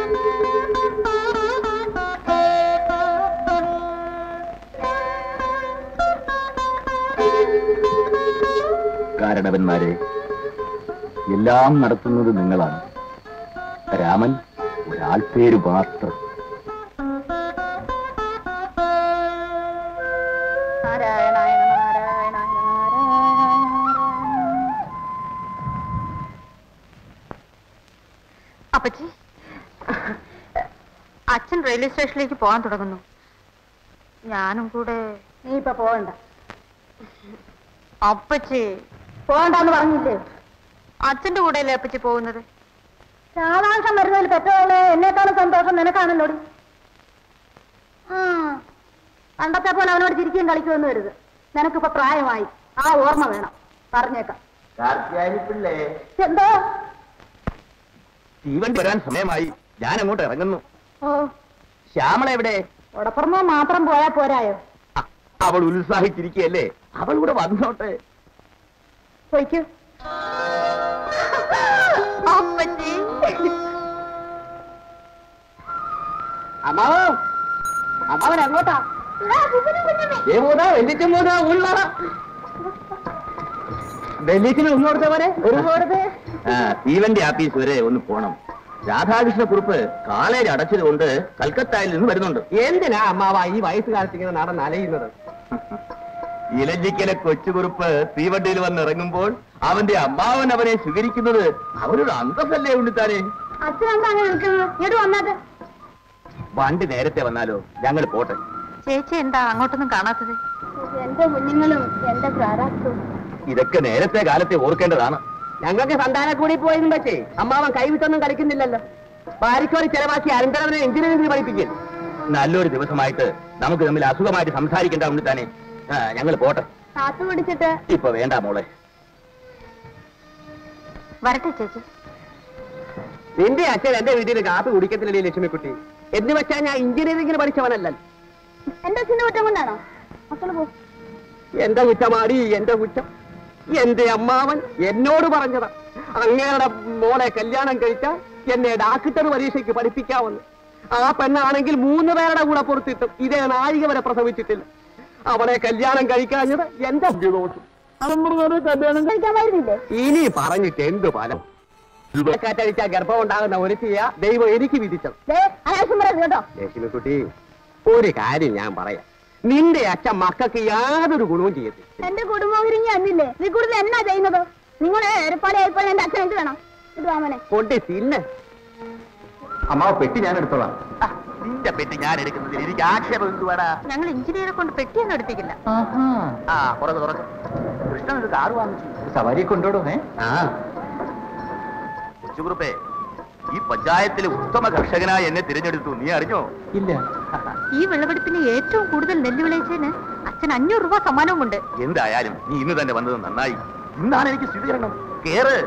കാരണവന്മാരെ എല്ലാം നടത്തുന്നത് നിങ്ങളാണ് രാമൻ ഒരാൾപേര് മാത്രം നാരായണായ നാരായണായ അപ്പച്ചി അച്ഛൻ റെയിൽവേ സ്റ്റേഷനിലേക്ക് പോകാൻ തുടങ്ങുന്നു ഞാനും കൂടെ നീ ഇപ്പൊ പോകണ്ട അപ്പച്ചി പോകണ്ടെന്ന് പറഞ്ഞില്ലേ അച്ഛന്റെ കൂടെയല്ലേ അപ്പച്ചി പോകുന്നത് രാധാംശം വരുന്നതിൽ പെറ്റോളെ എന്നെക്കാളും സന്തോഷം നിനക്കാണല്ലോടി ആ പണ്ടത്തെ പോലെ അവനോട് ചിരിക്കുകയും കളിക്കുമെന്ന് വരുത് നിനക്കിപ്പോ പ്രായമായി ആ ഓർമ്മ വേണം പറഞ്ഞേക്കാം പിള്ളേ എന്തോ തീവണ്ടി വരാൻ സമയമായി ഞാൻ അങ്ങോട്ട് ഇറങ്ങുന്നു ഓ ശ്യാമള എവിടെ ഉടപ്പുറമോ മാത്രം പോയാ പോരായോ അ, അവൾ ഉത്സാഹിച്ചിരിക്കുകയല്ലേ അവൾ കൂടെ വന്നോട്ടെ പോയിക്കൂ അപ്പച്ചി അമ്മാവോ അമ്മാവൻ എങ്ങോട്ടാ ഡൽഹിക്കിന് ഒന്നോടത്തവരെ ഒരു പോടത് തീവണ്ടി ആഫീസ് വരെ ഒന്ന് പോണം രാധാകൃഷ്ണ കുറുപ്പ് കാളേജ് അടച്ചത് കൊണ്ട് കൽക്കത്തയിൽ നിന്ന് വരുന്നുണ്ട് എന്തിനാ അമ്മാവ ഈ വയസ്സുകാലത്ത് ഇങ്ങനെ നടന്ന് അലയുന്നത് ഇലഞ്ചിക്കലെ കൊച്ചുകുറുപ്പ് തീവണ്ടിയിൽ വന്ന് ഇറങ്ങുമ്പോൾ അവന്റെ അമ്മാവൻ അവനെ സ്വീകരിക്കുന്നത് അവനൊരു അന്തസ്സല്ലേ ഉണ്ണിത്താനെ അച്ഛനെന്താ അങ്ങനെ നിൽക്കുന്നത് ഇങ്ങോട്ട് വന്നാട്ട് വണ്ടി നേരത്തെ വന്നാലോ ഞങ്ങൾ പോട്ടെ ചേച്ചി എന്താ അങ്ങോട്ടൊന്നും കാണാത്തത് എന്റെ കുഞ്ഞുങ്ങളും എന്റെ പ്രാരാബ്ദവും ഇതൊക്കെ നേരത്തെ കാലത്തെ ഓർക്കേണ്ടതാണ് ഞങ്ങൾക്ക് സന്താന കൂടി പോയതും പറ്റേ അമ്മാവൻ കൈവിട്ടൊന്നും കളിക്കുന്നില്ലല്ലോ ഭാര്യക്കോടി ചെലവാക്കി അനന്തരവനെ എഞ്ചിനീയറിംഗ് പഠിപ്പിക്കും നല്ലൊരു ദിവസമായിട്ട് നമുക്ക് തമ്മിൽ അസുഖമായിട്ട് സംസാരിക്കേണ്ട ഉണ്ണിത്താനെ ഞങ്ങൾ പോട്ടെ കാത്തു പിടിച്ചിട്ട് ഇപ്പൊ വേണ്ട മോളെ വരട്ടെ ചേച്ചി നിന്റെ അച്ഛൻ എന്റെ വീട്ടിൽ കാപ്പി കുടിക്കത്തില്ലല്ലേ ലക്ഷ്മിക്കുട്ടി എന്ന് വെച്ചാൽ ഞാൻ എഞ്ചിനീയറിംഗിന് പഠിച്ചവനല്ല എന്റെ അച്ഛന്റെ കുറ്റം കൊണ്ടാണോ മക്കള് പോ എന്റെ കുറ്റമാടി എന്റെ കുറ്റം എന്റെ അമ്മാവൻ എന്നോട് പറഞ്ഞതാ അങ്ങയുടെ മോളെ കല്യാണം കഴിച്ചാൽ എന്നെ ഡാക്ടർ പരീക്ഷയ്ക്ക് പഠിപ്പിക്കാമെന്ന് ആ പെണ്ണാണെങ്കിൽ മൂന്ന് പേരുടെ കൂടെ പുറത്തിട്ടും ഇതേ നാഴിക വരെ പ്രസവിച്ചിട്ടില്ല അവളെ കല്യാണം കഴിക്കാഞ്ഞത് എന്റെ ദോഷം കല്യാണം കഴിക്കാമായിരുന്നില്ലേ ഇനി പറഞ്ഞിട്ട് എന്ത് ഫലം കാറ്റടിച്ചാ ഗർഭം ഉണ്ടാകുന്ന ഒരു ചെയ്യ ദൈവം എനിക്ക് വിധിച്ചത് ദേ, അനാവശ്യം പറയരുത് കേട്ടോ ലക്ഷ്മിക്കുട്ടി ഒരു കാര്യം ഞാൻ പറയാം നിന്റെ അച്ഛൻ മക്കൾക്ക് യാതൊരു ഗുണവും ചെയ്യത്തില്ല എന്റെ കുടുംബം അന്നില്ലേ നീ കൂടുതൽ എന്നാ ചെയ്യുന്നത് നിങ്ങളെ ഏർപ്പാടെ ആയിപ്പോൾ എന്റെ അച്ഛൻ എന്ത് വേണം ഇത് വാമനെ കൊണ്ട് തിന്നെ അമ്മാവ് പെട്ടി ഞാൻ എടുത്തോളാം നിന്റെ പെട്ടി ഞാൻ എടുക്കുന്നതിൽ എനിക്ക് ആക്ഷേപം എന്തുവേടാ ഞങ്ങൾ എഞ്ചിനീയറെ കൊണ്ട് പെട്ടിയൊന്നും എടുപ്പിക്കില്ല ആ തുറക്ക് തുറക്ക് കൃഷ്ണൻ ഒരു കാറ് വാങ്ങിച്ചു സവാരി കൊണ്ടോടേ ആ കൊച്ചുകുറുപ്പേ ഈ പഞ്ചായത്തിലെ ഉത്തമ കർഷകനായി എന്നെ തിരഞ്ഞെടുത്തു നീ അറിഞ്ഞോ ഇല്ല ഈ വിളവെടുപ്പിന് ഏറ്റവും കൂടുതൽ നെല്ല് വിളയിച്ചതിന് അച്ഛൻ അഞ്ഞൂറ് രൂപ സമ്മാനവുമുണ്ട് എന്തായാലും നീ ഇന്ന് തന്നെ വന്നത് നന്നായി ഇന്നാണ് എനിക്ക് സ്ഥിരീകരണം കേറ്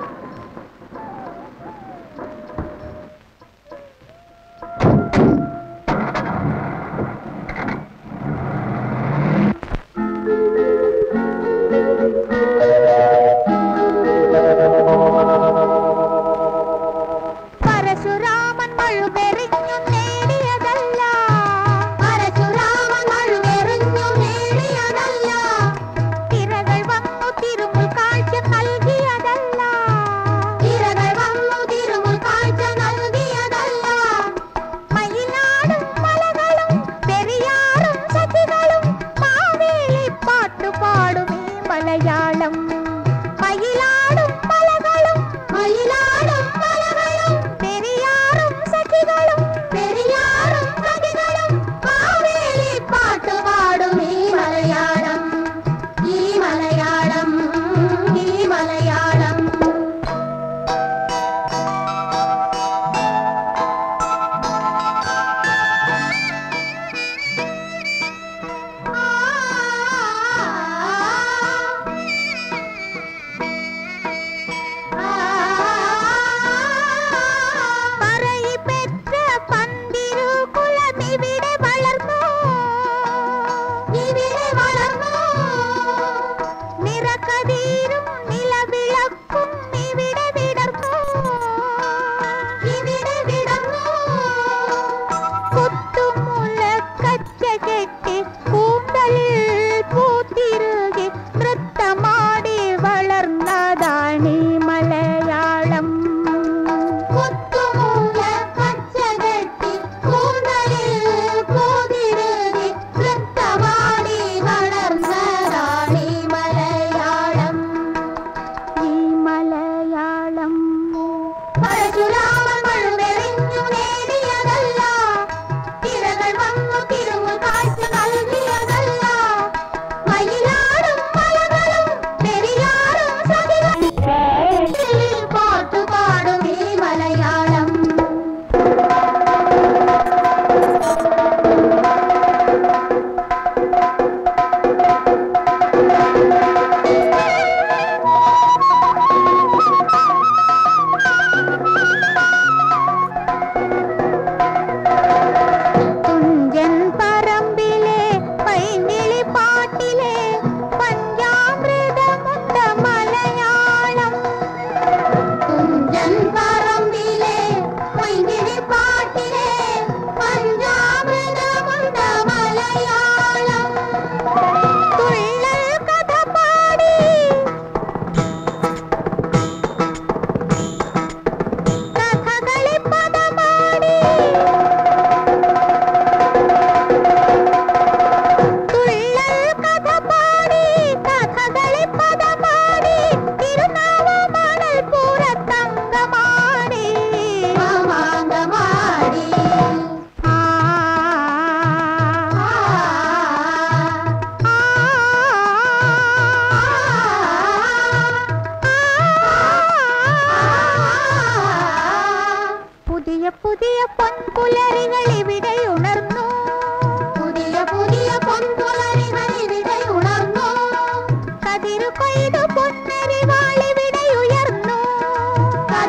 പരശുരാമൻ മഴുവെറിഞ്ഞു നേടിയതല്ല പരശുരാമൻ മഴുവെറിഞ്ഞു നേടിയതല്ല തിരകൾ വന്നു തിരുമുൽ കാഴ്ച നൽകിയതല്ല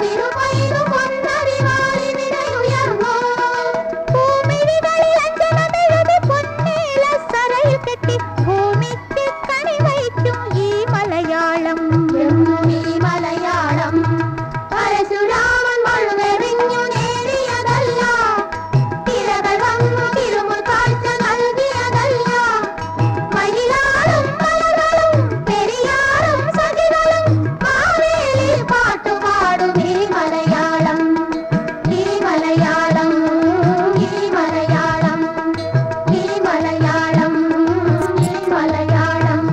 കതിരു കൊയ്തു പൊന്നരിവാളി നിരയുയർന്നു ഭൂമിഴികളിൽ അഞ്ജനമെഴുതി പൊന്നീല സരയിൽ കെട്ടി ഭൂമിക്ക് കണി വയ്ക്കും ഈ മലയാളം ഈ മലയാളം പരശുരാമൻ മഴുവെറിഞ്ഞു നേടിയതല്ല തിരകൾ വന്നു തിരുമുൽ കാഴ്ച നൽകിയതല്ല മയിലാടും മലകളും പെരിയാറും സഖികളും മാവേലി പാട്ടുപാടും ഈ മലയാളം ഈ മലയാളം ഈ മലയാളം ഈ മലയാളം ഈ മലയാളം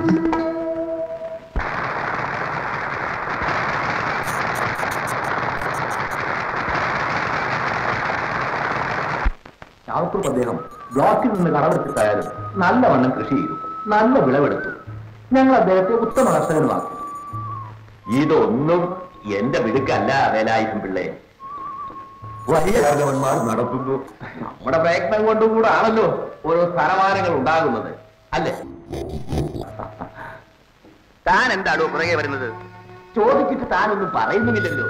ചാവത്തൂർ അദ്ദേഹം ബ്ലോക്കിൽ നിന്ന് കടമെടുത്തിട്ടായാലും നല്ലവണ്ണം കൃഷി ചെയ്തു നല്ല വിളവെടുത്തു ഞങ്ങൾ അദ്ദേഹത്തെ ഉത്തമ കർഷകനുമാക്കി ഇതൊന്നും എന്റെ മിടുക്കല്ല വേലായുധം പിള്ളേ വലിയ കർഷകന്മാർ നടത്തുന്നു നമ്മുടെ പ്രയത്നം കൊണ്ടും കൂടെ ആണല്ലോ ഓരോ സ്ഥാനമാനങ്ങൾ ഉണ്ടാകുന്നത് അല്ലേ താൻ എന്താണോ പുറകെ വരുന്നത് ചോദിച്ചിട്ട് താനൊന്നും പറയുന്നുമില്ലല്ലോ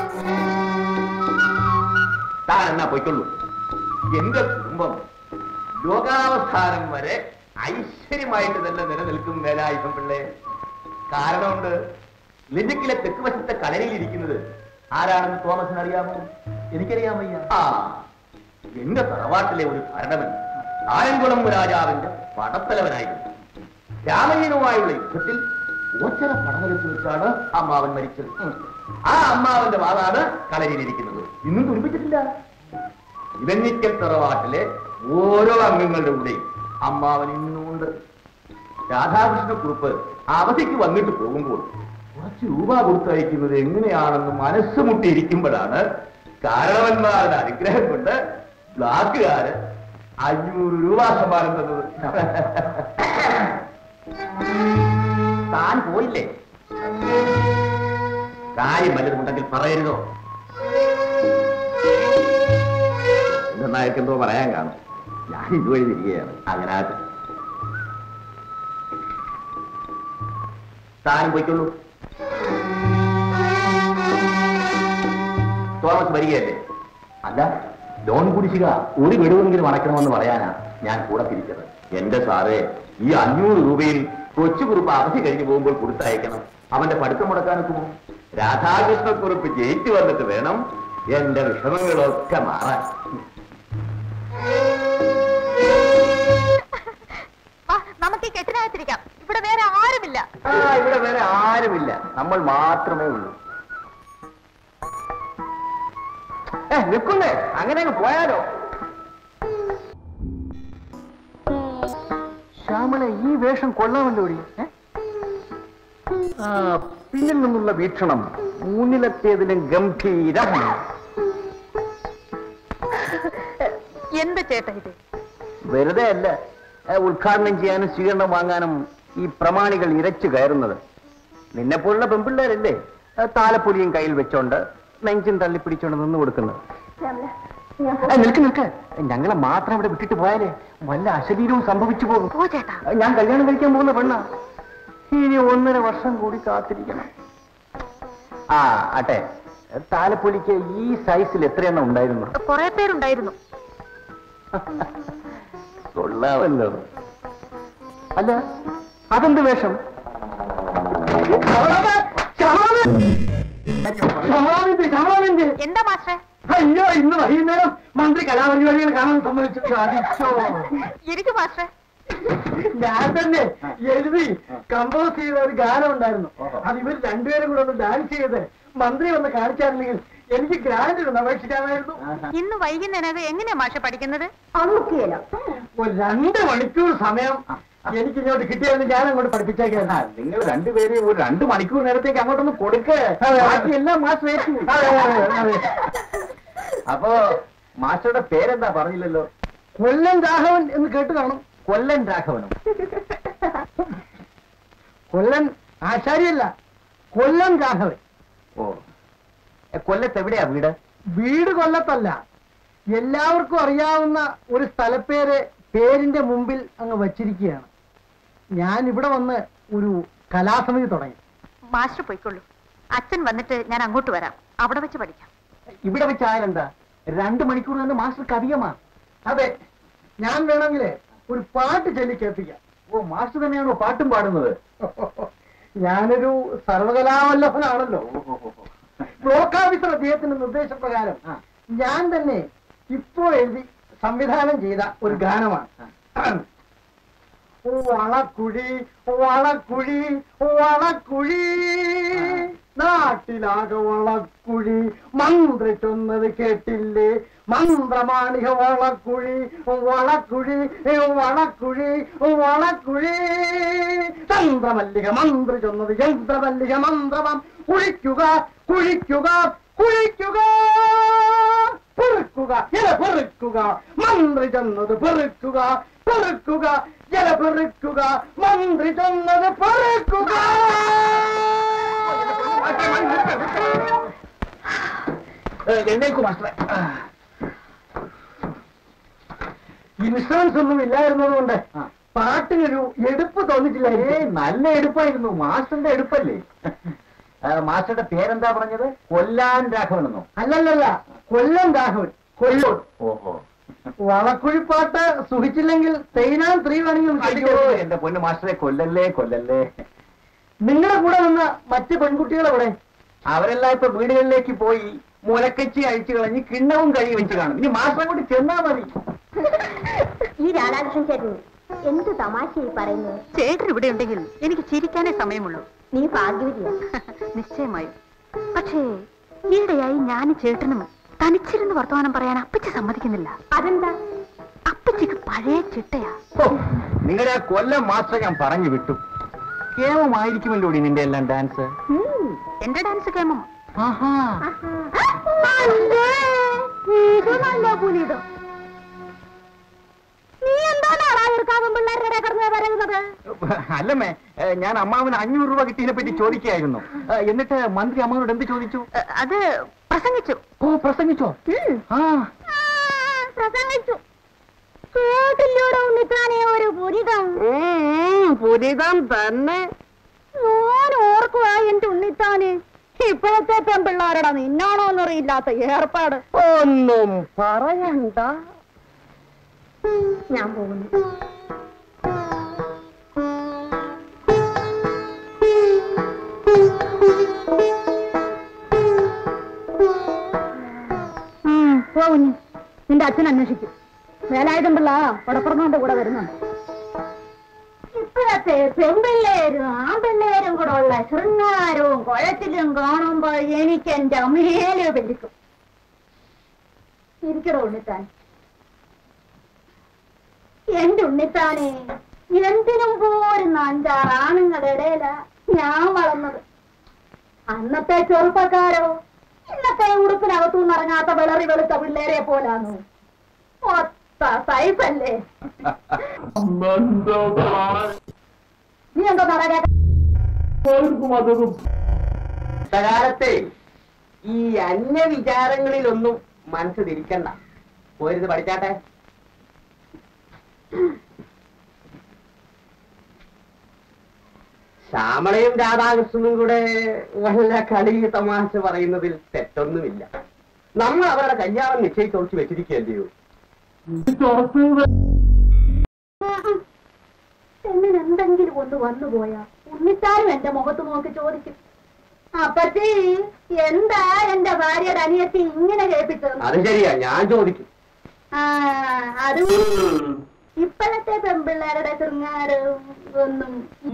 താൻ എന്നാ പൊയ്ക്കൊള്ളൂ എന്റെ കുടുംബം ലോകാവസാനം വരെ ഐശ്വര്യമായിട്ട് തന്നെ നിലനിൽക്കും വേലായുധം പിള്ളേ കാരണമുണ്ട് ലിജിക്കിലെ തെക്ക് വശത്തെ കടലിൽ ഇരിക്കുന്നത് ആരാണെന്ന് തോമസിന് അറിയാമോ എനിക്കറിയാൻ വയ്യ ആ എന്റെ തറവാട്ടിലെ ഒരു ഭരണവൻ ആലങ്കുളം രാജാവിന്റെ പടത്തലവനായിരുന്നു രാമയ്യനുമായുള്ള യുദ്ധത്തിൽ ഓച്ചര പടവലത്ത് വെച്ചാണ് അമ്മാവൻ മരിച്ചത് ഉം. ആ അമ്മാവന്റെ വാതാണ് കളരിയിലിരിക്കുന്നത് ഇന്നും തുണിപ്പിച്ചിട്ടില്ല ഇവന്നിക്കൽ തറവാട്ടിലെ ഓരോ അംഗങ്ങളുടെ കൂടെയും അമ്മാവൻ ഇന്നുമുണ്ട് രാധാകൃഷ്ണ കുറുപ്പ് അവധിക്ക് വന്നിട്ട് പോകുമ്പോൾ കുറച്ച് രൂപ കൊടുത്തയക്കുന്നത് എങ്ങനെയാണെന്ന് മനസ്സ് മുട്ടിയിരിക്കുമ്പോഴാണ് കാരണവന്മാരുടെ അനുഗ്രഹം കൊണ്ട് ബ്ലാക്കുകാര് അഞ്ഞൂറ് രൂപ സമ്മാനം തന്നത് താൻ പോയില്ലേ കാര്യം വല്ലതുമുണ്ടെങ്കിൽ പറയരുതോ എന്നായിരിക്കും എന്തോ പറയാൻ കാണും ഞാൻ ഇതുവഴി തിരികെയാണ് അങ്ങനാട്ട് താനും പോയിക്കൊള്ളൂ തോമസ് വരികയല്ലേ അല്ല ലോൺ കുടിശ്ശിക ഒരു ഗഡുവെങ്കിലും അടയ്ക്കണമെന്ന് പറയാനാ ഞാൻ കൂടെ തിരിച്ചത് എന്റെ സാറേ ഈ അഞ്ഞൂറ് രൂപയിൽ കൊച്ചുകുറുപ്പ് അവധി കഴിഞ്ഞു പോകുമ്പോൾ കൊടുത്തയക്കണം അവന്റെ പഠിത്തം മുടക്കാനൊക്കുമോ രാധാകൃഷ്ണക്കുറുപ്പ് ജയിച്ചു വന്നിട്ട് വേണം എന്റെ വിഷമങ്ങളൊക്കെ മാറാൻ വാ, നമുക്ക് ഈ കെട്ടിനകത്തിരിക്കാം ഇവിടെ വേറെ ആരുമില്ല ആ, ഇവിടെ വേറെ ആരുമില്ല നമ്മൾ മാത്രമേ ഉള്ളൂ ഏ നിൽക്കുന്നേ അങ്ങനെ അങ്ങ് പോയാലോ ശ്യാമള ഈ വേഷം കൊള്ളാമല്ലോ പിന്നിൽ നിന്നുള്ള വീക്ഷണം മൂന്നിലത്തേതിലും ഗംഭീരം എന്ത് ചേട്ടാ ഇത് വെറുതെ അല്ല ഏ, ഉദ്ഘാടനം ചെയ്യാനും സ്വീകരണം വാങ്ങാനും ഈ പ്രമാണികൾ ഇരച്ചു കയറുന്നത് നിന്നെപ്പോലുള്ള പെൺപിള്ളേരല്ലേ ഏ, താലപ്പൊലിയും കയ്യിൽ വെച്ചോണ്ട് നെഞ്ചും തള്ളിപ്പിടിച്ചോണ്ട് നിന്ന് കൊടുക്കുന്നത് ഏ, നിൽക്ക് നിൽക്ക് ഞങ്ങളെ മാത്രം ഇവിടെ വിട്ടിട്ട് പോയാലേ വല്ല അശരീരവും സംഭവിച്ചു പോകും പോ ചേട്ടാ ഞാൻ കല്യാണം കഴിക്കാൻ പോകുന്ന പെണ്ണ ഇനി ഒന്നര വർഷം കൂടി കാത്തിരിക്കണം ആ ആട്ടെ താലപ്പൊലിക്ക് ഈ സൈസിൽ എത്രയെണ്ണം ഉണ്ടായിരുന്നു കുറെ പേരുണ്ടായിരുന്നു കൊള്ളാമല്ലോ അല്ല അതെന്ത് വേഷം എന്താ മാസ്റ്ററെ അയ്യോ ഇന്ന് വൈകുന്നേരം മന്ത്രി കലാപരിപാടികൾ കാണാൻ സമ്മതിച്ചു സാധിച്ചോ ഇരിക്കും മാസ്റ്ററെ ഞാൻ തന്നെ എഴുതി കമ്പോസ് ചെയ്ത ഒരു ഗാനം ഉണ്ടായിരുന്നു അത് ഇവർ രണ്ടുപേരും കൂടെ ഒന്ന് ഡാൻസ് ചെയ്ത് മന്ത്രി വന്ന് കാണിച്ചായിരുന്നെങ്കിൽ എനിക്ക് ഗ്രാൻഡ് ഒന്ന് അപേക്ഷിക്കാമായിരുന്നു ഇന്ന് വൈകുന്നേരം എങ്ങനെയാ മാഷ പഠിക്കുന്നത് അതൊക്കെയല്ല ഒരു രണ്ട് മണിക്കൂർ സമയം എനിക്ക് ഇങ്ങോട്ട് കിട്ടിയായിരുന്നു ഞാൻ അങ്ങോട്ട് പഠിപ്പിച്ചേക്കായിരുന്നു നിങ്ങൾ രണ്ടുപേരെയും ഒരു രണ്ട് മണിക്കൂർ നേരത്തേക്ക് അങ്ങോട്ടൊന്ന് കൊടുക്കേ അതെ. ബാക്കിയെല്ലാം മാസ്റ്റർ ഏറ്റു. അതെ, അതെ, അതെ. അപ്പോ മാസ്റ്ററുടെ പേരെന്താ പറഞ്ഞില്ലല്ലോ കൊല്ലം രാഘവൻ എന്ന് കേട്ട് കാണും കൊല്ലൻ രാഘവനും കൊല്ലൻ ആശാരിയല്ല കൊല്ലം രാഘവൻ ഓ എ, കൊല്ലത്ത് എവിടെയാ വീട് വീട് കൊല്ലത്തല്ല എല്ലാവർക്കും അറിയാവുന്ന ഒരു സ്ഥലപ്പേര് പേരിന്റെ മുമ്പിൽ അങ്ങ് വച്ചിരിക്കുകയാണ് ഞാൻ ഇവിടെ വന്ന് ഒരു കലാസമിതി തുടങ്ങി മാസ്റ്റർ പോയിക്കൊള്ളൂ അച്ഛൻ വന്നിട്ട് ഞാൻ അങ്ങോട്ട് വരാം അവിടെ വെച്ച് പഠിക്കാം ഇവിടെ വെച്ചായാലെന്താ രണ്ടു മണിക്കൂർ തന്നെ മാസ്റ്റർ കവിയമാ അതെ ഞാൻ വേണമെങ്കിലേ ഒരു പാട്ട് ചൊല്ലി കേൾപ്പിക്കാം ഓ മാസ്റ്റർ തന്നെയാണോ പാട്ടും പാടുന്നത് ഞാനൊരു സർവകലാവല്ലഭനാണല്ലോ ബ്ലോക്ക് ഓഫീസർ അദ്ദേഹത്തിന്റെ നിർദ്ദേശപ്രകാരം ആ. ഞാൻ തന്നെ ഇപ്പോ എഴുതി സംവിധാനം ചെയ്ത ഒരു ഗാനമാണ് വളക്കുഴി വളക്കുഴി വളക്കുഴി നാട്ടിലാകെ വളക്കുഴി മന്ത്രി ചൊന്നത് കേട്ടില്ലേ മന്ത്രമാണിക വളക്കുഴി വളക്കുഴി വളക്കുഴി വളക്കുഴി ചന്ദ്രമല്ലിക മന്ത്രി ചൊന്നത് യന്ത്രമല്ലിക മന്ത്രമം കുഴിക്കുക കുഴിക്കുക കുഴിക്കുക പെറുക്കുക ഇല പെറുക്കുക മന്ത്രി ചെന്നത് പെറുക്കുക പെറുക്കുക ഇല പെറുക്കുക മന്ത്രി ചെന്നത് പെറുക്കുക എഴുന്നേൽക്കു മാസ്റ്ററെ ഇൻഷുറൻസ് ഒന്നും ഇല്ലായിരുന്നത് കൊണ്ട് ആ. പാട്ടിനൊരു എടുപ്പ് തോന്നിച്ചില്ല ഏയ് നല്ല എടുപ്പായിരുന്നു മാസ്റ്ററിന്റെ എടുപ്പല്ലേ ആ, മാസ്റ്ററുടെ പേരെന്താ പറഞ്ഞത് കൊല്ലാൻ രാഘവനെന്നോ അല്ലല്ലല്ല കൊല്ലം രാഘവൻ കൊല്ലം ഓഹോ വളക്കുഴിപ്പാട്ട് സുഖിച്ചില്ലെങ്കിൽ തേനാൻ ത്രീ വേണമെങ്കിൽ അയ്യോ എന്റെ പൊന്നു മാസ്റ്ററെ കൊല്ലല്ലേ കൊല്ലല്ലേ നിങ്ങളുടെ കൂടെ വന്ന മറ്റ് പെൺകുട്ടികൾ എവിടെ അവരെല്ലാം ഇപ്പൊ വീടുകളിലേക്ക് പോയി മുലക്കച്ചി അഴിച്ചു കളഞ്ഞ് കിണ്ണവും കഴുകി വെച്ച് കാണും ഇനി മാസ്റ്ററെ കൂടി ചെന്നാ മതി ഈ രാധാകൃഷ്ണൻ ചേട്ടൻ എന്ത് തമാശയായി പറയുന്നത് ചേട്ടൻ ഇവിടെ ഉണ്ടെങ്കിൽ എനിക്ക് ചിരിക്കാനേ സമയമുള്ളൂ നീ ഭാഗ്യവതിയാ നിശ്ചയമായും പക്ഷേ ഈയിടെയായി ഞാൻ ചേട്ടനും തനിച്ചിരുന്ന് വർത്തമാനം പറയാൻ അപ്പച്ചി സമ്മതിക്കുന്നില്ല അതെന്താ അപ്പച്ചിക്ക് പഴയ ചിട്ടയാ ഓ, നിങ്ങളുടെ ആ കൊല്ലം മാസ്റ്റർ ഞാൻ പറഞ്ഞു വിട്ടു കേമമായിരിക്കുമല്ലോ നിന്റെ എല്ലാം ഡാൻസ് ഉം. എന്റെ ഡാൻസ് കേമം ആഹാ അല്ലേ, ഇത് നല്ല പുലിതം നീ എന്താണ് അളാതിർക്കാവും പിള്ളേരുടെ ഇടയിൽ കിടന്ന് വരകുന്നത് അല്ലമ്മേ ഏ, ഞാൻ അമ്മാവന് അഞ്ഞൂറ് രൂപ കിട്ടിയതിനെ പറ്റി ചോദിക്കായിരുന്നു ഏ, എന്നിട്ട് മന്ത്രി അമ്മാവനോട് എന്ത് ചോദിച്ചു ഏ, അത് പ്രസംഗിച്ചു ഓ പ്രസംഗിച്ചോ ആ ആ, പ്രസംഗിച്ചു കേട്ടില്ലൂടെ ഉണ്ണിത്താനേ ഒരു പുരിതം പുരിതം തന്നെ ഞാൻ ഓർക്കുക എന്റെ ഉണ്ണിത്താന് ഇപ്പോഴത്തെ പെൺപിള്ളാരുടെ നിന്നാണോന്നറിയില്ലാത്ത ഏർപ്പാട് ഒന്നും പറയണ്ട ഞാൻ പോകുന്നു പോകുന്നു നിന്റെ അച്ഛൻ അന്വേഷിക്കും വേലായുധം പിള്ള പടപ്പുറന്നോന്റെ കൂടെ വരുന്നുണ്ട് ഇപ്പോഴത്തെ പെൺപിള്ളേരും ആൺപിള്ളേരും കൂടെ ഉള്ള ശൃംഗാരവും കുഴച്ചിലും കാണുമ്പോ എനിക്ക് എന്റെ അമ്മേലെ വലിക്കും ഇരിക്കടോ ഉണ്ണിത്താൻ എന്റെ ഉണ്ണിത്താനെ എന്തിനും പോരുന്ന അഞ്ചാറ് ആണുങ്ങളുടെ ഇടയില ഞാൻ വളർന്നത് അന്നത്തെ ചെറുപ്പക്കാരോ ഇന്നത്തെ ഉടുപ്പിനകത്തുനിന്ന് ഇറങ്ങാത്ത വിളറി വെളുത്ത പിള്ളേരെ പോലാന്നു ഒത്ത സൈസല്ലേ നീ എന്തോ നടക്കാ കാലത്തെ ഈ അന്യ വിചാരങ്ങളിലൊന്നും മനസ്സ് തിരിക്കണ്ട പോയിരുന്ന് പഠിച്ചാട്ടെ ശ്യാമളയും രാധാകൃഷ്ണനും കൂടെ വല്ല കളി തമാശ പറയുന്നതിൽ തെറ്റൊന്നുമില്ല നമ്മൾ അവരുടെ കല്യാണം നിശ്ചയിച്ചുറച്ച് വെച്ചിരിക്കുകയല്ലയോ പെണ്ണിന് എന്തെങ്കിലും ഒന്ന് വന്നുപോയാ ഉണ്ണിത്താനും എന്റെ മുഖത്ത് നോക്കി ചോദിക്കും അപ്പച്ചി എന്താ എന്റെ ഭാര്യയുടെ അനിയത്തി ഇങ്ങനെ കേൾപ്പിച്ചത് അത് ശരിയാ ഞാൻ ചോദിക്കും ആ അത് ഇപ്പോഴത്തെ പെൺപിള്ളേരുടെ ശൃംഗാരവും ഒന്നും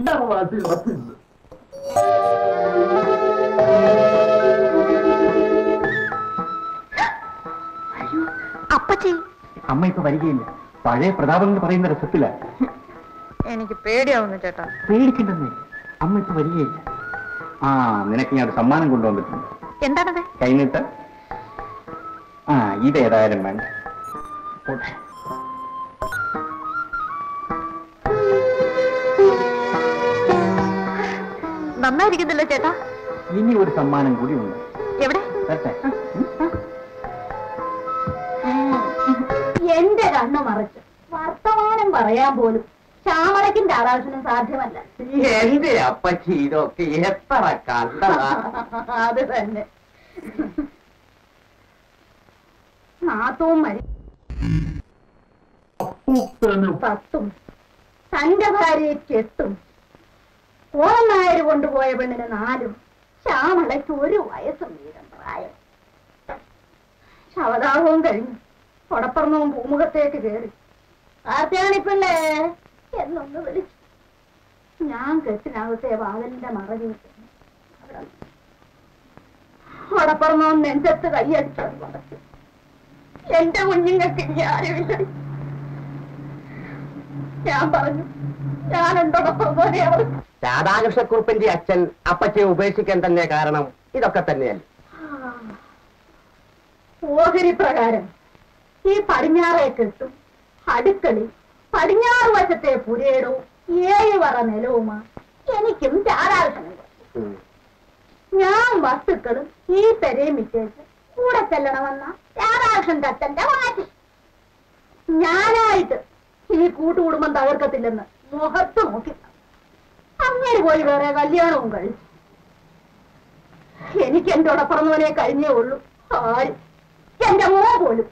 അപ്പച്ചി അമ്മ ഇപ്പൊ വരികയില്ല പഴയ പ്രതാപൻ എന്ന് പറയുന്ന രസത്തില എനിക്ക് പേടിയാവുന്നു ചേട്ടാ പേടിക്കണ്ടെന്നേ അമ്മ ഇപ്പൊ വരികയില്ല ആ നിനക്ക് ഞാൻ ഒരു സമ്മാനം കൊണ്ടുവന്നിട്ടുണ്ട് എന്താണത് കൈനീട്ട് ആ ഇതേതായാലും വേണ്ട പോട്ടെ. നന്നായിരിക്കുന്നില്ല ചേട്ടാ ഇനി ഒരു സമ്മാനം കൂടി ഉണ്ട് എവിടെ തരട്ടെ എന്റെ കണ്ണു മറച്ച് വർത്തമാനം പറയാൻ പോലും ശ്യാമളയ്ക്കും രാധാകൃഷ്ണനും സാധ്യമല്ല എന്റെ അപ്പച്ചി ഇതൊക്കെ എത്ര കണ്ടതാ അത് തന്നെ നാത്തവും മരി പത്തും തന്റെ ഭാര്യയെ കെട്ടും ഓണനായർ കൊണ്ടുപോയ പെണ്ണിന് നാലും ശ്യാമളയ്ക്ക് ഒരു വയസ്സും വീതം പ്രായം ശവദാഹവും കഴിഞ്ഞു കൊടപ്പറന്നവും പൂമുഖത്തേക്ക് കയറി ആർത്തിയാണിപ്പിള്ളേ എന്നൊന്ന് വിളിച്ചു ഞാൻ കെട്ടിനകത്തെ വാതിലിന്റെ മറകിൽ ചെന്നു. അവിടെ നിന്നു. കൊടപ്പറന്നവും നെഞ്ചത്ത് കൈയടിച്ചു പറഞ്ഞു എന്റെ കുഞ്ഞുങ്ങൾക്ക് ഇനി ആരുമില്ല ഞാൻ പറഞ്ഞു ഞാനുണ്ടോ കൊടപ്പറന്നോനെ അവർ രാധാകൃഷ്ണക്കുറുപ്പിന്റെ അച്ഛൻ അപ്പച്ചയെ ഉപേക്ഷിക്കാൻ തന്നെ കാരണം ഇതൊക്കെ തന്നെയല്ലേ ഓഹരി പ്രകാരം ഈ പടിഞ്ഞാറേ കെട്ടും അടുക്കളി പടിഞ്ഞാറ് വശത്തെ പുരയിടവും ഏഴ് വറ നിലവുമാ എനിക്കും ചാരാകൃഷ്ണനും ഉം. ഞാൻ വസ്തുക്കളും ഈ പെരയും വിറ്റേച്ച് കൂടെ ചെല്ലണമെന്ന രാധാകൃഷ്ണന്റെ അച്ഛന്റെ വാശി ഞാനായിട്ട് ഈ കൂട്ടുകുടുംബം തകർക്കത്തില്ലെന്ന് മുഖത്ത് നോക്കി അങ്ങനെ പോയി വേറെ കല്യാണവും കഴിച്ചു എനിക്ക് എന്റെ ഉടപ്പറന്നവനെ കഴിഞ്ഞേ ഉള്ളൂ ആരും എന്റെ മോ പോലും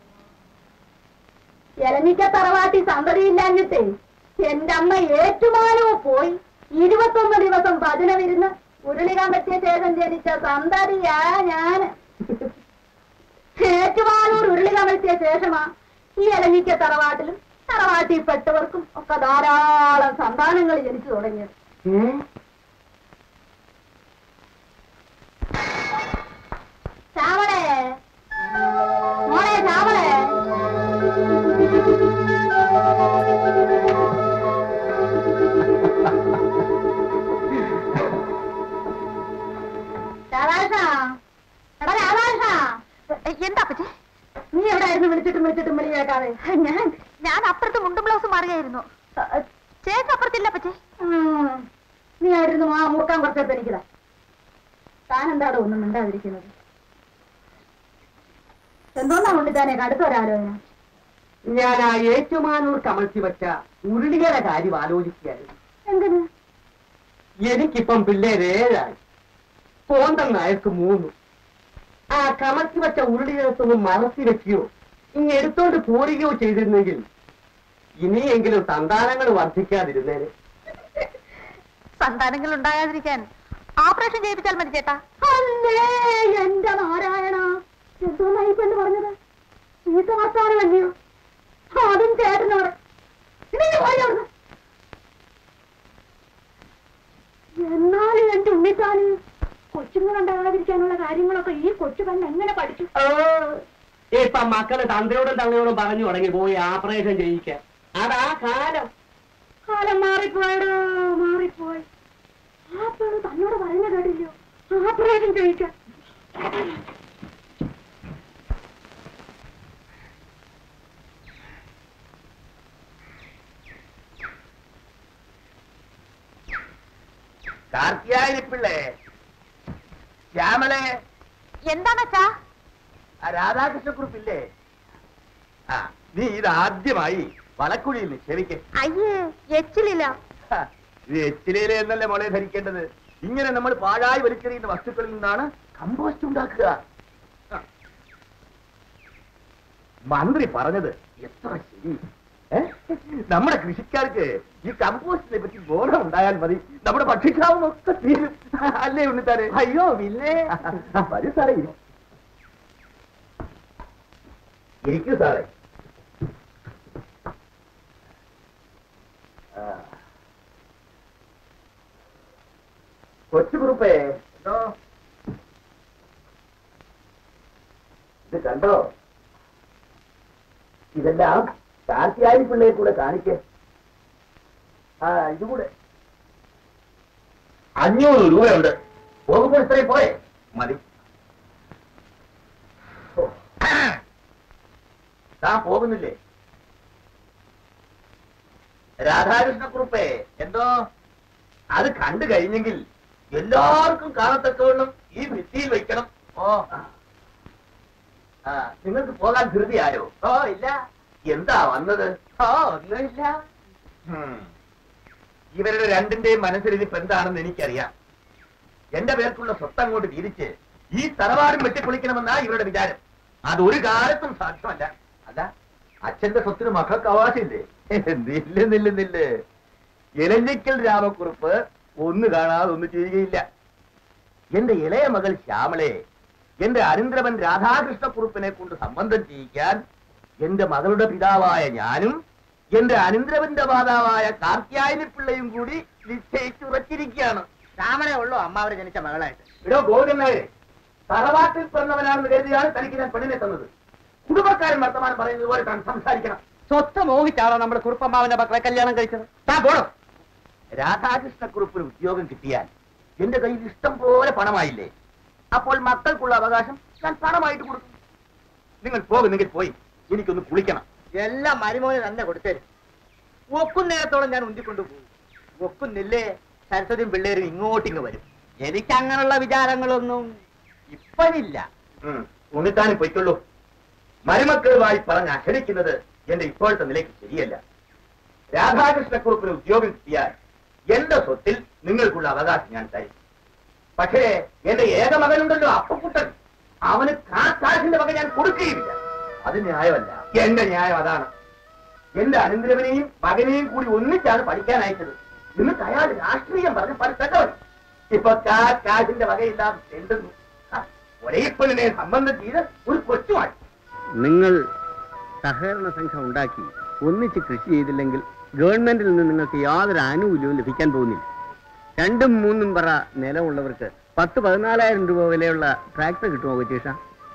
എലഞ്ഞിക്ക തറവാട്ടി സന്തതിയില്ലാഞ്ഞിട്ടേ എന്റെ അമ്മ ഏറ്റുമാനവും പോയി ഇരുപത്തൊന്ന് ദിവസം ഭജന വിരുന്ന് ഉരുളികാൻ പറ്റിയ ശേഷം ജനിച്ച സന്തതിയാ ഞാന് ഏറ്റുമാനൂർ ഉരുളികാൻ പറ്റിയ ശേഷമാ ഈ എലഞ്ഞിക്ക തറവാട്ടിലും തറവാട്ടിൽപ്പെട്ടവർക്കും ഒക്കെ ധാരാളം സന്താനങ്ങൾ ജനിച്ചു തുടങ്ങിയത് ശ്യാമളേ മോളെ ശ്യാമളേ രാധാകൃഷ്ണ എടാ രാധാകൃഷ്ണ എന്താ അപ്പച്ചി നീ എവിടായിരുന്നു വിളിച്ചിട്ടും വിളിച്ചിട്ടും വിളി കേൾക്കാതെ ഞാൻ ഞാൻ അപ്പുറത്ത് മുണ്ടും ബ്ലൗസ് മാറുകയായിരുന്നു ചേച്ചി അപ്പുറത്തില്ല അപ്പച്ചി ഉം. നീ ആയിരുന്നു ആ മൂക്കാൻ കുറച്ചെടുത്ത് എനിക്കിതാ താൻ എന്താടോ ഒന്നും മിണ്ടാതിരിക്കുന്നത് എന്തുകൊണ്ടാ കൊണ്ടിട്ടാനെ കടുത്ത ഒരാലോചന ഞാൻ ആ ഏറ്റുമാനൂർ കമഴ്ത്തി വെച്ച ഉരുളിയുടെ കാര്യം ആലോചിക്കുകയായിരുന്നു എന്തിന് എനിക്കിപ്പം പിള്ളേര് ഏഴായി കോന്തം നായർക്ക് മൂന്ന് ആ കമഴ്ത്തി വെച്ച ഉരുളികൾക്കൊന്നും മറത്തി വെക്കുകയോ ഇനി എടുത്തോണ്ട് പോരുകയോ ചെയ്തിരുന്നെങ്കിൽ ഇനിയെങ്കിലും സന്താനങ്ങൾ വർദ്ധിക്കാതിരുന്നേനെ സന്താനങ്ങൾ ഉണ്ടാകാതിരിക്കാൻ ഓപ്പറേഷൻ ചെയ്യിപ്പിച്ചാൽ മതി ചേട്ടാ അല്ലേ എന്റെ നാരായണ എന്തോന്നായി പെണ്ണ് പറഞ്ഞത് ചീത്ത വർത്താനം അല്ലയോ അതും ചേട്ടനോട് ഇനി നീ പോയി അവിടുന്ന്. എന്നാലും എന്റെ ഉണ്ണിത്താന് കൊച്ചുങ്ങൾ ഉണ്ടാകാതിരിക്കാനുള്ള കാര്യങ്ങളൊക്കെ ഈ കൊച്ചു കണ്ട് എങ്ങനെ പഠിച്ചു ഇപ്പൊ മക്കള് തന്ത്രയോടും തള്ളയോടും പറഞ്ഞു തുടങ്ങി പോയി ഓപ്പറേഷൻ ചെയ്യിക്കാൻ അതാ കാലം കാലം മാറിപ്പോയടോ മാറിപ്പോയി ആ പെണ്ണ് തന്നോട് പറയുന്ന കേട്ടില്ലയോ ആപ്പറേഷൻ ചെയ്യിക്കാൻ കാർത്തിയായിരിപ്പിള്ളേ ശ്യാമളെ എന്താണച്ചാ ആ രാധാകൃഷ്ണക്കുറിപ്പില്ലേ ആ നീ ഇത് ആദ്യമായി വളക്കുഴിയിൽ നിക്ഷേപിക്കേ അയ്യേ എച്ചിലില്ല ഇത് എച്ചിലേലെ എന്നല്ലേ മോളെ ധരിക്കേണ്ടത് ഇങ്ങനെ നമ്മൾ പാഴായി വലിച്ചെറിയുന്ന വസ്തുക്കളിൽ നിന്നാണ് കമ്പോസ്റ്റ് ഉണ്ടാക്കുക ആ. മന്ത്രി പറഞ്ഞത് എത്ര ശരി ഏ? നമ്മുടെ കൃഷിക്കാർക്ക് ഈ കമ്പോസ്റ്റിനെ പറ്റി ബോധം ഉണ്ടായാൽ മതി നമ്മുടെ ഭക്ഷ്യക്ഷാമം ഒക്കെ തീരും അല്ലേ ഉണ്ണിത്താരെ അയ്യോ വില്ലേ വരൂ സാറേ ഇരി- ഇരിക്കൂ സാറേ ആ. കൊച്ചു കുറുപ്പേ എന്തോ ഇത് കണ്ടോ ഇതെല്ലാം കാർത്തിയായി പിള്ളയെ കൂടെ കാണിക്കേ ആ ഇതുകൂടെ അഞ്ഞൂറ് രൂപയുണ്ട് പോകുമ്പോൾ ഇത്രയും പോയെ മതി ഓ. താൻ പോകുന്നില്ലേ രാധാകൃഷ്ണക്കുറുപ്പേ എന്തോ അത് കണ്ടു കഴിഞ്ഞെങ്കിൽ എല്ലാവർക്കും കാണത്തക്കവണ്ണം ഈ ഭിത്തിയിൽ വെക്കണം ഓ ആ നിങ്ങൾക്ക് പോകാൻ ധൃതിയായോ ഓ ഇല്ല എന്താ വന്നത് ഓ ഒന്നുമില്ല ഹും. ഇവരുടെ രണ്ടിന്റെയും മനസ്സിലിരിപ്പ് എന്താണെന്ന് എനിക്കറിയാം എന്റെ പേർക്കുള്ള സ്വത്ത് അങ്ങോട്ട് തിരിച്ച് ഈ തറവാടും വെട്ടിപ്പൊളിക്കണമെന്നാ ഇവരുടെ വിചാരം അത് ഒരു കാലത്തും സാധ്യമല്ല അല്ല അച്ഛന്റെ സ്വത്തിന് മക്കൾക്ക് അവകാശമില്ലേ നില്ല നില്ല നില്ല് ഇലഞ്ഞിക്കൽ രാമക്കുറുപ്പ് ഒന്ന് കാണാതെ ഒന്നും ചെയ്യുകയില്ല എന്റെ ഇളയ മകൾ ശ്യാമളെ എന്റെ അനന്തരവൻ രാധാകൃഷ്ണക്കുറുപ്പിനെ കൊണ്ട് സംബന്ധം ചെയ്യിക്കാൻ എന്റെ മകളുടെ പിതാവായ ഞാനും എന്റെ അനന്തരവന്റെ മാതാവായ കാർത്യായനി പിള്ളയും കൂടി നിശ്ചയിച്ചുറച്ചിരിക്കുകയാണ് രാമനെ ഉള്ളൂ അമ്മാവര് ജനിച്ച മകളായിട്ട് ഇടോ ഗോവിന്ദനായരെ തറവാട്ടിൽ പിറന്നവനാണെന്ന് കരുതിയാണ് തനിക്ക് ഞാൻ പെണ്ണിനെ തന്നത് കുടുംബക്കാരൻ വർത്തമാനം പറയുന്നത് പോലെ താൻ സംസാരിക്കണം സ്വത്ത് മോഹിച്ചാണോ നമ്മുടെ കുറുപ്പമ്മാവന്റെ മക്കളെ കല്യാണം കഴിച്ചത് താൻ പോണോ രാധാകൃഷ്ണക്കുറുപ്പിന് ഉദ്യോഗം കിട്ടിയാൽ എന്റെ കയ്യിൽ ഇഷ്ടം പോലെ പണമായില്ലേ അപ്പോൾ മക്കൾക്കുള്ള അവകാശം ഞാൻ പണമായിട്ട് കൊടുക്കും നിങ്ങൾ പോകുന്നെങ്കിൽ പോയി എനിക്കൊന്ന് കുളിക്കണം എല്ലാം മരുമോന് തന്നെ കൊടുത്തരും ഒക്കും നേരത്തോളം ഞാൻ ഉന്തിക്കൊണ്ടു പോകും ഒക്കുന്നില്ലേ സരസ്വതിയും പിള്ളേരും ഇങ്ങോട്ടിങ് വരും എനിക്ക് അങ്ങനെയുള്ള വിചാരങ്ങളൊന്നും ഇപ്പഴില്ല ഉം, ഉണ്ണിത്താനും പൊയ്ക്കൊള്ളൂ മരുമക്കളുമായി പറഞ്ഞ് അഹരിക്കുന്നത് എന്റെ ഇപ്പോഴത്തെ നിലയ്ക്ക് ശരിയല്ല രാധാകൃഷ്ണക്കുറുപ്പിന് ഉദ്യോഗം കിട്ടിയാൽ എന്റെ സ്വത്തിൽ നിങ്ങൾക്കുള്ള അവകാശം ഞാൻ തരും പക്ഷേ എന്റെ ഏക മകനുണ്ടല്ലോ അപ്പക്കുട്ടൻ അവന് കാശിന്റെ വക ഞാൻ കൊടുക്കുകയില്ല അത് ന്യായമല്ല എന്റെ ന്യായം അതാണ് എന്റെ അനന്തരവനെയും മകനെയും കൂടി ഒന്നിച്ചാണ് പഠിക്കാൻ അയച്ചത് എന്നിട്ട് അയാൾ രാഷ്ട്രീയം പറഞ്ഞ് പഠിത്തവൻ ഇപ്പൊ കാ കാശിന്റെ വകയില്ലാതെ ചെണ്ടുന്നു ഒരേ പെണ്ണിനെ സംബന്ധം ചെയ്ത് ഒരു കൊച്ചുമായി നിങ്ങൾ സഹകരണ സംഘം ഉണ്ടാക്കി ഒന്നിച്ച് കൃഷി ചെയ്തില്ലെങ്കിൽ ഗവൺമെന്റിൽ നിന്ന് നിങ്ങൾക്ക് യാതൊരു ആനുകൂല്യവും ലഭിക്കാൻ പോകുന്നില്ല രണ്ടും മൂന്നും പറ നിലമുള്ളവർക്ക് പത്ത് പതിനാലായിരം രൂപ വിലയുള്ള ട്രാക്ടർ കിട്ടുമോ കൊച്ചീഷ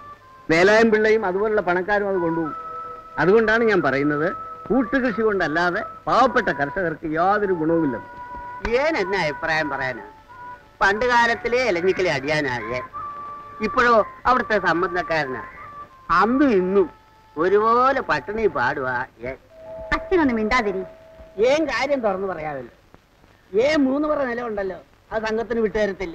വേലായം പിള്ളയും അതുപോലുള്ള പണക്കാരും അത് കൊണ്ടുപോകും അതുകൊണ്ടാണ് ഞാൻ പറയുന്നത് കൂട്ടുകൃഷി കൊണ്ടല്ലാതെ പാവപ്പെട്ട കർഷകർക്ക് യാതൊരു ഗുണവുമില്ലെന്ന് ഏൻ എന്നാ അഭിപ്രായം പറയാന് പണ്ട് കാലത്തിലെ ഇലഞ്ഞിക്കലെ അടിയാനാകെ ഇപ്പോഴോ അവിടുത്തെ സംബന്ധക്കാരനാ അന്നും ഇന്നും ഒരുപോലെ പട്ടിണി പാടുക ഏ അച്ഛനൊന്നും മിണ്ടാതിരി ഏൻ കാര്യം തുറന്നു പറയാമല്ലോ ഏ മൂന്ന് പറ നിലമുണ്ടല്ലോ അത് സംഘത്തിന് വിട്ടുതരത്തില്ല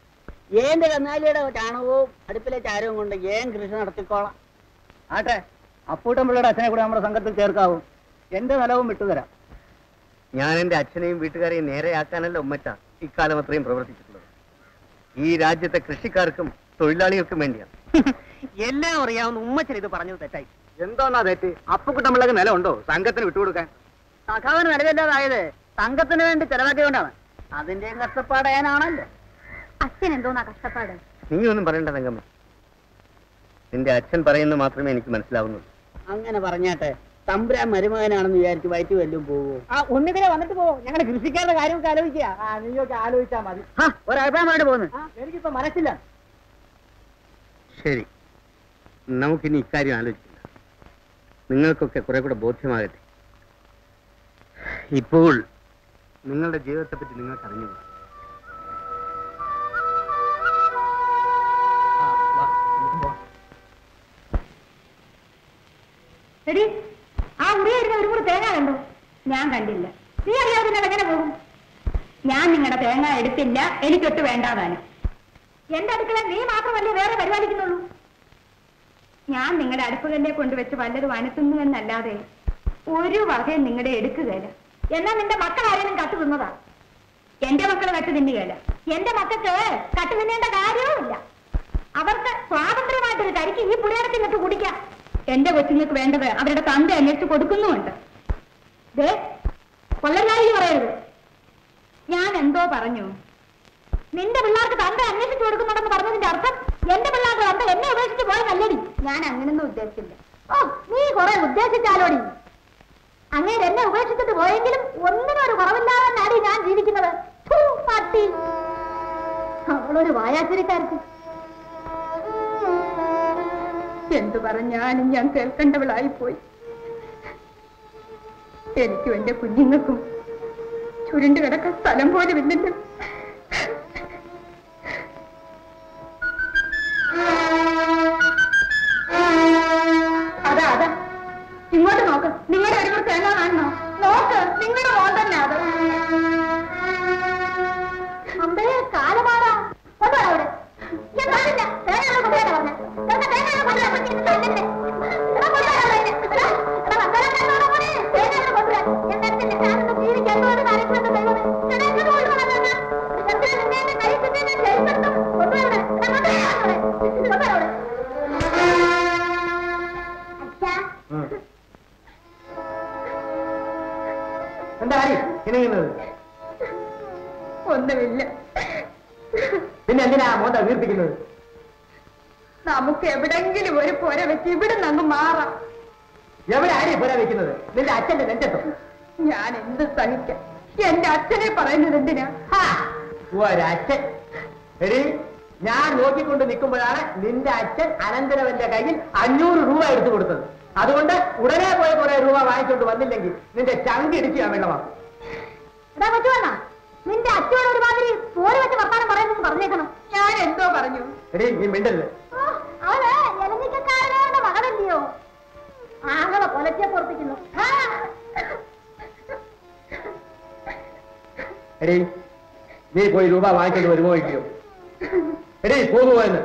ഏന്റെ കന്നാലിയുടെ ചാണകവും അടുപ്പിലെ ചാരവും കൊണ്ട് ഏൻ കൃഷി നടത്തിക്കോളാം ആട്ടെ അപ്പൂട്ടമ്പിള്ളയുടെ അച്ഛനെ കൂടെ നമ്മുടെ സംഘത്തിൽ ചേർക്കാവും എന്റെ നിലവും വിട്ടുതരാം ഞാൻ എന്റെ അച്ഛനെയും വീട്ടുകാരെയും നേരെയാക്കാനല്ല ഉമ്മച്ച ഇക്കാലം അത്രയും പ്രവർത്തിച്ചിട്ടുള്ളത് ഈ രാജ്യത്തെ കൃഷിക്കാർക്കും തൊഴിലാളികൾക്കും വേണ്ടിയാണ് എല്ലാം അറിയാവുന്ന ഉമ്മച്ചൻ ഇത് പറഞ്ഞത് തെറ്റായി എന്താന്നാ തെറ്റ് അപ്പുക്കുട്ടമ്പിള്ളക്ക് നിലമുണ്ടോ സംഘത്തിന് വിട്ടുകൊടുക്കാൻ സഖാവിന് നിലവില്ലാതായത് സംഘത്തിന് വേണ്ടി ചെലവാക്കിയതുകൊണ്ടാണ് അതിന്റെയും കഷ്ടപ്പാടേനാണല്ലോ അച്ഛൻ എന്തോന്നാ കഷ്ടപ്പാട് നീ ഒന്നും പറയണ്ട തങ്കമ്മ നിന്റെ അച്ഛൻ പറയുന്നത് മാത്രമേ എനിക്ക് മനസ്സിലാവുന്നുള്ളൂ അങ്ങനെ പറഞ്ഞാട്ടെ തമ്പുരാൻ മരുമകനാണെന്ന് വിചാരിച്ച് വയറ്റി വല്ലതും പോവോ ആ ഒന്നിതിനെ വന്നിട്ട് പോ ഞങ്ങളുടെ കൃഷിക്കാരുടെ കാര്യമൊക്കെ ആലോചിക്കുക ആ നീയൊക്കെ ആലോചിച്ചാ മതി ഒരഭിപ്രായമായിട്ട് പോകുന്നു ആ, എനിക്കിപ്പോ മനസ്സില്ല ശരി നമുക്കിനി ഇക്കാര്യം ആലോചിക്കില്ല നിങ്ങൾക്കൊക്കെ കുറെ കൂടെ ബോധ്യമാകട്ടെ ഇപ്പോൾ നിങ്ങളുടെ ജീവിതത്തെ പറ്റി നിങ്ങൾക്ക് അറിഞ്ഞു എടി ആ ഉറിയായിരുന്ന ഒരു കൂടി തേങ്ങ കണ്ടു ഞാൻ കണ്ടില്ല നീ അറിയാതെ പിന്നെ എങ്ങനെ പോകും ഞാൻ നിങ്ങളുടെ തേങ്ങ എടുത്തില്ല എനിക്കൊട്ട് വേണ്ടാതാനും എന്റെ അടുക്കള നീ മാത്രമല്ലേ വേറെ പരിപാലിക്കുന്നുള്ളൂ ഞാൻ നിങ്ങളുടെ അടുപ്പുകല്ലെ കൊണ്ടുവച്ച് വല്ലതും അനത്തുന്നു എന്നല്ലാതെ ഒരു വകയും നിങ്ങളുടെ എടുക്കുകയില്ല എന്നാൽ നിന്റെ മക്കൾ ആരെങ്കിലും കട്ടു തിന്നതാ എന്റെ മക്കൾ കട്ടു തിന്നുകയില്ല എന്റെ മക്കൾക്ക് കട്ടു തിന്നേണ്ട കാര്യവുമില്ല അവർക്ക് സ്വാതന്ത്ര്യമായിട്ടൊരു കരിക്ക് ഈ പുളിയടത്തിൽ നിന്നിട്ട് കുടിക്കാം എന്റെ കൊച്ചുങ്ങൾക്ക് വേണ്ടത് അവരുടെ തന്ത അന്വേഷിച്ച് കൊടുക്കുന്നുമുണ്ട് ദേ കൊള്ളലായി പറയരുത് ഞാൻ എന്തോ പറഞ്ഞു നിന്റെ പിള്ളേർക്ക് തന്ത അന്വേഷിച്ചു കൊടുക്കുന്നുണ്ടെന്ന് പറഞ്ഞതിന്റെ അർത്ഥം എന്റെ പിള്ളേർക്ക് തന്ത എന്നെ ഉപേക്ഷിച്ച് പോയതല്ലടി ഞാൻ അങ്ങനൊന്നും ഉദ്ദേശിച്ചില്ല ഓ നീ കുറെ ഉദ്ദേശിച്ചാലോടി അങ്ങേര് എന്നെ ഉപേക്ഷിച്ചിട്ട് പോയെങ്കിലും ഒന്നിനും ഒരു കുറവില്ലാതെന്നാടി ഞാൻ ജീവിക്കുന്നത് ഫൂ, പട്ടി അവളൊരു വായാച്ചരിക്കാർക്ക് എന്തു പറഞ്ഞാലും ഞാൻ കേൾക്കേണ്ടവളായി പോയി എനിക്കും എന്റെ കുഞ്ഞുങ്ങൾക്കും ചുരുണ്ടു കിടക്കാൻ സ്ഥലം പോലും ഇല്ലല്ലോ അതാ അതാ ഇങ്ങോട്ട് നോക്ക് നിങ്ങളുടെ അടിപൊളി തേങ്ങ കാണണോ നോക്ക് നിങ്ങളുടെ മോൻ തന്നെ അത് അമ്പേ കാലമാടാ കൊണ്ടുവാ അവിടെ ഞാൻ കാണില്ല തേങ്ങ കൊണ്ടുവരാ പറഞ്ഞ തേങ്ങ കൊണ്ടുവരാ തന്നെ എടാ കൊണ്ടുവരാ അതിനെ. എടാ, എടാ, വന്നേരം ഞാൻ നോടാ മോനെ. തേങ്ങ കൊണ്ടുവരാ ഞാൻ തരത്തില്ല ഞാനൊന്ന് മോന്താ വീർപ്പിക്കുന്നത് നമുക്ക് എവിടെങ്കിലും ഒരു പുര വെച്ച് ഇവിടെ നിന്ന് മാറാം എവിടെ ആരെയും പുര വെക്കുന്നത് നിന്റെ അച്ഛന്റെ നെഞ്ചത്തോ ഞാൻ എന്ത് സഹിക്കാം എന്റെ അച്ഛനെ പറയുന്നത് എന്തിനാ ഒരച്ഛൻ എടി ഞാൻ നോക്കിക്കൊണ്ട് നിൽക്കുമ്പോഴാണ് നിന്റെ അച്ഛൻ അനന്തരവന്റെ കയ്യിൽ അഞ്ഞൂറ് രൂപ എടുത്തു കൊടുത്തത് അതുകൊണ്ട് ഉടനെ പോയി കുറെ രൂപ വാങ്ങിക്കൊണ്ട് വന്നില്ലെങ്കിൽ നിന്റെ ചങ്ക് ഇടിച്ച് ഞാൻ വെള്ളമാക്കും എടാ പറ്റുവണ്ണ നിന്റെ അച്ഛനോട് ഒരുമാതിരി പോര് വെച്ച് വർത്താനം പറയുന്നത് പറഞ്ഞേക്കണം ഞാൻ എന്തോ പറഞ്ഞു എടി നീ മിണ്ടരുത് അവന് എലഞ്ഞിക്കാരനായ മകനല്ലയോ ആങ്ങളെ കൊലക്കെ പൊറപ്പിക്കുന്നു എടി നീ പോയി രൂപ വാങ്ങിക്കൊണ്ട് വരുമോ ഇല്ലയോ എടി പോകുമോ എന്ന്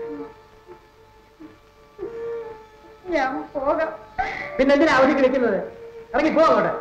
ഞാൻ പോകാം പിന്നെ എന്തിനാ അവധിക്ക് നിൽക്കുന്നത് ഇറങ്ങി പോ അങ്ങോട്ട്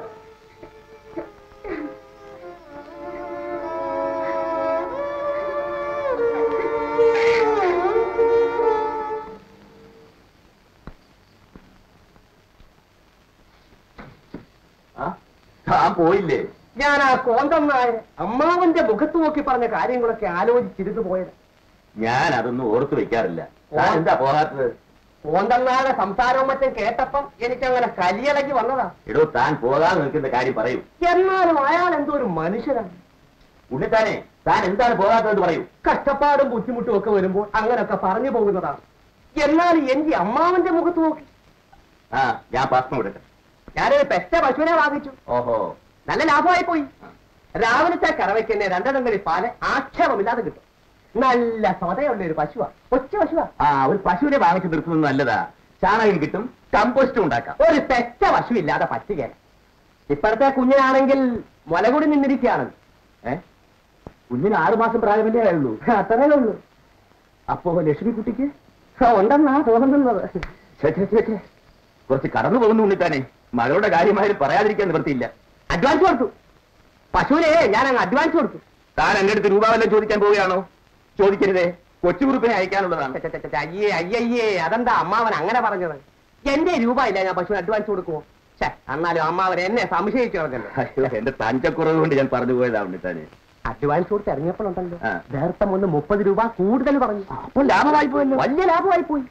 ആ? താൻ പോയില്ലേ ഞാൻ ആ കോന്തം നായർ അമ്മാവന്റെ മുഖത്ത് നോക്കി പറഞ്ഞ കാര്യങ്ങളൊക്കെ ആലോചിച്ചിരുന്നു പോയത് ഞാൻ അതൊന്നും ഓർത്തു വെക്കാറില്ല താൻ എന്താ പോകാത്തത് കോന്തം നായരുടെ സംസാരവും മറ്റും കേട്ടപ്പം എനിക്കങ്ങനെ കലിയിളക്കി വന്നതാ എടോ താൻ പോകാൻ നിൽക്കുന്ന കാര്യം പറയൂ എന്നാലും അയാൾ എന്തോ ഒരു മനുഷ്യനാണ് ഉണ്ണിത്താനെ താൻ എന്താണ് പോകാത്തതെന്ന് പറയൂ കഷ്ടപ്പാടും ബുദ്ധിമുട്ടും ഒക്കെ വരുമ്പോൾ അങ്ങനൊക്കെ പറഞ്ഞു പോകുന്നതാണ് എന്നാൽ എന്റെ അമ്മാവന്റെ മുഖത്ത് നോക്കി ആ ഞാൻ ഭക്ഷണം കൊടുക്കട്ടെ ഞാനൊരു പെറ്റ പശുവിനെ വാങ്ങിച്ചു ഓഹോ നല്ല ലാഭമായി പോയി രാവിലത്തെ കറവയ്ക്ക് തന്നെ രണ്ടെണ്ണം കളി പാല് ആക്ഷേപമില്ലാതെ കിട്ടും നല്ല സ്വതയുള്ള ഒരു പശുവാ കൊച്ചു പശുവാ ആ ഒരു പശുവിനെ വാങ്ങിച്ചു നിർത്തുന്നത് നല്ലതാ ചാണകം കിട്ടും കമ്പോസ്റ്റും ഉണ്ടാക്കാം ഒരു പെറ്റ പശു ഇല്ലാതെ പറ്റുകയില്ല ഇപ്പോഴത്തെ കുഞ്ഞിനാണെങ്കിൽ മുലകൂടി നിന്നിരിക്കുകയാണ് ഏ കുഞ്ഞിന് ആറുമാസം പ്രായമല്ലേ ആയുള്ളൂ അത്രേ ഉള്ളൂ അപ്പോ ലക്ഷ്മിക്കുട്ടിക്ക് ഉണ്ടെന്നാ തോന്നുന്നത് ഛെ, ഛെ, ഛെ, ഛെ. കുറച്ച് കടന്നു പോകുന്നു ഉണ്ണിത്താനെ മകളുടെ കാര്യമായാലും പറയാതിരിക്കാൻ നിവൃത്തിയില്ല അഡ്വാൻസ് കൊടുത്തു പശുവിനെ ഞാൻ അങ്ങ് അഡ്വാൻസ് കൊടുത്തു താൻ എന്റെ അടുത്ത് രൂപ വല്ലതും ചോദിക്കാൻ പോവുകയാണോ ചോദിക്കരുതേ കൊച്ചു കുറുപ്പിനെ അയക്കാനുള്ളതാണ് ഛെ, ഛെ, ഛെ, ഛെ, അയ്യേ അയ്യയ്യേ അതെന്താ അമ്മാവൻ അങ്ങനെ പറഞ്ഞത് എന്റെ രൂപ ഇല്ല ഞാൻ പശുവിന് അഡ്വാൻസ് കൊടുക്കുമോ ഛേ എന്നാലും അമ്മാവൻ എന്നെ സംശയിച്ചു കളഞ്ഞല്ലോ അയ്യോ എന്റെ തഞ്ചക്കുറവ് കൊണ്ട് ഞാൻ പറഞ്ഞു പോയതാ ഉണ്ണിത്താനെ അഡ്വാൻസ് കൊടുത്ത് ഇറങ്ങിയപ്പോഴുണ്ടല്ലോ ആ. നേരത്തെ ഒന്ന് മുപ്പത് രൂപ കൂടുതൽ പറഞ്ഞു അപ്പോൾ ലാഭമായി പോയല്ലോ വലിയ ലാഭമായി പോയി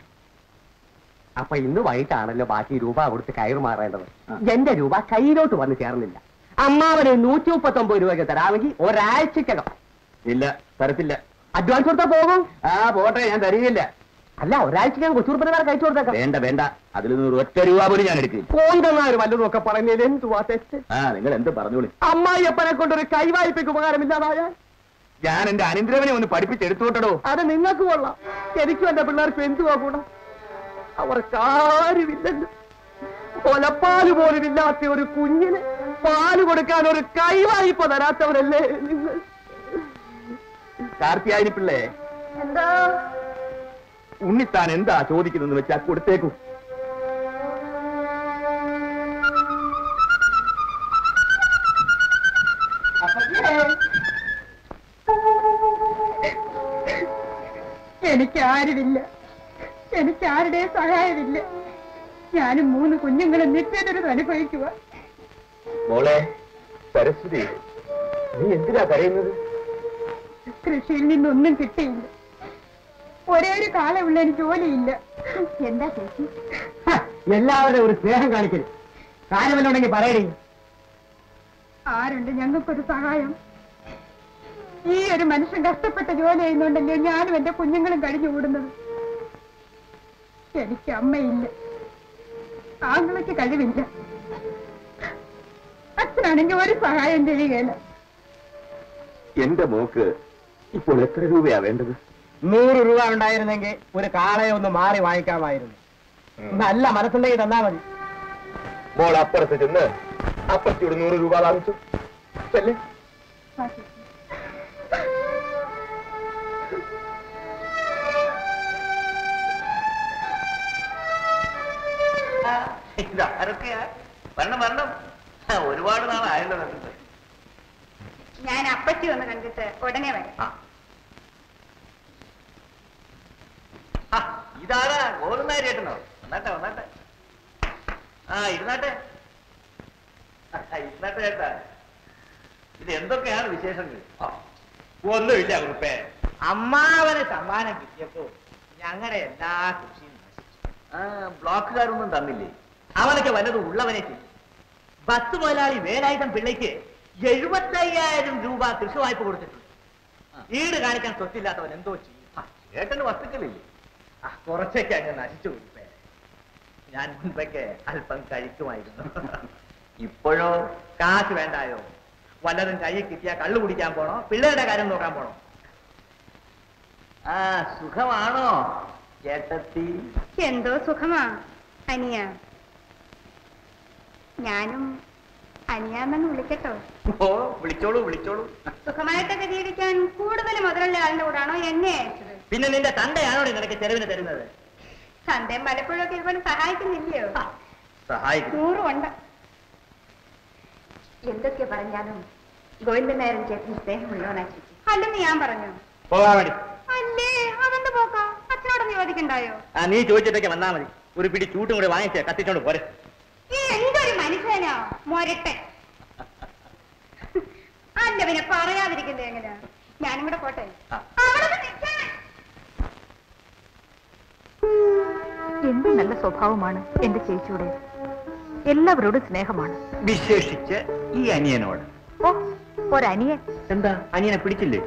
അപ്പൊ ഇന്ന് വൈകിട്ടാണല്ലോ ബാക്കി രൂപ കൊടുത്ത് കയറ് മാറേണ്ടത് ആ. എന്റെ രൂപ കയ്യിലോട്ട് വന്ന് ചേർന്നില്ല അമ്മാവന് നൂറ്റി മുപ്പത്തി ഒമ്പത് രൂപയ്ക്ക് തരാമെങ്കിൽ ഒരാഴ്ചക്കകം ഇല്ല തരത്തില്ല അഡ്വാൻസ് കൊടുത്താൽ പോകും ആ പോട്ടെ ഞാൻ തരികയില്ല അല്ല ഒരാഴ്ചക്കകം കൊച്ചുറുപ്പനെ കഴിച്ചു കൊടുത്തേക്കാം വേണ്ട വേണ്ട അതിൽ നിന്ന് ഒരു ഒറ്റ രൂപ പോലും ഞാൻ എടുക്കില്ല പോണ്ടെന്നാര് വല്ലതും ഒക്കെ പറഞ്ഞതിൽ എന്തുവാ തെറ്റ് ആ നിങ്ങൾ എന്ത് പറഞ്ഞോളി അമ്മായിയപ്പനെ കൊണ്ടൊരു കൈവായ്പയ്ക്ക് ഉപകാരമില്ലാതായാൽ ഞാൻ എന്റെ അനിന്ദ്രവനെ ഒന്ന് പഠിപ്പിച്ചെടുത്തോട്ടടോ അത് നിങ്ങൾക്ക് കൊള്ളാം എനിക്കും എന്റെ പിള്ളേർക്കും എന്തുവാ കൂടാ അവർക്കാരുമില്ലല്ലോ കൊലപ്പാല് പോലും ഇല്ലാത്ത ഒരു കുഞ്ഞിന് പാല് കൊടുക്കാൻ ഒരു കൈവായ്പ തരാത്തവരല്ലേ നിങ്ങൾ കാർത്തിയായനി പിള്ളേ എന്തോ ഉണ്ണിത്താൻ എന്താ ചോദിക്കുന്നതെന്ന് വെച്ചാ കൊടുത്തേക്കൂ എനിക്ക് ആരുമില്ല എനിക്ക് ആരുടെ സഹായമില്ല ഞാനും മൂന്ന് കുഞ്ഞുങ്ങളും നിത്യദുരിതം അനുഭവിക്കുക മോളെ സരസ്വതി നീ എന്തിനാ കരയുന്നത് കൃഷിയിൽ നിന്നൊന്നും കിട്ടിയില്ല ഒരേ ഒരു കാലമുള്ള എനിക്ക് ജോലിയില്ല എന്താ ചേച്ചി ഹ, എല്ലാവരുടെയും ഒരു സ്നേഹം കാണിക്കരുത് കാര്യമല്ല ഉണ്ടെങ്കിൽ പറയണേ ആരുണ്ട് ഞങ്ങൾക്കൊരു സഹായം ഈ ഒരു മനുഷ്യൻ കഷ്ടപ്പെട്ട് ജോലി ചെയ്യുന്നുണ്ടല്ലോ ഞാനും എന്റെ കുഞ്ഞുങ്ങളും കഴിഞ്ഞു കൂടുന്നത് എനിക്ക് അമ്മയില്ല ആങ്ങളയ്ക്ക് കഴിവില്ല അച്ഛനാണെങ്കിൽ ഒരു സഹായം ചെയ്യുകയില്ല എന്റെ മോക്ക് ഇപ്പോൾ എത്ര രൂപയാ വേണ്ടത് നൂറ് രൂപ ഉണ്ടായിരുന്നെങ്കിൽ ഒരു കാളയെ ഒന്ന് മാറി വാങ്ങിക്കാമായിരുന്നു നല്ല മനസ്സുണ്ടെങ്കിൽ തന്നാ മതി മോൾ അപ്പുറത്ത് ചെന്ന് അപ്പുറത്തോട് നൂറ് രൂപ വാങ്ങിച്ചു ചെല്ലേ ഇതാരൊക്കെയാ വരണം വരണം ആ, ഒരുപാട് നാളായല്ലോ കണ്ടിട്ട് ഞാൻ അപ്പച്ചി ഒന്ന് കണ്ടിട്ട് ഉടനെ വരാം ആ. ആ, ഇതാരാ ഗോകുലനാരി ചേട്ടനോ വന്നാട്ടെ വന്നാട്ടെ ആ ഇരുന്നാട്ടെ ആ, ഇരുന്നാട്ടെ ചേട്ടാ ഇത് എന്തൊക്കെയാണ് വിശേഷങ്ങൾ ആ, ഒന്നുമില്ല കുറുപ്പേ അമ്മാവന് സമ്മാനം കിട്ടിയപ്പോ ഞങ്ങളുടെ എല്ലാ കൃഷിയും നശിച്ചു ആ ബ്ലോക്കുകാരൊന്നും തന്നില്ലേ അവനൊക്കെ വല്ലതും ഉള്ളവനെ ചെയ്യും ബസ് മുതലാളി വേലായുധം പിള്ളയ്ക്ക് എഴുപത്തയ്യായിരം രൂപ കൃഷി വായ്പ കൊടുത്തിട്ടുണ്ട് ഈട് കാണിക്കാൻ സ്വത്തില്ലാത്തവൻ എന്തോ ചെയ്യും ആ, ചേട്ടന് വസ്തുക്കളില്ലേ ആ, കുറച്ചൊക്കെ അങ്ങ് നശിച്ചു കൊടുപ്പേ ഞാൻ മുൻപൊക്കെ അല്പം കഴിക്കുമായിരുന്നു ഇപ്പോഴോ കാശ് വേണ്ടായോ വല്ലതും കയ്യിൽ കിട്ടിയാ കള്ളു കുടിക്കാൻ പോണോ പിള്ളേരുടെ കാര്യം നോക്കാൻ പോണോ ആ സുഖമാണോ ചേട്ടത്തി എന്തോ സുഖമാ അനിയ ഞാനും അനിയാന്നങ്ങ് വിളിക്കട്ടോ ഓ വിളിച്ചോളൂ വിളിച്ചോളൂ സുഖമായിട്ടൊക്കെ ജീവിക്കാൻ കൂടുതൽ മുതലുള്ള ആളിന്റെ കൂടാണോ എന്നെ അയച്ചത് പിന്നെ നിന്റെ തന്തയാണോ നിനക്ക് ചെലവിന് തരുന്നത് സന്ധ്യം പലപ്പോഴൊക്കെ ഇതുപോലെ സഹായിക്കുന്നില്ലയോ സഹായിക്കും നൂറും ഉണ്ട് എന്തൊക്കെ പറഞ്ഞാലും ഗോവിന്ദൻ നായരൻ ചേട്ടന് സ്നേഹമുള്ളവനാ ചേച്ചി അല്ലെന്ന് ഞാൻ പറഞ്ഞു പോകാൻ വേണ്ടി അല്ലേ അതെന്ത് പോക്കാ അച്ഛനോടൊന്ന് ചോദിക്കണ്ടായോ ആ നീ ചോദിച്ചിട്ടൊക്കെ വന്നാ മതി ഒരു പിടി ചൂട്ടും കൂടെ വാങ്ങിച്ച് കത്തിച്ചോണ്ട് പോരെ ഈ എന്തൊരു മനുഷ്യനാ മൊരട്ടെ അല്ല പിന്നെ പറയാതിരിക്കുന്നത് എങ്ങനെയാ ഞാനും കൂടെ പോട്ടെ ആ. അവിടെ ഒന്ന് നിൽക്കാൻ. എന്ത് നല്ല സ്വഭാവമാണ് എന്റെ ചേച്ചിയുടെ എല്ലാവരോടും സ്നേഹമാണ് വിശേഷിച്ച് ഈ അനിയനോട് ഓ ഒരനിയൻ എന്താ അനിയനെ പിടിച്ചില്ലേ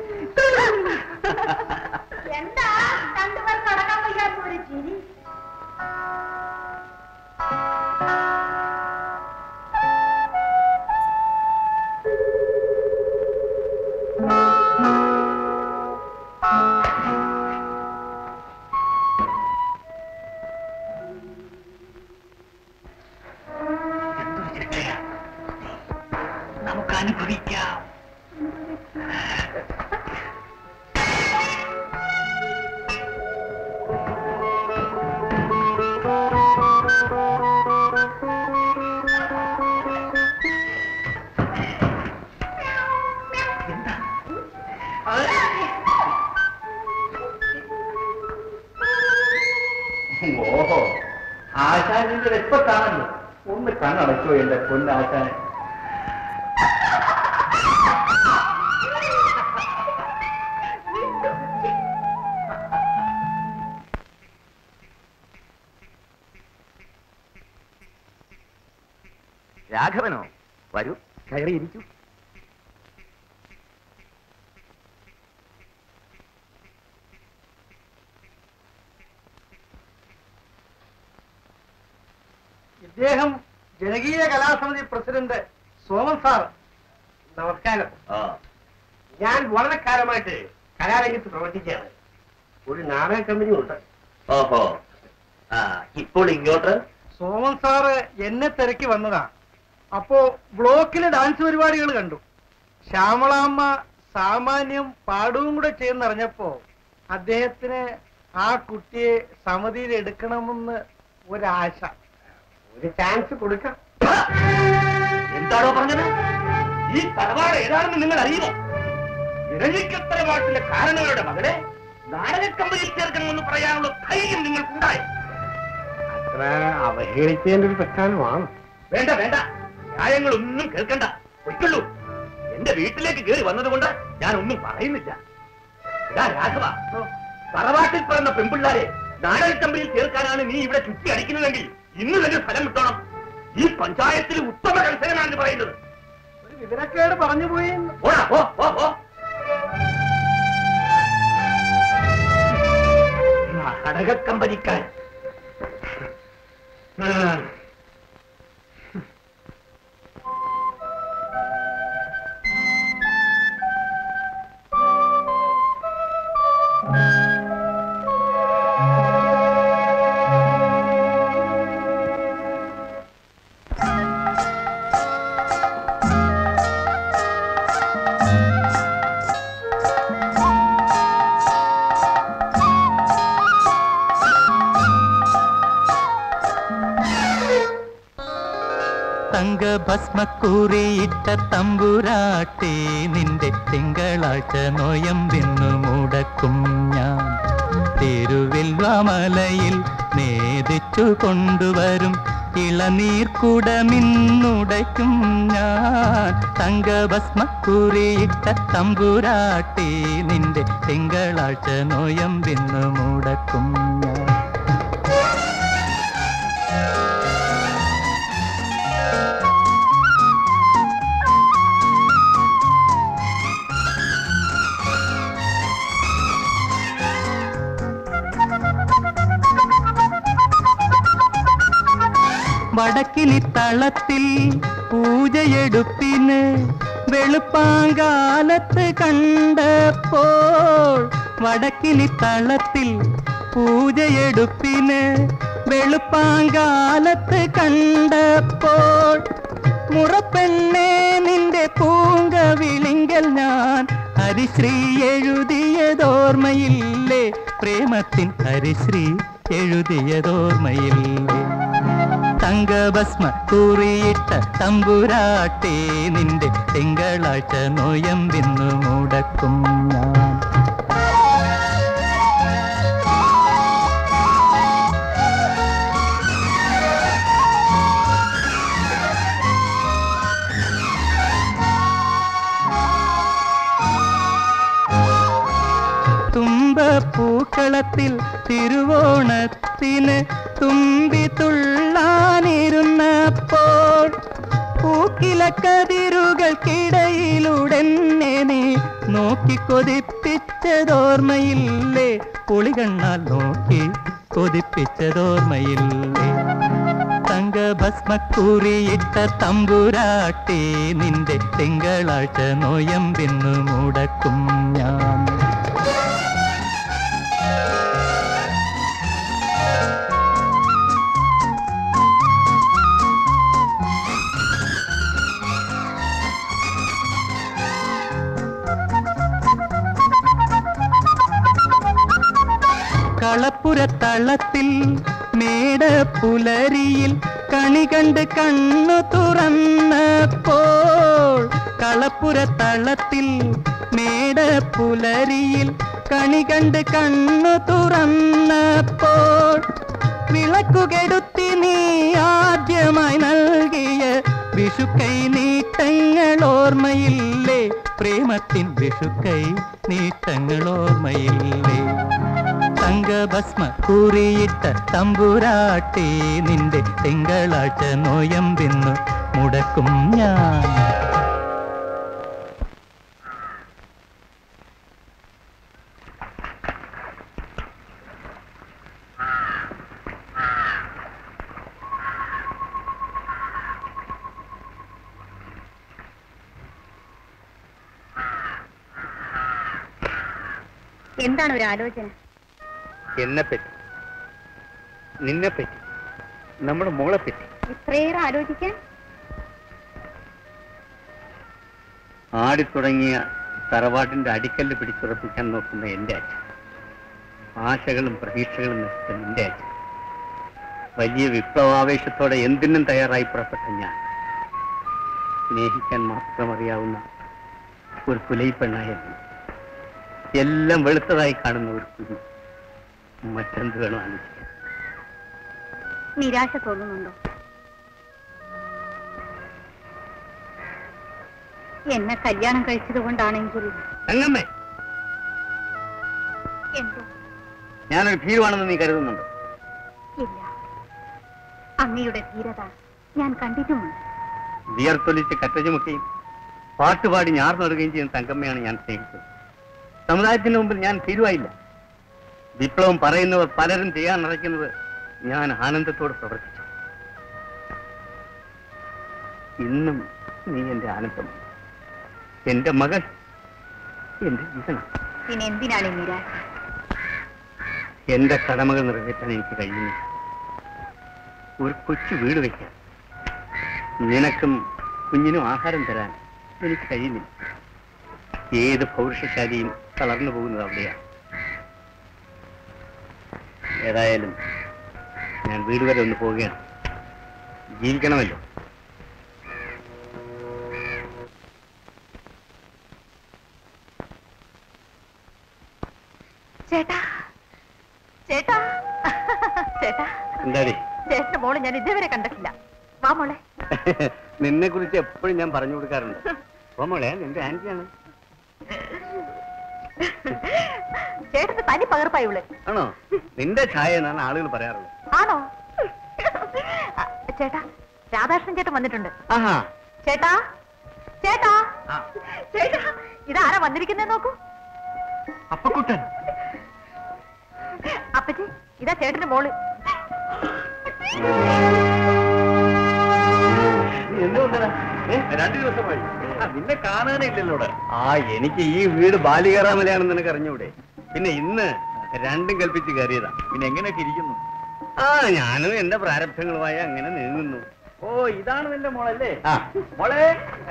എന്താ രണ്ടുപേർക്ക് അടക്കാൻ വയ്യാത്ത ഒരു ചിരി നമുക്ക് അനുഭവിക്കാം ഓഹോ ആശാനിന്റെ രക്തത്താണല്ലോ ഒന്ന് കണ്ണടച്ചോ എന്റെ പൊന്നാശാൻ രാഘവനോ വരൂ കയറിയിരിക്കൂ ഇദ്ദേഹം ജനകീയ കലാസമിതി പ്രസിഡന്റ് സോമൻ സാർ നമസ്കാരം ആ ഞാൻ വളരെ കാലമായിട്ട് കലാരംഗത്ത് പ്രവർത്തിക്കുകയാണ് ഒരു നാടക കമ്പനി ഉണ്ട് ഓഹോ ആ ഇപ്പോൾ ഇങ്ങോട്ട് സോമൻ സാറ് എന്നെ തിരക്കി വന്നതാ അപ്പോ ബ്ലോക്കിലെ ഡാൻസ് പരിപാടികൾ കണ്ടു ശ്യാമളാമ്മ സാമാന്യം പാടവും കൂടെ ചെയ്യുന്നറിഞ്ഞപ്പോ അദ്ദേഹത്തിന് ആ കുട്ടിയെ സമിതിയിൽ എടുക്കണമെന്ന് ഒരാശ ഒരു ചാൻസ് കൊടുക്കാം എന്താണോ പറഞ്ഞത് ഈ തറവാട് ഏതാണെന്ന് നിങ്ങൾ അറിയുമോ ഇരഞ്ഞിക്കത്തറവാട്ടിലെ കാരണങ്ങളുടെ മകളെ നാടകക്കമ്പനിയിൽ ചേർക്കണമെന്ന് പറയാനുള്ള ധൈര്യം നിങ്ങൾക്കുണ്ടായി അത്ര അവഹേളിക്കേണ്ട ഒരു പ്രസ്ഥാനമാണ് വേണ്ട വേണ്ട ന്യായങ്ങളൊന്നും കേൾക്കണ്ട പൊയ്ക്കൊള്ളൂ എന്റെ വീട്ടിലേക്ക് കയറി വന്നതുകൊണ്ട് ഞാൻ ഒന്നും പറയുന്നില്ല ഇതാ രാഘവ തറവാട്ടിൽ പിറന്ന പെൺപിള്ളാരെ നാടക കമ്പനിയിൽ ചേർക്കാനാണ് നീ ഇവിടെ ചുറ്റി അടിക്കുന്നതെങ്കിൽ ഇന്ന് തന്നെ ഫലം കിട്ടണം ഈ പഞ്ചായത്തിൽ ഉത്തമ കർഷകനാണെന്ന് പറയുന്നത് ഒരു വിവരക്കേട് പറഞ്ഞു പോയി ഓടാ ഓ ഓ ഓ നാടക കമ്പനിക്കാരൻ ഉം. തങ്കഭസ്മക്കൂറിയിട്ട തമ്പുരാട്ടി നിന്റെ തിങ്കളാഴ്ച നോയമ്പിന്നു മുടക്കും ഞാൻ തിരുവിൽവാമലയിൽ നേദിച്ചു കൊണ്ടുവരും ഇളനീർക്കുടമിന്നുടയ്ക്കും ഞാൻ തങ്കഭസ്മ കുറിയിട്ട തമ്പുരാട്ടി നിന്റെ തിങ്കളാഴ്ച നോയമ്പിന്നു മുടക്കും ഞാൻ വടക്കിനി തളത്തിൽ പൂജയെടുപ്പിന് വെളുപ്പാങ്കാലത്ത് കണ്ടപ്പോൾ വടക്കിനി തളത്തിൽ പൂജയെടുപ്പിന് വെളുപ്പാങ്കാലത്ത് കണ്ടപ്പോൾ മുറപ്പെണ്ണേ നിന്റെ പൂങ്ക വിളിങ്കൽ ഞാൻ ഹരിശ്രീ എഴുതിയതോർമ്മയില്ലേ പ്രേമത്തിൻ ഹരിശ്രീ എഴുതിയതോർമ്മയില്ലേ തങ്കഭസ്മ കുറിയിട്ട തമ്പുരാട്ടി നിന്റെ തിങ്കളാഴ്ച നോയമ്പിന്നു മുടക്കും ഞാൻ തുമ്പപ്പൂക്കളത്തിൽ തിരുവോണത്തിന് തുമ്പി തുള്ളാനിരുന്നപ്പോൾ പൂക്കില കതിരുകൾക്കിടയിലൂടെന്നെ നീ നോക്കി കൊതിപ്പിച്ചതോർമ്മയില്ലേ പുളികണ്ണാൽ നോക്കി കൊതിപ്പിച്ചതോർമ്മയില്ലേ തങ്കഭസ്മക്കുറിയിട്ട തമ്പുരാട്ടി നിന്റെ തിങ്കളാഴ്ച നോയമ്പിന്നു മുടക്കും ഞാൻ കളപ്പുരത്തളത്തിൽ മേട പുലരിയിൽ കണി കണ്ട് കണ്ണു തുറന്നപ്പോൾ കളപ്പുരത്തളത്തിൽ മേട പുലരിയിൽ കണി കണ്ട് കണ്ണു തുറന്നപ്പോൾ വിളക്കുകെടുത്തി നീ ആദ്യമായി നൽകിയ വിഷുക്കൈ നീട്ടങ്ങൾ ഓർമ്മയില്ലേ പ്രേമത്തിൻ വിഷുക്കൈ നീട്ടങ്ങൾ ഓർമ്മയില്ലേ തങ്കഭസ്മ കുറിയിട്ട തമ്പുരാട്ടി നിന്റെ തിങ്കളാഴ്ച നോയമ്പിന്നു മുടക്കും ഞാൻ എന്താണ് ഒരു ആലോചന എന്നെപ്പറ്റി നിന്നെപ്പറ്റി നമ്മുടെ മോളെപ്പറ്റി ഇത്രയേറെ ആലോചിക്കാൻ ആടിത്തുടങ്ങിയ തറവാട്ടിന്റെ അടിക്കല്ല് പിടിച്ചുറപ്പിക്കാൻ നോക്കുന്ന എന്റെ അച്ഛൻ ആശകളും പ്രതീക്ഷകളും നശിച്ച നിന്റെ അച്ഛൻ വലിയ വിപ്ലവാവേശത്തോടെ എന്തിനും തയ്യാറായി പുറപ്പെട്ട ഞാൻ സ്നേഹിക്കാൻ മാത്രം അറിയാവുന്ന ഒരു പുലയിപ്പെണ്ണായിരുന്നു എല്ലാം വെളുത്തതായി കാണുന്ന ഒരു കുഞ്ഞു മറ്റെന്ത് വേണം ആലോചിക്കാൻ നിരാശ തോന്നുന്നുണ്ടോ എന്നെ കല്യാണം കഴിച്ചത് കൊണ്ടാണെങ്കിൽ തങ്ങമ്മേ എന്തോ ഞാനൊരു ഭീരുവാണെന്ന് നീ കരുതുന്നുണ്ടോ ഇല്ല അങ്ങയുടെ ധീരത ഞാൻ കണ്ടിട്ടുമുണ്ട് വിയർത്തൊലിച്ച് കറ്റചുമക്കുകയും പാട്ടുപാടി ഞാർന്നിടുകയും ചെയ്യുന്ന തങ്കമ്മയാണ് ഞാൻ സ്നേഹിച്ചത് സമുദായത്തിന് മുമ്പിൽ ഞാൻ തീരുവായില്ല വിപ്ലവം പറയുന്നവർ പലരും ചെയ്യാൻ നിറയ്ക്കുന്നത് ഞാൻ ആനന്ദത്തോടെ പ്രവർത്തിച്ചു ഇന്നും നീ എന്റെ ആനന്ദം എന്റെ മകൾ എന്റെ ജീവനം പിന്നെ എന്തിനാണ് ഈ നിരാശ എന്റെ കടമകൾ നിറവേറ്റാൻ എനിക്ക് കഴിയുന്നില്ല ഒരു കൊച്ചു വീട് വയ്ക്കാൻ നിനക്കും കുഞ്ഞിനും ആഹാരം തരാൻ എനിക്ക് കഴിയുന്നില്ല ഏത് പൗരുഷശാലിയും തളർന്നു പോകുന്നത് അവിടെയാണ് ഏതായാലും ഞാൻ വീട് വരെ ഒന്ന് പോവുകയാണ് ജീവിക്കണമല്ലോ ചേട്ടാ ചേട്ടാ ചേട്ടാ എന്താടി ചേട്ടന്റെ മോള് ഞാൻ ഇതുവരെ കണ്ടിട്ടില്ല വാ മോളെ നിന്നെ കുറിച്ച് എപ്പോഴും ഞാൻ പറഞ്ഞു കൊടുക്കാറുണ്ട് ഓ മോളെ നിന്റെ ആന്റിയാണ് ചേട്ടന്റെ തനി പകർപ്പായി ഇവള് ആണോ നിന്റെ ഛായ എന്നാണ് ആളുകൾ പറയാറുള്ളത് ആണോ ആ, ചേട്ടാ രാധാകൃഷ്ണൻ ചേട്ടൻ വന്നിട്ടുണ്ട് ആഹാ ചേട്ടാ ചേട്ടാ ചേട്ടാ ഇതാരാ വന്നിരിക്കുന്നേ നോക്കൂ അപ്പക്കുട്ടൻ അപ്പച്ചി ഇതാ ചേട്ടന്റെ മോള് എന്തുകൊണ്ടാ രണ്ടു ദിവസമായി ആ, നിന്നെ കാണാനേ ഇല്ലല്ലോ ഇവിടെ ആ എനിക്ക് ഈ വീട് ബാലികേറാമലയാണെന്ന് നിനക്ക് അറിഞ്ഞൂടെ പിന്നെ ഇന്ന് രണ്ടും കൽപ്പിച്ച് കയറിയതാ പിന്നെ എങ്ങനെയൊക്കെ ഇരിക്കുന്നു ആ ഞാനും എന്റെ പ്രാരബ്ധങ്ങളുമായി അങ്ങനെ നീങ്ങുന്നു ഓ ഇതാണ് നിന്റെ മോളല്ലേ ആ മോളെ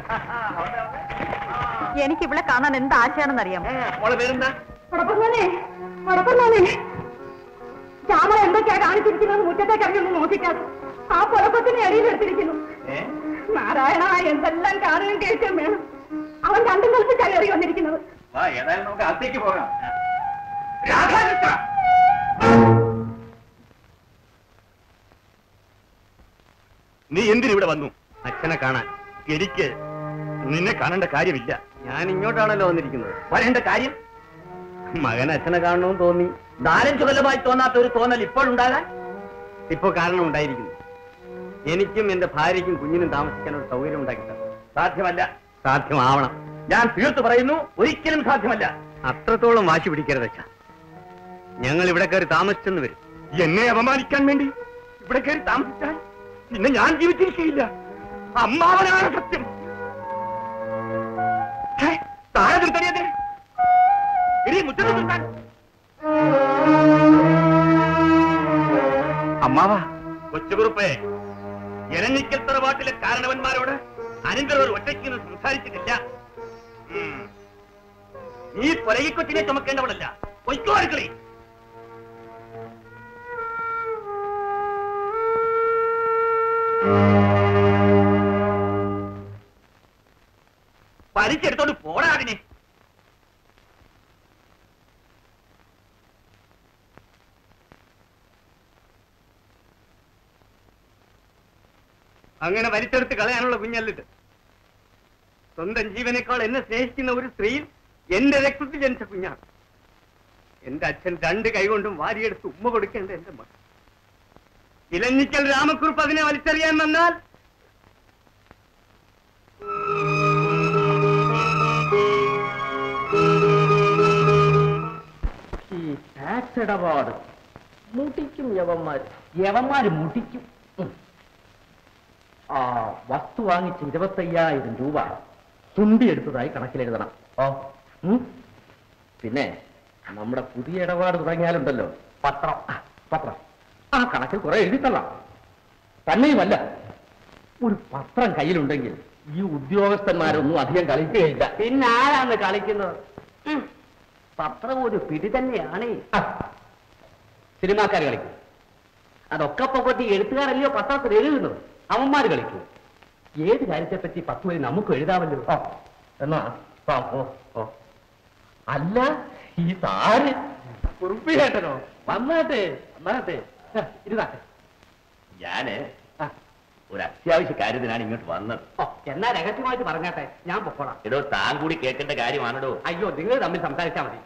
എനിക്ക് ഇവിടെ കാണാൻ എന്ത് ആശയാണെന്ന് അറിയാം മോളെ പേരെന്താ ഉടപ്പന്നേ ഉടപ്പന്നേ ശ്യാമള എന്തൊക്കെയാ കാണിച്ചിരിക്കുന്നത് മുറ്റത്തേക്ക് ഇറങ്ങി ഒന്ന് നോക്കിക്കാതെ ആ പുറപ്പത്തിന് എടിയിലെടുത്തിരിക്കുന്നു ഏ നാരായണ എന്തെല്ലാം കാണുകയും കേൾക്കുകയും വേണം അവൻ രണ്ടും കളിച്ച് കയറി വന്നിരിക്കുന്നത് വാ ഏതായാലും നമുക്ക് അകത്തേക്ക് പോകാം രാധാകൃഷ്ണ നീ എന്തിനിവിടെ വന്നു അച്ഛനെ കാണാൻ എനിക്ക് നിന്നെ കാണേണ്ട കാര്യമില്ല ഞാൻ ഇങ്ങോട്ടാണല്ലോ വന്നിരിക്കുന്നത് വരേണ്ട കാര്യം മകൻ അച്ഛനെ കാണണമെന്ന് തോന്നി നാലഞ്ചു കൊല്ലമായി തോന്നാത്ത ഒരു തോന്നൽ ഇപ്പോഴുണ്ടാകാൻ ഇപ്പൊ കാരണം ഉണ്ടായിരിക്കുന്നു എനിക്കും എന്റെ ഭാര്യയ്ക്കും കുഞ്ഞിനും താമസിക്കാൻ ഒരു സൗകര്യം ഉണ്ടാക്കി തരണം സാധ്യമല്ല സാധ്യമാവണം ഞാൻ തീർത്തു പറയുന്നു ഒരിക്കലും സാധ്യമല്ല അത്രത്തോളം വാശി പിടിക്കരുത് അച്ഛാ ഞങ്ങൾ ഇവിടെ കയറി താമസിച്ചെന്ന് വരും എന്നെ അപമാനിക്കാൻ വേണ്ടി ഇവിടെ കയറി താമസിച്ചാൽ പിന്നെ ഞാൻ ജീവിച്ചിരിക്കുകയില്ല അമ്മാവനാണ് സത്യം ഛേ, താഴെ നിർത്തണിയതേ ഇനി മുറ്റത്ത് നിർത്താൻ അമ്മാവാ കൊച്ചുകുറുപ്പേ എരഞ്ഞിക്കൽ തറവാട്ടിലെ കാരണവന്മാരോട് അനന്തരം ഒരു ഒറ്റയ്ക്ക് നിന്ന് സംസാരിച്ചിട്ടില്ല ഉം. നീ കൊലകിക്കൊച്ചിനെ ചുമക്കേണ്ടവളല്ല പൊയ്ക്കോ അടുക്കളി വലിച്ചെടുത്തോണ്ട് പോടാ അതിനെ അങ്ങനെ വലിച്ചെടുത്ത് കളയാനുള്ള കുഞ്ഞല്ലിട്ട് സ്വന്തം ജീവനേക്കാൾ എന്നെ സ്നേഹിക്കുന്ന ഒരു സ്ത്രീയിൽ എന്റെ രക്തത്തിൽ ജനിച്ച കുഞ്ഞാണ് എന്റെ അച്ഛൻ രണ്ട് കൈകൊണ്ടും വാരിയെടുത്ത് ഉമ്മ കൊടുക്കേണ്ട എന്റെ മകൾ ഇലഞ്ഞിക്കൽ രാമക്കുറുപ്പ് അതിനെ വലിച്ചെറിയാൻ വന്നാൽ ഈ ടാക്സ് ഇടപാട് മുട്ടിക്കും യവന്മാര് യവന്മാര് മുട്ടിക്കും ഉം. ആ വസ്തു വാങ്ങിച്ച് ഇരുപത്തയ്യായിരം രൂപ തുണ്ടി എടുത്തതായി കണക്കിലെഴുതണം ഓ ഉം. പിന്നെ നമ്മുടെ പുതിയ ഇടപാട് തുടങ്ങിയാലുണ്ടല്ലോ പത്രം ആ, പത്രം ആ കണക്കിൽ കുറെ എഴുതിത്തള്ളാം തന്നെയുമല്ല ഒരു പത്രം കയ്യിലുണ്ടെങ്കിൽ ഈ ഉദ്യോഗസ്ഥന്മാരൊന്നും അധികം കളിക്കുകയില്ല പിന്നെ ആരാണ് കളിക്കുന്നത് പത്രം ഒരു പിടി തന്നെയാണ് സിനിമാക്കാർ കളിക്കും അതൊക്കെ പൊക്കത്തി എഴുത്തുകാരല്ലയോ പത്രത്തിൽ എഴുതുന്നത് അവന്മാര് കളിക്കും ഏത് കാര്യത്തെപ്പറ്റി പത്ത് വരി നമുക്ക് എഴുതാമല്ലോ ഓ എന്നാ ആ, ഓ ഓ അല്ല ഈ താര് കുറുപ്പി കേട്ടനോ വന്നാട്ടെ വന്നാട്ടെ ആ, ഇരുന്നാട്ടെ ഞാന് ആ, ഒരു അത്യാവശ്യ കാര്യത്തിനാണ് ഇങ്ങോട്ട് വന്നത് ഓ എന്നാ രഹസ്യമായിട്ട് പറഞ്ഞാട്ടെ ഞാൻ പൊക്കോളാം എടോ താൻ കൂടി കേൾക്കേണ്ട കാര്യമാണോ അയ്യോ നിങ്ങൾ തമ്മിൽ സംസാരിച്ചാൽ മതി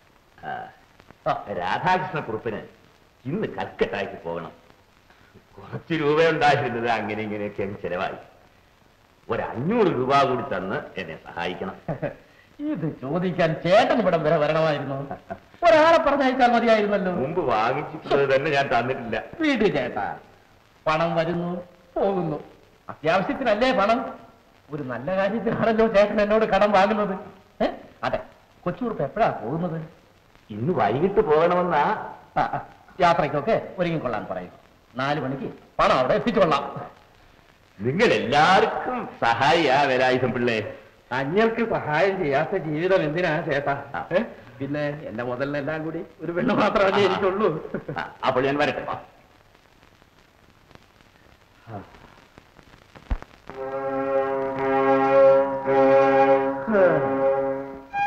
രാധാകൃഷ്ണ കുറുപ്പിന് ഇന്ന് കൽക്കട്ടായ്ക്ക് പോകണം കുറച്ച് രൂപ ഉണ്ടായിരുന്നത് അങ്ങനെ ഇങ്ങനെയൊക്കെ അങ്ങ് ചെലവായി ഒരു അഞ്ഞൂറ് രൂപ കൂടി തന്ന് എന്നെ സഹായിക്കണം ഇത് ചോദിക്കാൻ ചേട്ടൻ ഇവിടം വരെ വരണമായിരുന്നു ഒരാളെ പറഞ്ഞയച്ചാൽ മതിയായിരുന്നല്ലോ മുമ്പ് വാങ്ങിച്ചിട്ടുള്ളത് തന്നെ ഞാൻ തന്നിട്ടില്ല വീട് ചേട്ടാ പണം വരുന്നു പോകുന്നു അത്യാവശ്യത്തിനല്ലേ പണം ഒരു നല്ല കാര്യത്തിനാണല്ലോ ചേട്ടൻ എന്നോട് കടം വാങ്ങുന്നത് ഏ? അതെ കൊച്ചൂർപ്പ് എപ്പോഴാ പോകുന്നത് ഇന്ന് വൈകിട്ട് പോകണമെന്നാ ആ, ആ, യാത്രയ്ക്കൊക്കെ ഒരുങ്ങിക്കൊള്ളാൻ പറയും നാലു മണിക്ക് പണം അവിടെ എത്തിച്ചുകൊള്ളാം നിങ്ങൾ എല്ലാവർക്കും സഹായിയാ വേലായുധം പിള്ളേ അന്യർക്ക് സഹായം ചെയ്യാത്ത ജീവിതം എന്തിനാ ചേട്ടാ ആ. ഏ? പിന്നെ എന്റെ മുതലിനെല്ലാം കൂടി ഒരു പെണ്ണ് മാത്രമല്ലേ എനിക്കുള്ളൂ ആ, അപ്പോൾ ഞാൻ വരട്ടെ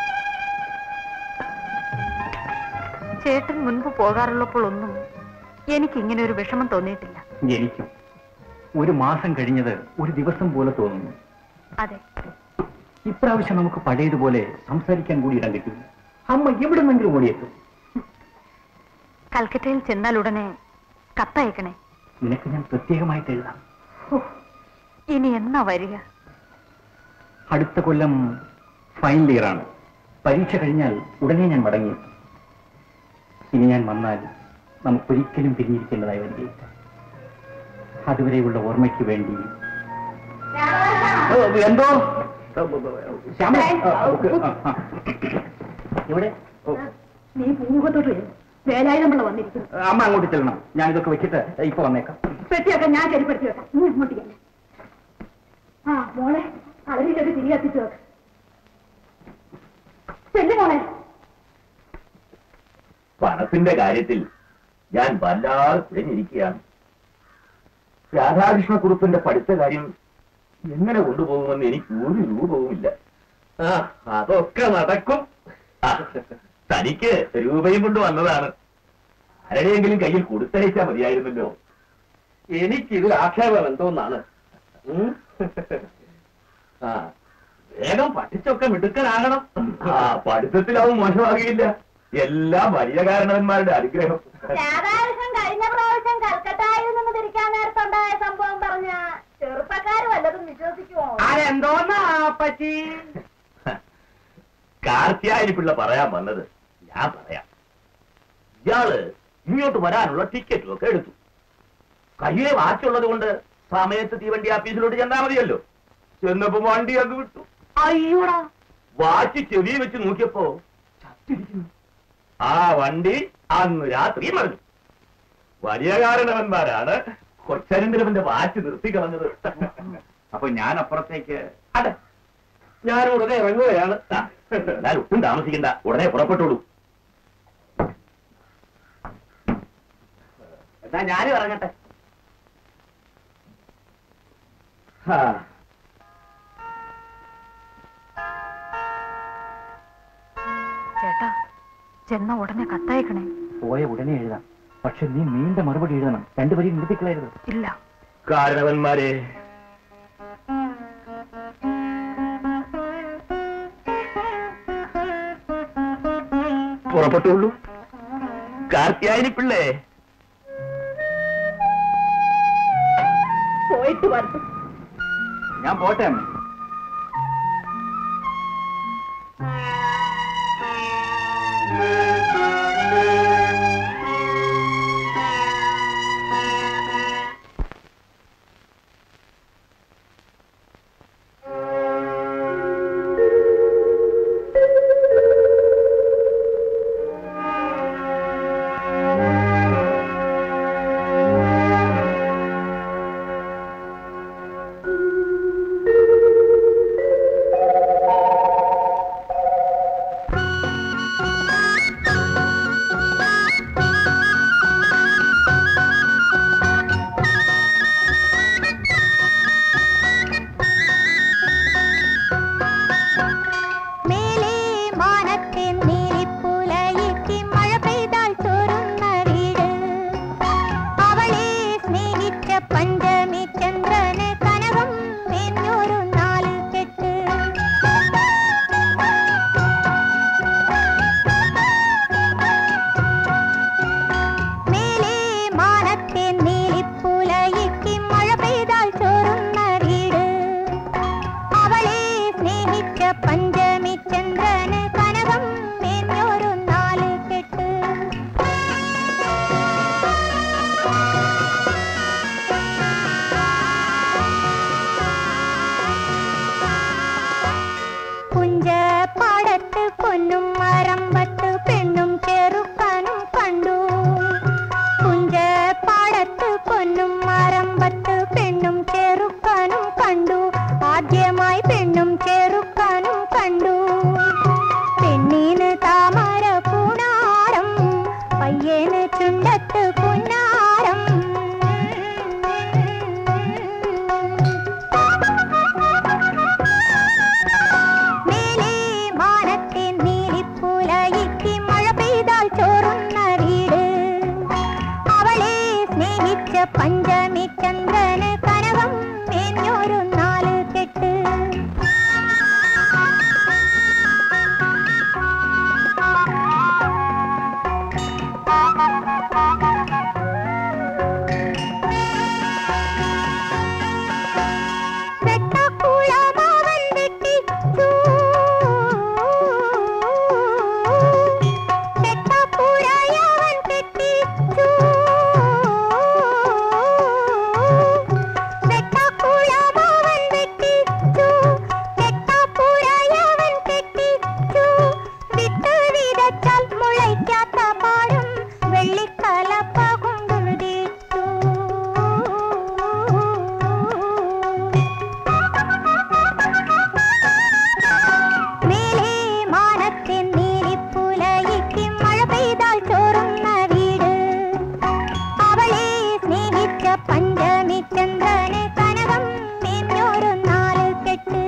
ചേട്ടൻ മുൻപ് പോകാറുള്ളപ്പോൾ ഒന്നും എനിക്ക് ഇങ്ങനെ ഒരു വിഷമം തോന്നിയിട്ടില്ല എനിക്കും ഒരു മാസം കഴിഞ്ഞത് ഒരു ദിവസം പോലെ തോന്നുന്നു അതെ ഇപ്രാവശ്യം നമുക്ക് പഴയതുപോലെ സംസാരിക്കാൻ കൂടി ഇടം കിട്ടും അമ്മ എവിടുന്നെങ്കിലും ഓടിയെത്തും കൽക്കറ്റയിൽ ചെന്നാൽ ഉടനെ കത്തയക്കണേ നിനക്ക് ഞാൻ പ്രത്യേകമായിട്ട് എഴുതാം ഇനി എന്നാ വരിക അടുത്ത കൊല്ലം ഫൈനൽ ഇയർ ആണ് പരീക്ഷ കഴിഞ്ഞാൽ ഉടനെ ഞാൻ മടങ്ങി ഇനി ഞാൻ വന്നാൽ നമുക്കൊരിക്കലും പിരിഞ്ഞിരിക്കേണ്ടതായി വരികയില്ല അതുവരെയുള്ള ഓർമ്മയ്ക്ക് വേണ്ടി ഓ, എന്തോ ശ്യാമ ആ, ഓക്കെ, ആ, ആ. ഇവിടെ ഓ, നീ പൂമുഖത്തോട്ട് വരും വേലായുധമുള്ള വന്നിരിക്കുന്നു അമ്മ അങ്ങോട്ട് ചെല്ലണം ഞാൻ ഇതൊക്കെ വെച്ചിട്ട് ഇപ്പൊ വന്നേക്കാം പെട്ടിയൊക്കെ ഞാൻ ചെരുപ്പെടുത്തി വെക്കാം നീ അങ്ങോട്ട് ചെല്ല്. ആ മോളെ അളവിലൊക്കെ തിരി കത്തിച്ചു വെക്ക് ചെല്ലു മോളെ പണത്തിന്റെ കാര്യത്തിൽ ഞാൻ വല്ലാതെ കുഴഞ്ഞിരിക്കുകയാണ് രാധാകൃഷ്ണ കുറുപ്പിന്റെ പഠിത്ത കാര്യം എങ്ങനെ കൊണ്ടുപോകുമെന്ന് എനിക്ക് ഒരു രൂപവുമില്ല ആ അതൊക്കെ നടക്കും ആ, തനിക്ക് രൂപയും കൊണ്ട് വന്നതാണ് ആരുടെയെങ്കിലും കയ്യിൽ കൊടുത്തയച്ചാ മതിയായിരുന്നല്ലോ എനിക്കിതിൽ ആക്ഷേപം എന്തോന്നാണ് ഉം? ആ വേഗം പഠിച്ചൊക്കെ മിടുക്കനാകണം ആ പഠിത്തത്തിലാവും മോശമാകില്ല എല്ലാം വലിയ കാരണവന്മാരുടെ അനുഗ്രഹം രാധാകൃഷ്ണൻ കഴിഞ്ഞ പ്രാവശ്യം കൽക്കട്ടായിൽ നിന്ന് തിരിക്കാൻ നേരത്തുണ്ടായ സംഭവം പറഞ്ഞ ചെറുപ്പക്കാർ വല്ലതും വിശ്വസിക്കുമോ അതെന്തോന്നാ പറ്റി കാർത്തിയായനി പിള്ള പറയാൻ വന്നത് ഞാൻ പറയാം ഇയാള് ഇങ്ങോട്ട് വരാനുള്ള ടിക്കറ്റും ഒക്കെ എടുത്തു കയ്യിലെ വാച്ചുള്ളത് കൊണ്ട് സമയത്ത് തീവണ്ടി ആഫീസിലോട്ട് ചെന്നാ മതിയല്ലോ ചെന്നപ്പോ വണ്ടി അങ്ങ് വിട്ടു അയ്യോടാ വാച്ച് ചെവി വെച്ച് നോക്കിയപ്പോ ചത്തിരിക്കുന്നു ആ വണ്ടി അന്ന് രാത്രി മറിഞ്ഞു വലിയ കാരണവന്മാരാണ് കൊച്ചനന്തരവന്റെ വാച്ച് നിർത്തി കളഞ്ഞത് അപ്പൊ ഞാൻ അപ്പുറത്തേക്ക് അതെ ഞാൻ ഉടനെ ഇറങ്ങുകയാണ് ആ, എന്നാൽ ഒട്ടും താമസിക്കണ്ട ഉടനെ പുറപ്പെട്ടോളൂ എന്നാ ഞാനും ഇറങ്ങട്ടെ ആ. ചേട്ടാ ചെന്ന ഉടനെ കത്തയക്കണേ പോയ ഉടനെ എഴുതാം പക്ഷെ നീ നീണ്ട മറുപടി എഴുതണം രണ്ടു വരി നിർത്തിക്കളയരുത് ഇല്ല കാരണവന്മാരെ പുറപ്പെട്ടുള്ളൂ കാർത്തിയായനി പിള്ളേ പോയിട്ട് വരട്ടെ ഞാൻ പോട്ടെ അമ്മ മേലെ മാനത്തെ നീലിപ്പുലയിക്ക് മഴ പെയ്താൽ തോരുന്ന വീട് അവളെ സ്നേഹിച്ച പഞ്ചമി ചന്ദ്രന് കനകം മേഞ്ഞൊരു നാല് കെട്ട് മേലെ മാനത്തെ നീലിപ്പുലയിക്ക് മഴ പെയ്താൽ ചോറുന്ന വീട് അവളെ സ്നേഹിച്ച പഞ്ചമി ചന്ദ്രന് കനകം മേഞ്ഞൊരു നാല് കെട്ട് പഞ്ചമി ചന്ദ്രന് കനകം മേഞ്ഞൊരു നാല് കെട്ട് വെട്ടക്കുളമാവൻ വെട്ടിച്ചു വെട്ടപ്പുരയവൻ കെട്ടിച്ചു വെട്ടക്കുളമാവൻ വെട്ടിച്ചു വെട്ടപ്പുരയവൻ കെട്ടിച്ചു വിട്ടു വിതച്ചാൽ മുളയ്ക്കാത്ത പാടും വെള്ളിക്കലപ്പ കൊണ്ടു വിടിച്ചു മേലേ മാനത്തിൻ നീലിപ്പുലയിക്ക് മഴ പെയ്താൽ ചോറുന്ന വീട് അവളെ സ്നേഹിച്ച പഞ്ചമി ചന്ദ്രന് കനകം മേഞ്ഞൊരു നാല് കെട്ട്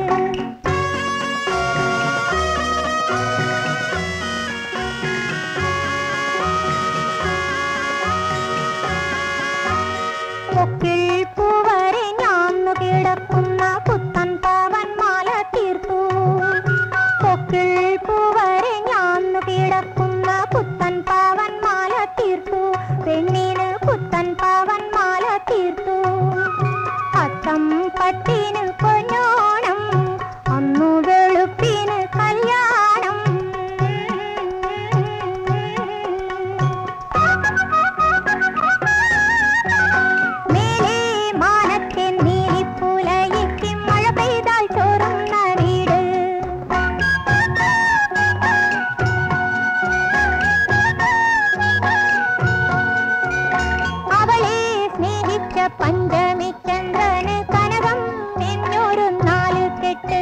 പൊക്കിൾ പൂവരെ ഞാന്നു കിടക്കുന്ന പുത്തൻ പാവൻ മാല തീർത്തു പൊക്കിൾ പൂവരെ ഞാന്നു കിടക്കുന്ന പുത്തൻ പാവൻ മാല തീർത്തു പെണ്ണിന് പുത്തൻ പാവൻ മാല തീർത്തു അത്തം പട്ടിന് പൊന്നോണം അന്നു വെളുപ്പിന് കല്യാണം മേലേ മാനത്തെ നീലിപ്പുലയിക്ക് മഴ പെയ്താൽ ചോറുന്ന വീട് അവളെ സ്നേഹിച്ച പഞ്ചമി ചന്ദ്രന് കനകം മെഞ്ഞൊരു നാല് കെട്ട്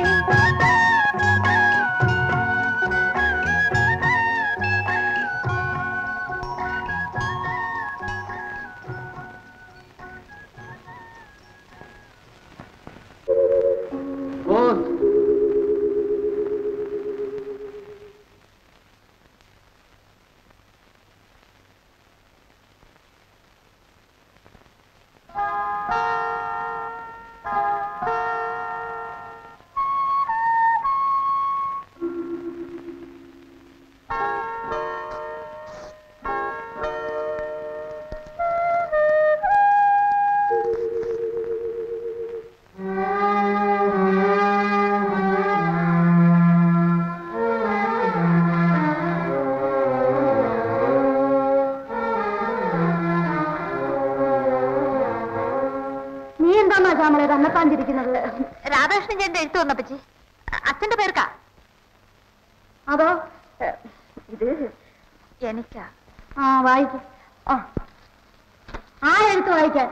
നീ എന്താന്നാ ശ്യാമളെ തന്നെത്താൻ ചിരിക്കുന്നത് രാധാകൃഷ്ണൻ ചേട്ടന്റെ എഴുത്ത് വന്നപ്പച്ചി അച്ഛന്റെ പേർക്കാ അതോ ഏ, ഇത് എനിക്കാ ആ വായിക്ക ആ ആ എഴുത്ത് വായിക്കാൻ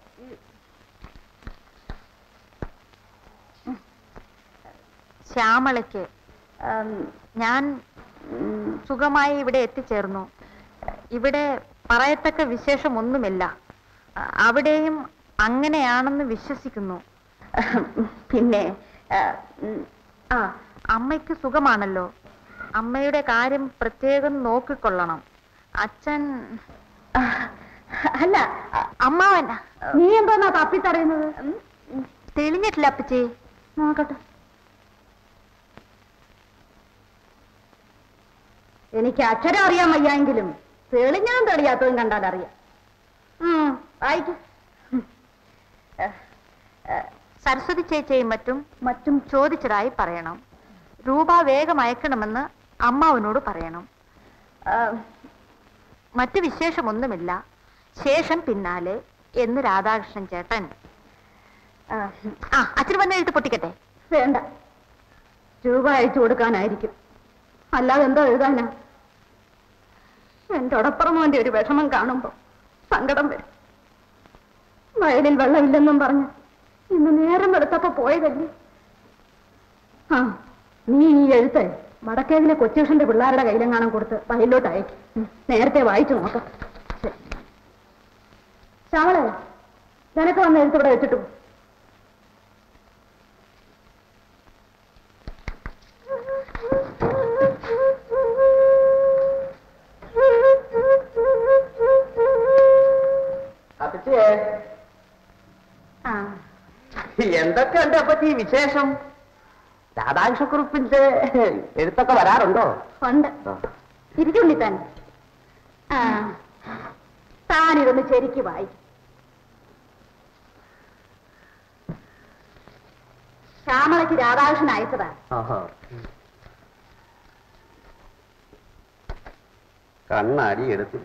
ശ്യാമളയ്ക്ക് ഉം, ഞാൻ ഉം, സുഖമായി ഇവിടെ എത്തിച്ചേർന്നു ഇവിടെ പറയത്തക്ക വിശേഷം ഒന്നുമില്ല അ- അവിടെയും അങ്ങനെയാണെന്ന് വിശ്വസിക്കുന്നു പിന്നെ ഏ, ഉം, ആ അമ്മയ്ക്ക് സുഖമാണല്ലോ അമ്മയുടെ കാര്യം പ്രത്യേകം നോക്കിക്കൊള്ളണം അച്ഛൻ ആ, അല്ല അമ്മാവൻ നീ എന്തോന്നാ തപ്പിത്തറിയുന്നത് തെളിഞ്ഞിട്ടില്ല അപ്പച്ചി നോക്കട്ടെ എനിക്ക് അക്ഷരം അറിയാൻ വയ്യായെങ്കിലും തെളിഞ്ഞാൻ തെളിയാത്തതും കണ്ടാൽ അറിയാം ഉം, വായിക്ക് സരസ്വതി ചേച്ചിയും മറ്റും മറ്റും ചോദിച്ചതായി പറയണം രൂപ വേഗം അയക്കണമെന്ന് അമ്മാവനോട് പറയണം ആ, മറ്റു വിശേഷമൊന്നുമില്ല ശേഷം പിന്നാലെ എന്ന് രാധാകൃഷ്ണൻ ചേട്ടൻ ആ, ആ അച്ഛന് വന്ന എഴുത്ത് പൊട്ടിക്കട്ടെ വേണ്ട രൂപ അയച്ചു കൊടുക്കാനായിരിക്കും അല്ലാതെ എന്തോ എഴുതാനാ എന്റെ ഉടപ്പുറമോന്റെ ഒരു വിഷമം കാണുമ്പോ സങ്കടം വരും വയലിൽ വെള്ളമില്ലെന്നും പറഞ്ഞ് ഇന്ന് നേരം വെളുത്തപ്പോ പോയതല്ലേ ആ നീ ഈ എഴുത്ത് വടക്കേതിലെ കൊച്ചുകൃഷ്ണന്റെ പിള്ളേരുടെ കയ്യിലെങ്ങാനും കൊടുത്ത് വയലിലോട്ട് അയക്കും ഉം, നേരത്തെ വായിച്ചു നോക്കാം ശരി. ശ്യാമളെ നിനക്ക് വന്ന എഴുത്ത് ഇവിടെ വെച്ചിട്ടു അപ്പച്ചേ ആ എന്തൊക്കെയുണ്ട് അപ്പച്ചി വിശേഷം രാധാകൃഷ്ണക്കുറിപ്പിന്റെ എഴുത്തൊക്കെ വരാറുണ്ടോ ഉണ്ട് ഇരിക്കുള്ളി താൻ ആ താനിതൊന്ന് ശരിക്ക് വായിക്കും ശ്യാമളയ്ക്ക് രാധാകൃഷ്ണൻ അയച്ചതാ കണ്ണാടി എടുത്തില്ല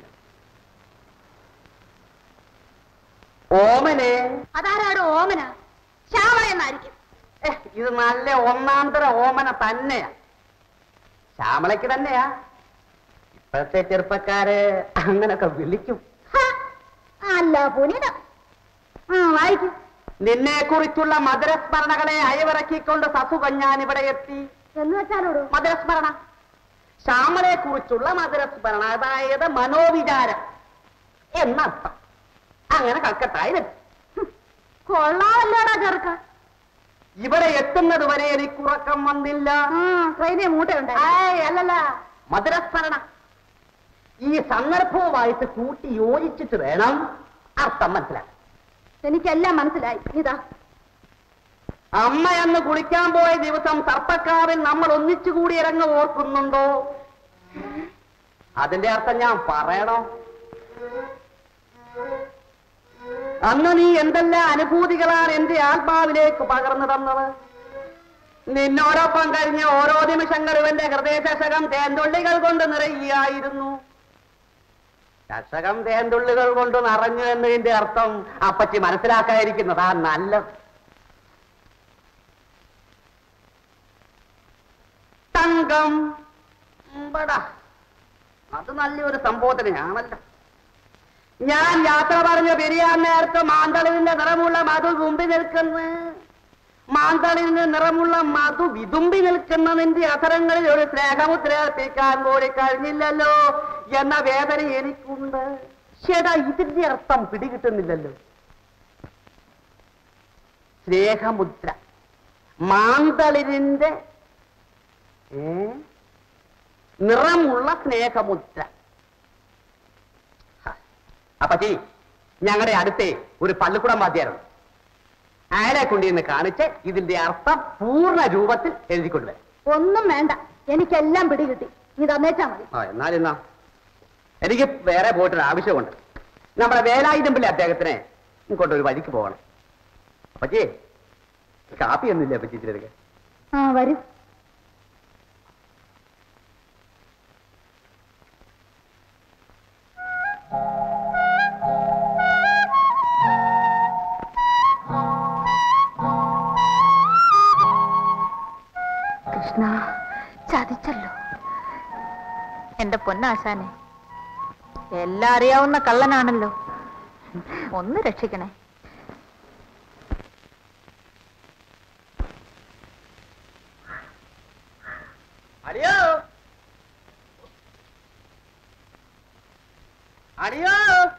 ഓമനെ അതാരാടോ ഓമന ശ്യാമള എന്നായിരിക്കും ഏ, ഇത് നല്ല ഒന്നാന്തര ഓമന തന്നെയാ ശ്യാമളയ്ക്ക് തന്നെയാ ഇപ്പോഴത്തെ ചെറുപ്പക്കാര് അങ്ങനൊക്കെ വിളിക്കും ഹ, അല്ല പുനിതം ആ വായിക്കും നിന്നെ കുറിച്ചുള്ള മധുരസ്മരണകളെ അയവിറക്കിക്കൊണ്ട് സസുഖം ഞാൻ ഇവിടെ എത്തി എന്ന് വെച്ചാലോടോ മധുരസ്മരണ ശ്യാമളെ കുറിച്ചുള്ള മധുരസ്മരണ അതായത് മനോവിചാരം എന്നർത്ഥം അങ്ങനെ കൽക്കട്ടായി വരും കൊള്ളാമല്ലോടാ ചെറുക്ക ഇവിടെ എത്തുന്നത് വരെ എനിക്ക് ഉറക്കം വന്നില്ല ആ ട്രെയിനെ മൂട്ടയുണ്ട് ഏയ്, അല്ലല്ല മധുരസ്മരണ ഈ സന്ദർഭവുമായിട്ട് കൂട്ടി യോജിച്ചിട്ട് വേണം അർത്ഥം മനസ്സിലാക്കാൻ എനിക്കെല്ലാം മനസ്സിലായി ഇതാ അമ്മ അന്ന് കുളിക്കാൻ പോയ ദിവസം സർപ്പക്കാവിൽ നമ്മൾ ഒന്നിച്ചുകൂടി ഇറങ്ങി ഓർക്കുന്നുണ്ടോ അതിന്റെ അർത്ഥം ഞാൻ പറയണോ അന്ന് നീ എന്തെല്ലാം അനുഭൂതികളാണ് എന്റെ ആത്മാവിലേക്ക് പകർന്നു തന്നത് നിന്നോടൊപ്പം കഴിഞ്ഞ ഓരോ നിമിഷങ്ങൾ ഇവന്റെ ഹൃദയചഷകം തേന്തുള്ളികൾ കൊണ്ട് നിറയുകയായിരുന്നു ചഷകം തേന്തുള്ളികൾ കൊണ്ട് നിറഞ്ഞു എന്നതിന്റെ അർത്ഥം അപ്പച്ചി മനസ്സിലാക്കാതിരിക്കുന്നതാ നല്ലത് തങ്കം ഉമ്പടാ. അത് നല്ലൊരു സംബോധനയാണല്ലോ ഞാൻ യാത്ര പറഞ്ഞ പെരിയാർ നേരത്ത് മാന്തളിന്റെ നിറമുള്ള മധു തുമ്പി നിൽക്കുന്നു മാന്തളിന് നിറമുള്ള മധു വിതുമ്പി നിൽക്കുന്ന നിന്റെ അധരങ്ങളിൽ ഒരു സ്നേഹമുദ്ര അർപ്പിക്കാൻ കൂടി കഴിഞ്ഞില്ലല്ലോ എന്ന വേദന എനിക്കുണ്ട് ചേട്ടാ ഇതിന്റെ അർത്ഥം പിടികിട്ടുന്നില്ലല്ലോ സ്നേഹമുദ്ര മാന്തളിരിന്റെ ഏ? നിറമുള്ള സ്നേഹമുദ്ര അപ്പച്ചി ഞങ്ങളുടെ അടുത്തേ ഒരു പള്ളിക്കുടം വാദ്യാരുണ്ട് അയാളെ കൊണ്ടിരുന്ന് കാണിച്ച് ഇതിന്റെ അർത്ഥം പൂർണ്ണ രൂപത്തിൽ എഴുതിക്കൊണ്ടുവരാം ഒന്നും വേണ്ട എനിക്കെല്ലാം പിടികിട്ടി നീ തന്നേച്ചാ മതി ആ എന്നാലെന്നാ എനിക്ക് വേറെ പോയിട്ടൊരു ആവശ്യമുണ്ട് നമ്മുടെ വേലായുധമ്പിള്ളി അദ്ദേഹത്തിനെ ഇങ്ങോട്ട് ഒരു വഴിക്ക് പോകണം അപ്പച്ചി കാപ്പി ഒന്നുമില്ല അപ്പച്ചി ഇതിലേക്ക് ആ വരൂ കൃഷ്ണ ചതിച്ചല്ലോ എന്റെ പൊന്നാശാനെ എല്ലാം അറിയാവുന്ന കള്ളനാണല്ലോ ഒന്ന് രക്ഷിക്കണേ അടിയോ അടിയോ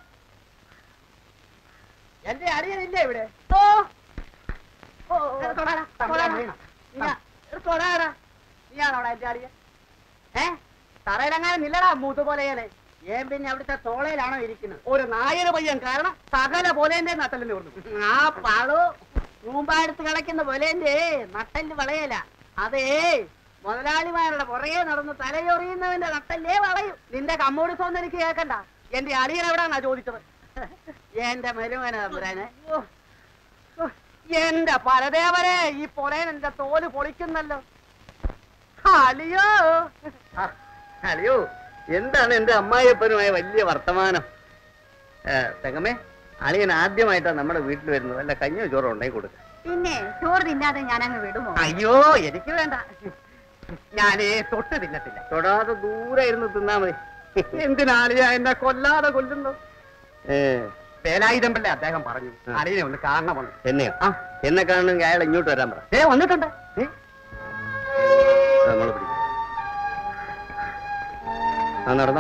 എന്റെ അടിയനില്ലേ ഇവിടെ ഓ ഓ, തൊടാടാ, തൊടാടാ. ഞാ- തൊടാടാ. നീയാണോടാ എന്റെ അടിയൻ ഏ തറയിലങ്ങനെ നില്ലടാ മൂത്ത് പോലെയാണ് ഏൻ പിന്നെ അവിടുത്തെ തോളയിലാണോ ഇരിക്കുന്നത് ഒരു നായര് പയ്യൻ കാരണം സകല പോലെ നട്ടലിന് പറഞ്ഞു ആ പാളു കൂമ്പാടുത്ത് കളയ്ക്കുന്ന പോലേന്റെ നട്ടല് വളയല അതേ മുതലാളിമാരുടെ പുറകെ നടന്ന് തലയൊറിയുന്നവന്റെ നട്ടല്ലേ വളയും നിന്റെ കമ്മോടി സോന്ന് എനിക്ക് കേൾക്കണ്ട എന്റെ അടിയൻ എവിടാന്നാ ചോദിച്ചത് എന്റെ മരുമന തമ്പുരാനെ ഓ, ഓ, എന്റെ പരദേവരെ ഈ പൊലേൻ എന്റെ തോല് പൊളിക്കുന്നല്ലോ അലിയോ അല്ലയോ എന്താണ് എന്റെ അമ്മായിയപ്പനുമായ വലിയ വർത്തമാനം തങ്ങമ്മേ അളിയൻ ആദ്യമായിട്ടാണ് നമ്മുടെ വീട്ടിൽ വരുന്നത് അല്ല കഞ്ഞോ ചോറോ ഉണ്ടായി കൊടുക്ക പിന്നെ ചോറ് തിന്നാതെ ഞാൻ അങ്ങ് വിടുമോ അയ്യോ എനിക്ക് വേണ്ട ഞാനേ തൊട്ട് തിന്നത്തില്ല തൊടാതെ ദൂരെ ഇരുന്ന് തിന്നാ മതി എന്തിനാളിയാ എന്നെ കൊല്ലാതെ കൊല്ലുന്നു ഏ, വേലായുധമ്പല്ലേ അദ്ദേഹം പറഞ്ഞു ആ. അളിയനെ ഒന്ന് കാണണമെന്ന് എന്നെയോ ആ എന്നെ കാണണമെങ്കിൽ അയാൾ ഇങ്ങോട്ട് വരാൻ പറ ഏ വന്നിട്ടുണ്ട് ഏ നമ്മൾ പിടിക്കും ആ നടന്നോ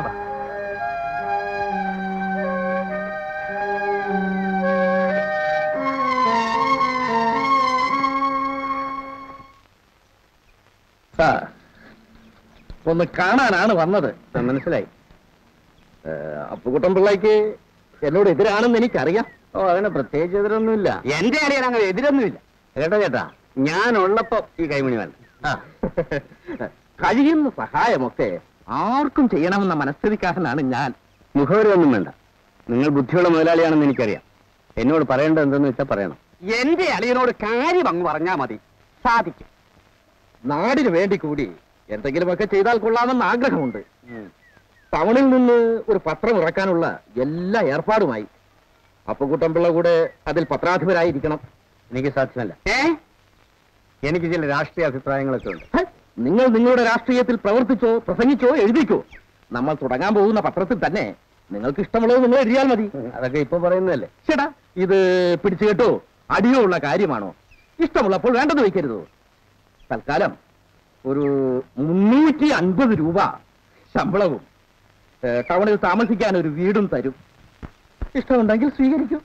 സാർ ഒന്ന് കാണാനാണ് വന്നത് മനസ്സിലായി അപ്പുകുട്ടൻ പിള്ളയ്ക്ക് എന്നോട് എതിരാണെന്ന് എനിക്കറിയാം ഓ അങ്ങനെ പ്രത്യേകിച്ച് എതിരൊന്നുമില്ല എന്റെ അളിയൻ അങ്ങനെ എതിരൊന്നുമില്ല കേട്ടോ ചേട്ടാ ഞാനുള്ളപ്പോ ഈ കൈമണി വേണം ആ. കഴിയുന്ന സഹായമൊക്കെ ആർക്കും ചെയ്യണമെന്ന മനസ്ഥിതിക്കാരനാണ് ഞാൻ മുഖവരി ഒന്നും വേണ്ട നിങ്ങൾ ബുദ്ധിയുള്ള മുതലാളിയാണെന്ന് എനിക്കറിയാം എന്നോട് പറയേണ്ടത് എന്തെന്ന് വെച്ചാൽ പറയണം എന്റെ അളിയനോട് കാര്യം അങ്ങ് പറഞ്ഞാ മതി സാധിക്കും നാടിന് വേണ്ടി കൂടി എന്തെങ്കിലുമൊക്കെ ചെയ്താൽ കൊള്ളാമെന്ന് ആഗ്രഹമുണ്ട് ടൗണിൽ നിന്ന് ഒരു പത്രം ഇറക്കാനുള്ള എല്ലാ ഏർപ്പാടുമായി അപ്പുകുട്ടമ്പിള്ള കൂടെ അതിൽ പത്രാധിപരായിരിക്കണം എനിക്ക് സാധ്യമല്ല ഏ എനിക്ക് ചില രാഷ്ട്രീയ അഭിപ്രായങ്ങളൊക്കെ ഉണ്ട് ഹ, നിങ്ങൾ നിങ്ങളുടെ രാഷ്ട്രീയത്തിൽ പ്രവർത്തിച്ചോ പ്രസംഗിച്ചോ എഴുതിക്കോ നമ്മൾ തുടങ്ങാൻ പോകുന്ന പത്രത്തിൽ തന്നെ നിങ്ങൾക്ക് ഇഷ്ടമുള്ളത് നിങ്ങൾ എഴുതിയാൽ മതി അതൊക്കെ ഇപ്പൊ പറയുന്നതല്ലേ ചേട്ടാ ഇത് പിടിച്ചു കേട്ടോ അടിയോ ഉള്ള കാര്യമാണോ ഇഷ്ടമുള്ളപ്പോൾ വേണ്ടത് വയ്ക്കരുതോ തൽക്കാലം ഒരു മുന്നൂറ്റി അൻപത് രൂപ ശമ്പളവും ഏ, ടൗണിൽ താമസിക്കാൻ ഒരു വീടും തരും ഇഷ്ടമുണ്ടെങ്കിൽ സ്വീകരിക്കൂ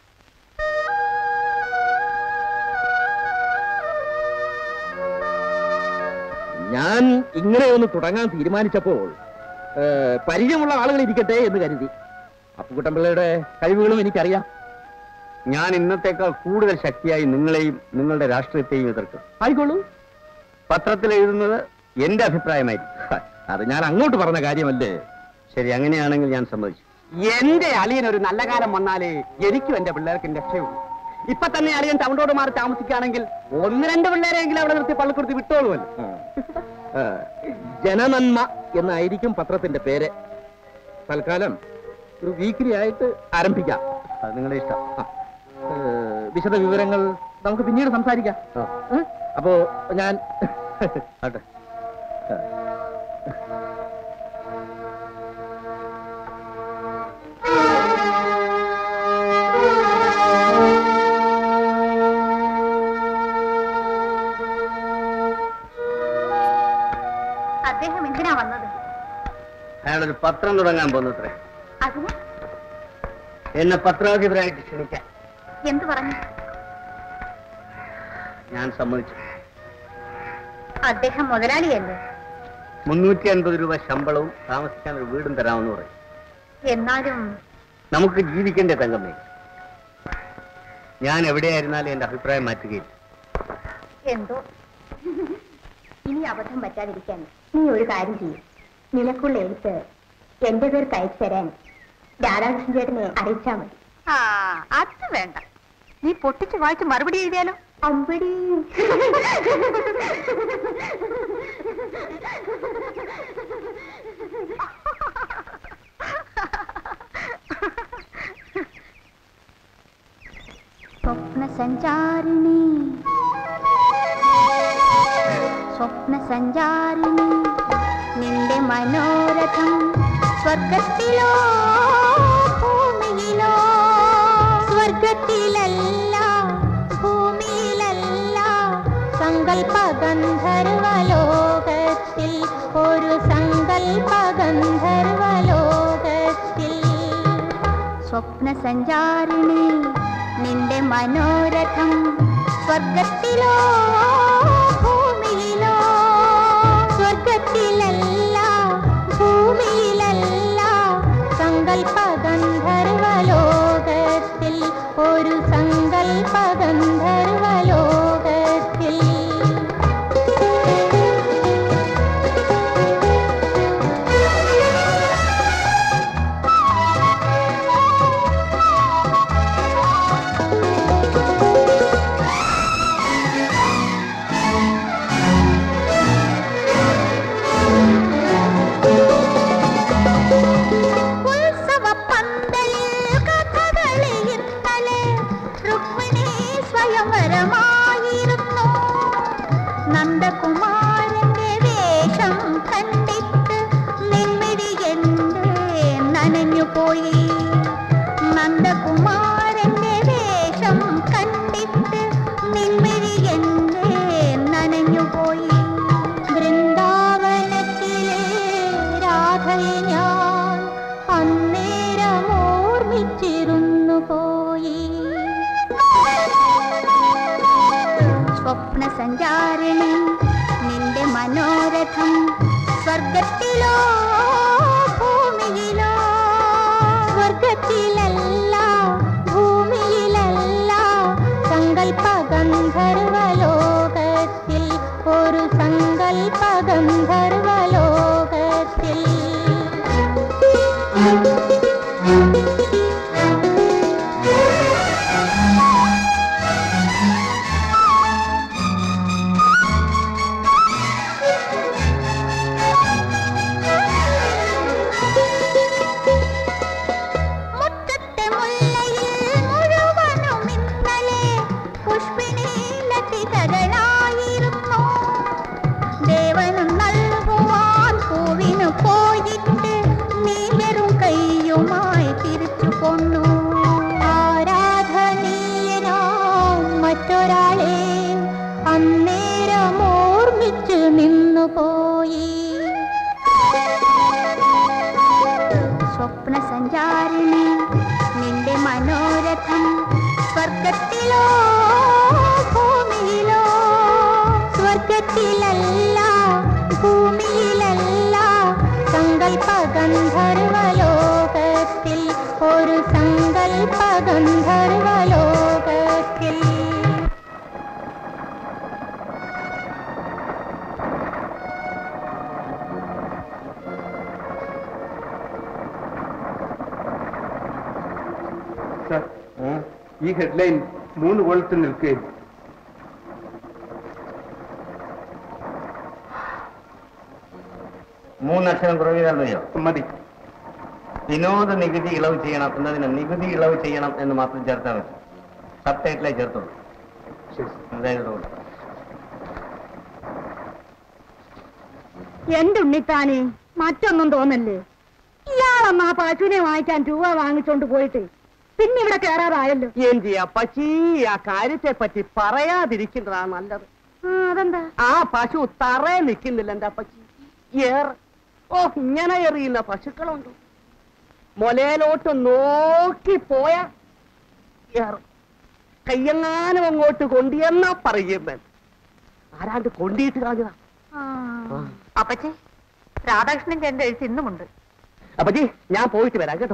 ഞാൻ ഇങ്ങനെ ഒന്ന് തുടങ്ങാൻ തീരുമാനിച്ചപ്പോൾ ഏ, പരിചയമുള്ള ആളുകൾ ഇരിക്കട്ടെ എന്ന് കരുതി അപ്പുകുട്ടമ്പിള്ളയുടെ കഴിവുകളും എനിക്കറിയാം ഞാൻ ഇന്നത്തേക്കാൾ കൂടുതൽ ശക്തിയായി നിങ്ങളെയും നിങ്ങളുടെ രാഷ്ട്രീയത്തെയും എതിർക്കും ആയിക്കോളൂ പത്രത്തിൽ എഴുതുന്നത് എന്റെ അഭിപ്രായമായിരിക്കും ഹ, അത് ഞാൻ അങ്ങോട്ട് പറഞ്ഞ കാര്യമല്ലേ ശരി അങ്ങനെയാണെങ്കിൽ ഞാൻ സമ്മതിച്ചു എന്റെ അളിയൻ ഒരു നല്ല കാലം വന്നാലേ എനിക്കും എന്റെ പിള്ളേർക്കും രക്ഷയുള്ളൂ ഇപ്പൊ തന്നെ അളിയൻ ടൗണിലോട്ട് മാറി താമസിക്കുകയാണെങ്കിൽ ഒന്ന് രണ്ട് പിള്ളേരെങ്കിലും അവിടെ നിർത്തി പള്ളിക്കൊടുത്ത് വിട്ടോളുമല്ലോ ആ, ജനനന്മ എന്നായിരിക്കും പത്രത്തിന്റെ പേര് തൽക്കാലം ഒരു വീക്കിലി ആയിട്ട് ആരംഭിക്കാം അത് നിങ്ങളുടെ ഇഷ്ടം ആ, ഏ, വിശദ വിവരങ്ങൾ നമുക്ക് പിന്നീട് സംസാരിക്കാം ആ. ഏ? അപ്പോ ഞാൻ ആട്ടെ അദ്ദേഹം എന്തിനാ വന്നത് അയാളൊരു പത്രം തുടങ്ങാൻ പോകുന്നത്രേ അതിന് എന്നെ പത്രാധിപരായിട്ട് ക്ഷണിക്കാൻ എന്തു പറഞ്ഞു ഞാൻ സമ്മതിച്ചു അദ്ദേഹം മുതലാളിയല്ലേ മുന്നൂറ്റി അൻപത് രൂപ ശമ്പളവും താമസിക്കാൻ ഒരു വീടും തരാമെന്ന് പറയും എന്നാലും നമുക്ക് ജീവിക്കേണ്ട തങ്കമ്മേ ഞാൻ എവിടെയായിരുന്നാലും എന്റെ അഭിപ്രായം മാറ്റുകയില്ല എന്തോ ഇനി അബദ്ധം പറ്റാതിരിക്കാൻ നീ ഒരു കാര്യം ചെയ്യും നിനക്കുള്ള എഴുത്ത് എന്റെ പേർക്ക് അയച്ചു തരാൻ രാധാകൃഷ്ണൻ ചേട്ടനെ അറിയിച്ചാ മതി ആ അത് വേണ്ട നീ പൊട്ടിച്ച് വായിച്ച് മറുപടി എഴുതിയാലോ അമ്പടി സ്വപ്ന സഞ്ചാരിണി സ്വപ്ന സഞ്ചാരിണി നിന്റെ മനോരഥം സ്വർഗത്തിലോ ഭൂമിയിലോ സ്വർഗത്തിലല്ല ഭൂമിയിലല്ല സങ്കൽപ്പ ഗന്ധർവലോകത്തിൽ ഒരു സങ്കൽപ്പ ഗന്ധർവലോകത്തിൽ സ്വപ്ന സഞ്ചാരിണി നിന്റെ മനോരഥം സ്വർഗത്തിലോ ഭൂമിയിലോ സ്വർഗത്തിലല്ല ഭൂമിയിലല്ല സങ്കൽപ്പ ഗന്ധർവലോകത്തിൽ ഒരു സങ്കൽപ്പ ഗന്ധർവലോകത്തിൽ ഉത്സവ പന്തലിൽ കഥകളി ഇന്നലെ രുക്മിണി സ്വയംവരമായിരുന്നു നന്ദകുമാരന്റെ വേഷം കണ്ടിട്ട് നിൻമിഴി എന്റെ നനഞ്ഞു പോയി നന്ദകുമാരന്റെ വേഷം കണ്ടിട്ട് നിൻമിഴി എന്റെ നനഞ്ഞു പോയി വൃന്ദാവനത്തിലെ രാധയെ ഞാൻ അന്നേരം ഓർമ്മിച്ചിരുന്നു പോയി സ്വപ്ന സഞ്ചാരിണി നിന്റെ മനോരഥം സ്വർഗത്തിലോ ഭൂമിയിലോ സ്വർഗത്തിലല്ല ഭൂമിയിലല്ല ഗന്ധർവലോകത്തിൽ ഒരു സങ്കൽപ്പ ഗന്ധർവലോകത്തിൽ മുറ്റത്തെ മുല്ലയിൽ മുഴുവനും ഇന്നലെ പുഷ്പിനീലത്തിതകളായിരുന്നു ദേവനും നൽകുവാൻ പൂവിനു പോയിട്ട് നീ വെറും കൈയുമായി തിരിച്ചു കൊന്നു ആരാധനീയനാം മറ്റൊരാളെ അന്നേരം ഓർമ്മിച്ചു നിന്നുപോയി സ്വപ്ന സഞ്ചാരിണി നിന്റെ മനോരഥം സ്വർഗത്തിലോ ഭൂമിയിലോ സ്വർഗത്തിലല്ല ഭൂമിയിലല്ല സങ്കൽപ്പ ഗന്ധർവലോകത്തിൽ ഒരു സങ്കൽപ്പ ഗന്ധർവലോകത്തിൽ സർ ഈ ഹെഡ്ലൈൻ മൂന്ന് കോളത്തിൽ നിൽക്കുകയും മൂന്നക്ഷരം കുറവിതല്ലയോ മതി വിനോദ നികുതി ഇളവ് ചെയ്യണം എന്നതിന് നികുതി ഇളവ് ചെയ്യണം എന്ന് മാത്രം ചേർത്താൽ മതി സബ് ടൈറ്റിലേ ചേർത്തുള്ളൂ ശരി അതായത് എന്റെ ഉണ്ണിത്താനെ മറ്റൊന്നും തോന്നല്ലേ ഇയാളമ്മ ആ പശുവിനെ വാങ്ങിക്കാൻ രൂപ വാങ്ങിച്ചോണ്ട് പോയിട്ട് പിന്നെ ഇവിടെ കേറാറായല്ലോ ഏം ചെയ്യാ പച്ചി ആ കാര്യത്തെ പറ്റി പറയാതിരിക്കുന്നതാ നല്ലത് ആ, അതെന്താ ആ പശു തറയെ നിൽക്കുന്നില്ല എന്റെ അപ്പച്ചി ഏർ ഓ ഇങ്ങനെ എറിയുന്ന പശുക്കളുണ്ട് മൊലയിലോട്ട് നോക്കി പോയ ഏർ കയ്യെങ്ങാനും അങ്ങോട്ട് കൊണ്ടിയെന്നാ പറയുമ്പൻ ആരാണ്ട് കൊണ്ടിയിട്ട് കളഞ്ഞതാ അപ്പച്ചി രാധാകൃഷ്ണൻ ചേട്ടന്റെ എഴുത്ത് ഇന്നുമുണ്ട് അപ്പച്ചി ഞാൻ പോയിട്ട് വരാം കേട്ടോ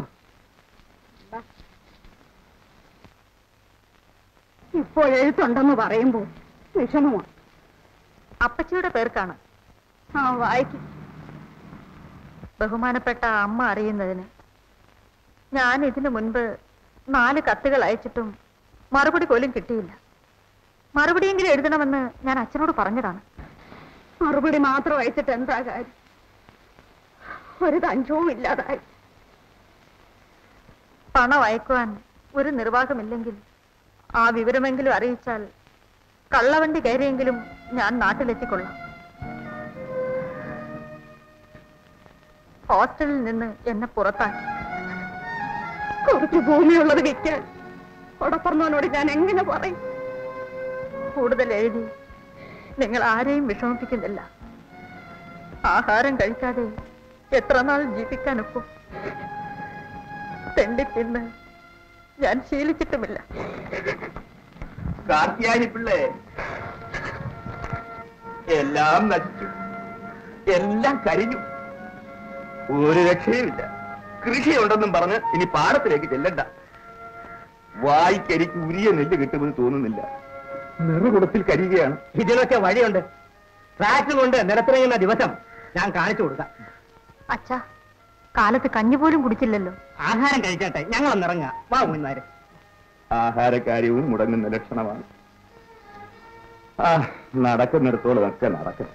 ഇപ്പോൾ എഴുത്തുണ്ടെന്ന് പറയുമ്പോ വിഷമമാണ് അപ്പച്ചിയുടെ പേർക്കാണ് ആ വായിക്കും ബഹുമാനപ്പെട്ട അമ്മ അറിയുന്നതിന് ഞാൻ ഇതിനു മുൻപ് നാല് കത്തുകൾ അയച്ചിട്ടും മറുപടി പോലും കിട്ടിയില്ല മറുപടിയെങ്കിലും എഴുതണമെന്ന് ഞാൻ അച്ഛനോട് പറഞ്ഞതാണ് മറുപടി മാത്രം അയച്ചിട്ട് എന്താ കാര്യം ഒരു തഞ്ചവും ഇല്ലാതായി പണം അയക്കുവാൻ ഒരു നിർവാഹമില്ലെങ്കിൽ ആ വിവരമെങ്കിലും അറിയിച്ചാൽ കള്ളവണ്ടി കയറിയെങ്കിലും ഞാൻ നാട്ടിലെത്തിക്കൊള്ളാം ഹോസ്റ്റലിൽ നിന്ന് എന്നെ പുറത്താക്കി കുറച്ച് ഭൂമിയുള്ളത് വിൽക്കാൻ കൊടപ്പറന്നവനോട് ഞാൻ എങ്ങനെ പറയും കൂടുതൽ എഴുതി നിങ്ങൾ ആരെയും വിഷമിപ്പിക്കുന്നില്ല ആഹാരം കഴിക്കാതെ എത്ര നാൾ ജീവിക്കാനൊക്കും തെണ്ടിത്തിന്ന് ഞാൻ ശീലിച്ചിട്ടുമില്ല കാർത്തിയാനി പിള്ളേ എല്ലാം നശിച്ചു എല്ലാം കരിഞ്ഞു ഒരു രക്ഷയുമില്ല കൃഷിയുണ്ടെന്നും പറഞ്ഞ് ഇനി പാടത്തിലേക്ക് ചെല്ലണ്ട വായിക്കരിക്ക് ഉരിയ നെല്ല് കിട്ടുമെന്ന് തോന്നുന്നില്ല നെറുകുടത്തിൽ കരിയുകയാണ് ഇതിനൊക്കെ വഴിയുണ്ട് ട്രാക്ടർ കൊണ്ട് നിരത്തിറങ്ങുന്ന ദിവസം ഞാൻ കാണിച്ചു കൊടുക്കാം അച്ഛാ കാലത്ത് കഞ്ഞി പോലും കുടിച്ചില്ലല്ലോ ആഹാരം കഴിക്കട്ടെ ഞങ്ങളൊന്നിറങ്ങാം വാ ഉണ്ണാര് ആഹാരക്കാര്യവും മുടങ്ങുന്ന ലക്ഷണമാണ് ആ നടക്കുന്നിടത്തോളം ഒക്കെ നടക്കും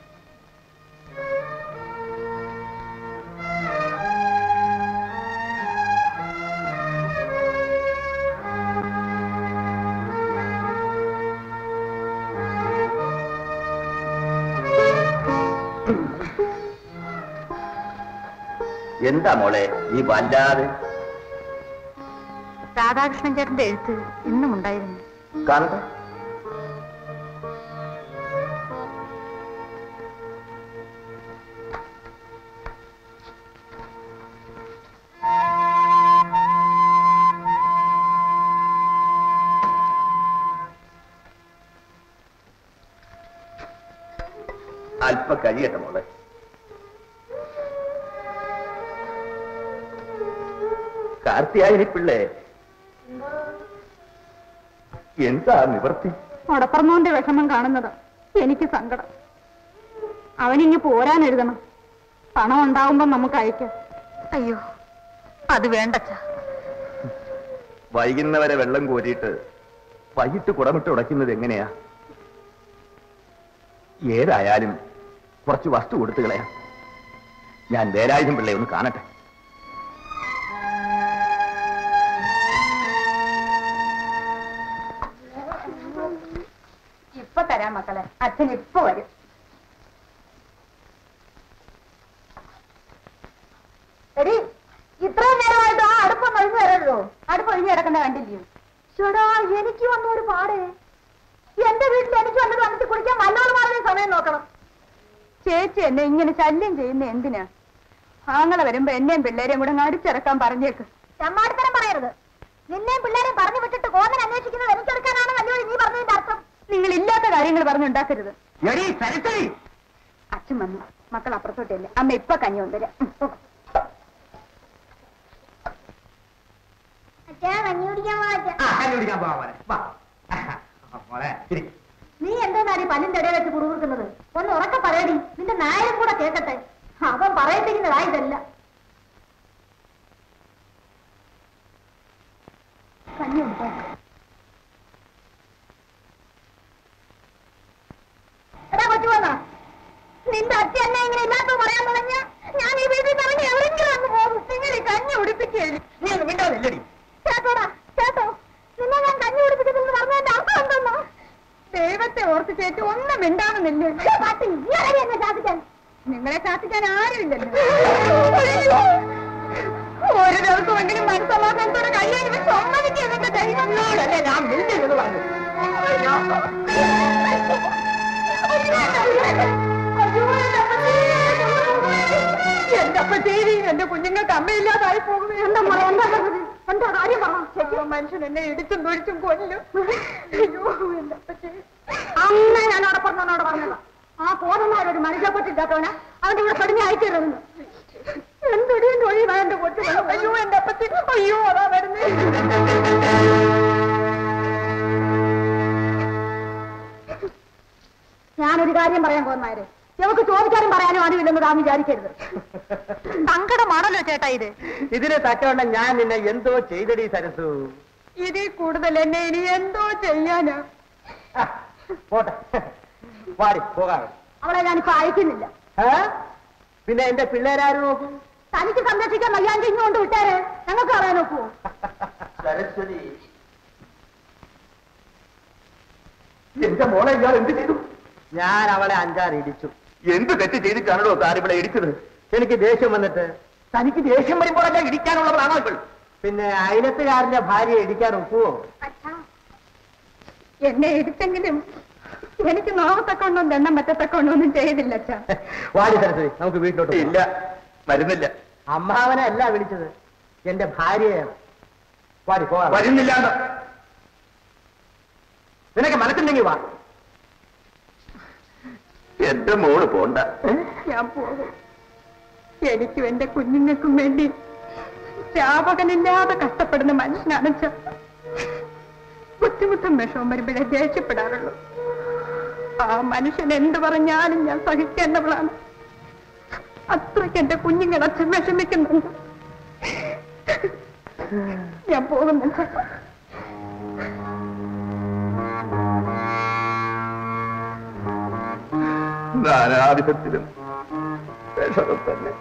എന്താ മോളെ ഈ വല്ലാതെ രാധാകൃഷ്ണൻ ചേട്ടന്റെ എഴുത്ത് ഇന്നും ഉണ്ടായിരുന്നു കാണട്ടെ അല്പ കഴിയട്ടെ മോളെ കാർത്തിയായനി പിള്ളേ എന്താ നിവർത്തി ഉടപ്പറന്നോന്റെ വിഷമം കാണുന്നത് എനിക്ക് സങ്കടം അവനിങ്ങ് പോരാൻ എഴുതണം പണം ഉണ്ടാവുമ്പോ നമുക്ക് അയക്കാം അയ്യോ അത് വേണ്ടച്ചാ വൈകുന്നവരെ വെള്ളം കോരിയിട്ട് വൈകിട്ട് കുടമിട്ട് ഉടയ്ക്കുന്നത് എങ്ങനെയാ ഏതായാലും കുറച്ച് വസ്തു കൊടുത്തു കളയാം ഞാൻ വേലായുധം പിള്ളയെ ഒന്ന് കാണട്ടെ ഇപ്പൊ തരാം മക്കളെ അച്ഛൻ ഇപ്പൊ വരും എടി ഇത്രയും നേരമായിട്ട് ആ അടുപ്പം ഒഴിഞ്ഞു വരല്ലോ അടുപ്പ് ഒഴിഞ്ഞു കിടക്കണ്ട കണ്ടില്ലയോ ചേടാ എനിക്ക് വന്ന ഒരു പാട് എന്റെ വീട്ടിൽ എനിക്ക് വന്നിട്ട് വന്നിട്ട് കുളിക്കാൻ വല്ലോട് മാറിയ സമയം നോക്കണം ചേച്ചി എന്നെ ഇങ്ങനെ ശല്യം ചെയ്യുന്ന എന്തിനാ ആങ്ങളെ വരുമ്പോ എന്നെയും പിള്ളേരെയും കൂടെ അങ്ങ് അടിച്ചിറക്കാൻ പറഞ്ഞേക്ക് ചമ്മാടിത്തരം പറയരുത് നിന്നെയും പിള്ളേരെയും പറഞ്ഞു വിട്ടിട്ട് കോന്നൻ അന്വേഷിക്കുന്നത് എനിക്കെടുക്കാനാണ് വല്ലോടി നീ പറഞ്ഞതിന്റെ അർത്ഥം നിങ്ങൾ ഇല്ലാത്ത കാര്യങ്ങൾ പറഞ്ഞുണ്ടാക്കരുത് എടീ സരസ്വതി അച്ഛൻ വന്നു മക്കൾ അപ്പുറത്തോട്ടില്ല അമ്മ ഇപ്പൊ കഞ്ഞി കൊണ്ടുവരാം ഉം, പോ. അച്ഛാ കഞ്ഞി കുടിക്കാൻ പോവാ ആ കഞ്ഞി കുടിക്കാൻ പോവാ മോനെ വാ ആ, മോളെ ഇരി. നീ എന്താണ് ഈ പല്ലിന്റെ ഇടയിൽ വെച്ച് കുറുകുറുക്കുന്നത് ഒന്ന് ഉറക്കെ പറയടി നിന്റെ നായരും കൂടെ കേൾക്കട്ടെ അവൻ പറയത്തിരിക്കുന്നതാ ഇതല്ല കഞ്ഞി കുടിക്കാൻ എടാ കൊച്ചു വന്നാ നിന്റെ അച്ഛൻ എന്നെ ഇങ്ങനെ ഇല്ലാത്ത പറയാൻ തുടങ്ങിയ ഞാൻ ഈ വീട്ടിൽ നിന്ന് ഇറങ്ങി എവിടെയെങ്കിലും അങ്ങ് പോകും നിങ്ങൾ ഈ കഞ്ഞി കുടിപ്പിക്കേ നീ ഒന്ന് മിണ്ടാതില്ലടി കേട്ടോടാ കേട്ടോ നിന്നെ ഞാൻ കഞ്ഞി കുടിപ്പിച്ചതെന്ന് പറഞ്ഞതിന്റെ അർത്ഥം എന്തെന്നോ ദൈവത്തെ ഓർത്ത് ചേച്ചി ഒന്നും മിണ്ടാവുന്നില്ല പാട്ടി എന്നെ ശാസിക്കാൻ നിങ്ങളെ ശാസിക്കാൻ ആരുമില്ലല്ലോ ഒരു ദിവസമെങ്കിലും മനസ്സമാധാനത്തോടെ കഴിയാൻ സമ്മതിക്കുന്നതിന്റെ ദൈവങ്ങളോടല്ലേ ഞാൻ മിണ്ടില്ലെന്ന് പറഞ്ഞു എന്റെ അപ്പച്ചേരി എന്റെ കുഞ്ഞുങ്ങൾക്ക് അമ്മയില്ലാതായി പോകുന്നു എന്താ പറയാ എന്താ പറഞ്ഞത് എന്താ കാര്യം പറഞ്ഞു മനുഷ്യൻ എന്നെ ഇടിച്ചും തൊഴിച്ചും കൊല്ലും അയ്യോ എന്റെ അപ്പച്ചേരി അമ്മ ഞാൻ അവിടെ പറഞ്ഞോട് പറഞ്ഞത് ആ പോന്നമാരൊരു മനുഷ്യപ്പറ്റില്ലാത്തവന് അവന്റെ ഇവിടെ പടിഞ്ഞ അയച്ചിരുന്നു എന്തൊരു ഒഴിവാ എന്റെ കൊച്ചു അയ്യോ എന്റെ അപ്പച്ചി അയ്യോ അതാ വരുന്നേ ഞാനൊരു കാര്യം പറയാൻ പോന്നാര് നമുക്ക് ചോദിക്കാനും പറയാനും ആരുമില്ലെന്ന് താൻ വിചാരിക്കരുത് സങ്കടമാണല്ലോ ചേട്ടാ ഇത് ഇതിന് തക്കവണ്ണം ഞാൻ നിന്നെ എന്തോ ചെയ്തടി സരസു ഇതിൽ കൂടുതൽ എന്നെ ഇനി എന്തോ ചെയ്യാനാ ആ, പോട്ടെ വാടി പോകാം അവളെ ഞാനിപ്പോ അയക്കുന്നില്ല ഏ? പിന്നെ എന്റെ പിള്ളേരാരും നോക്കും തനിക്ക് സംരക്ഷിക്കാൻ വയ്യാണ്ട് ഇങ്ങോട്ട് വിട്ടേരെ ഞങ്ങൾക്ക് അറിയാൻ നോക്കുവോ സരസ്വതി എന്റെ മോളെ ഇയാൾ എന്ത് ചെയ്തു ഞാൻ അവളെ അഞ്ചാറ് ഇടിച്ചു എന്ത് തെറ്റ് ചെയ്തിട്ടാണോ താൻ ഇവിടെ ഇടിച്ചത് എനിക്ക് ദേഷ്യം വന്നിട്ട് തനിക്ക് ദേഷ്യം വരുമ്പോഴല്ല ഇടിക്കാനുള്ളവരാണോ ഇപ്പോൾ പിന്നെ അയലത്തുകാരന്റെ ഭാര്യയെ ഇടിക്കാൻ ഒക്കുവോ എന്നെ ഇടിച്ചെങ്കിലും എനിക്ക് നോവത്തക്കൊണ്ടോ ദണ്ണം പറ്റത്തക്കൊണ്ടോ ഒന്നും ചെയ്തില്ല അച്ഛാ വാടി സരസ്വതി നമുക്ക് വീട്ടിലോട്ട് പോകാം. ഇല്ല വരുന്നില്ല അമ്മാവനെ അല്ല വിളിച്ചത് എന്റെ ഭാര്യയാണ് വാടി പോകാം വരുന്നില്ല നിനക്ക് മനസ്സില്ലെങ്കിൽ വാ എന്റെ മോള് പോണ്ട ഞാൻ പോകും എനിക്കും എന്റെ കുഞ്ഞുങ്ങൾക്കും വേണ്ടി വ്യാപകനില്ലാതെ കഷ്ടപ്പെടുന്ന മനുഷ്യനാണ് അച്ഛാ ബുദ്ധിമുട്ടും വിഷവും വരുമ്പോഴേ ദേഷ്യപ്പെടാറുള്ളൂ ആ മനുഷ്യൻ എന്ത് പറഞ്ഞാലും ഞാൻ സഹിക്കേണ്ടവളാണ് അത്രയ്ക്ക് എന്റെ കുഞ്ഞുങ്ങൾ അച്ഛൻ വിഷമിക്കുന്നുണ്ട് ഞാൻ പോകുന്നു അച്ഛാ. നാനാവിധത്തിലും വിഷമം തന്നെ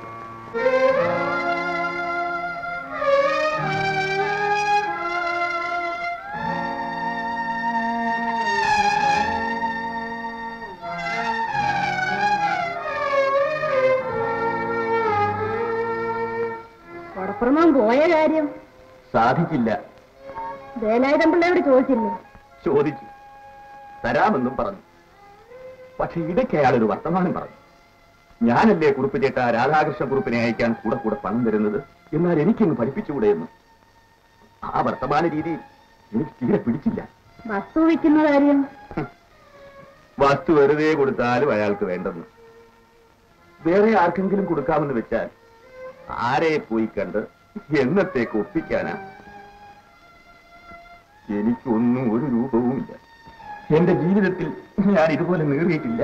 കൊടപ്പുറമാൻ പോയ കാര്യം സാധിച്ചില്ല വേലായുധം പിള്ളയോട് ചോദിച്ചില്ലേ ചോദിച്ചു തരാമെന്നും പറഞ്ഞു പക്ഷെ ഇടയ്ക്ക് അയാളൊരു വർത്തമാനം പറഞ്ഞു ഞാനല്ലേ കുറിപ്പ് ചേട്ട രാധാകൃഷ്ണ കുറിപ്പിനെ അയക്കാൻ കൂടെ കൂടെ പണം തരുന്നത് എന്നാൽ എനിക്കൊന്ന് പഠിപ്പിച്ചുകൂടെ എന്ന് ആ വർത്തമാന രീതി എനിക്ക് തീരെ പിടിച്ചില്ല വസ്തു വിൽക്കുന്ന കാര്യം വസ്തു വെറുതെ കൊടുത്താലും അയാൾക്ക് വേണ്ടെന്ന് വേറെ ആർക്കെങ്കിലും കൊടുക്കാമെന്ന് വെച്ചാൽ ആരെ പോയി കണ്ട് എന്നത്തേക്ക് ഒപ്പിക്കാനാ എനിക്കൊന്നും ഒരു രൂപവുമില്ല എന്റെ ജീവിതത്തിൽ ഞാൻ ഇതുപോലെ നേറിയിട്ടില്ല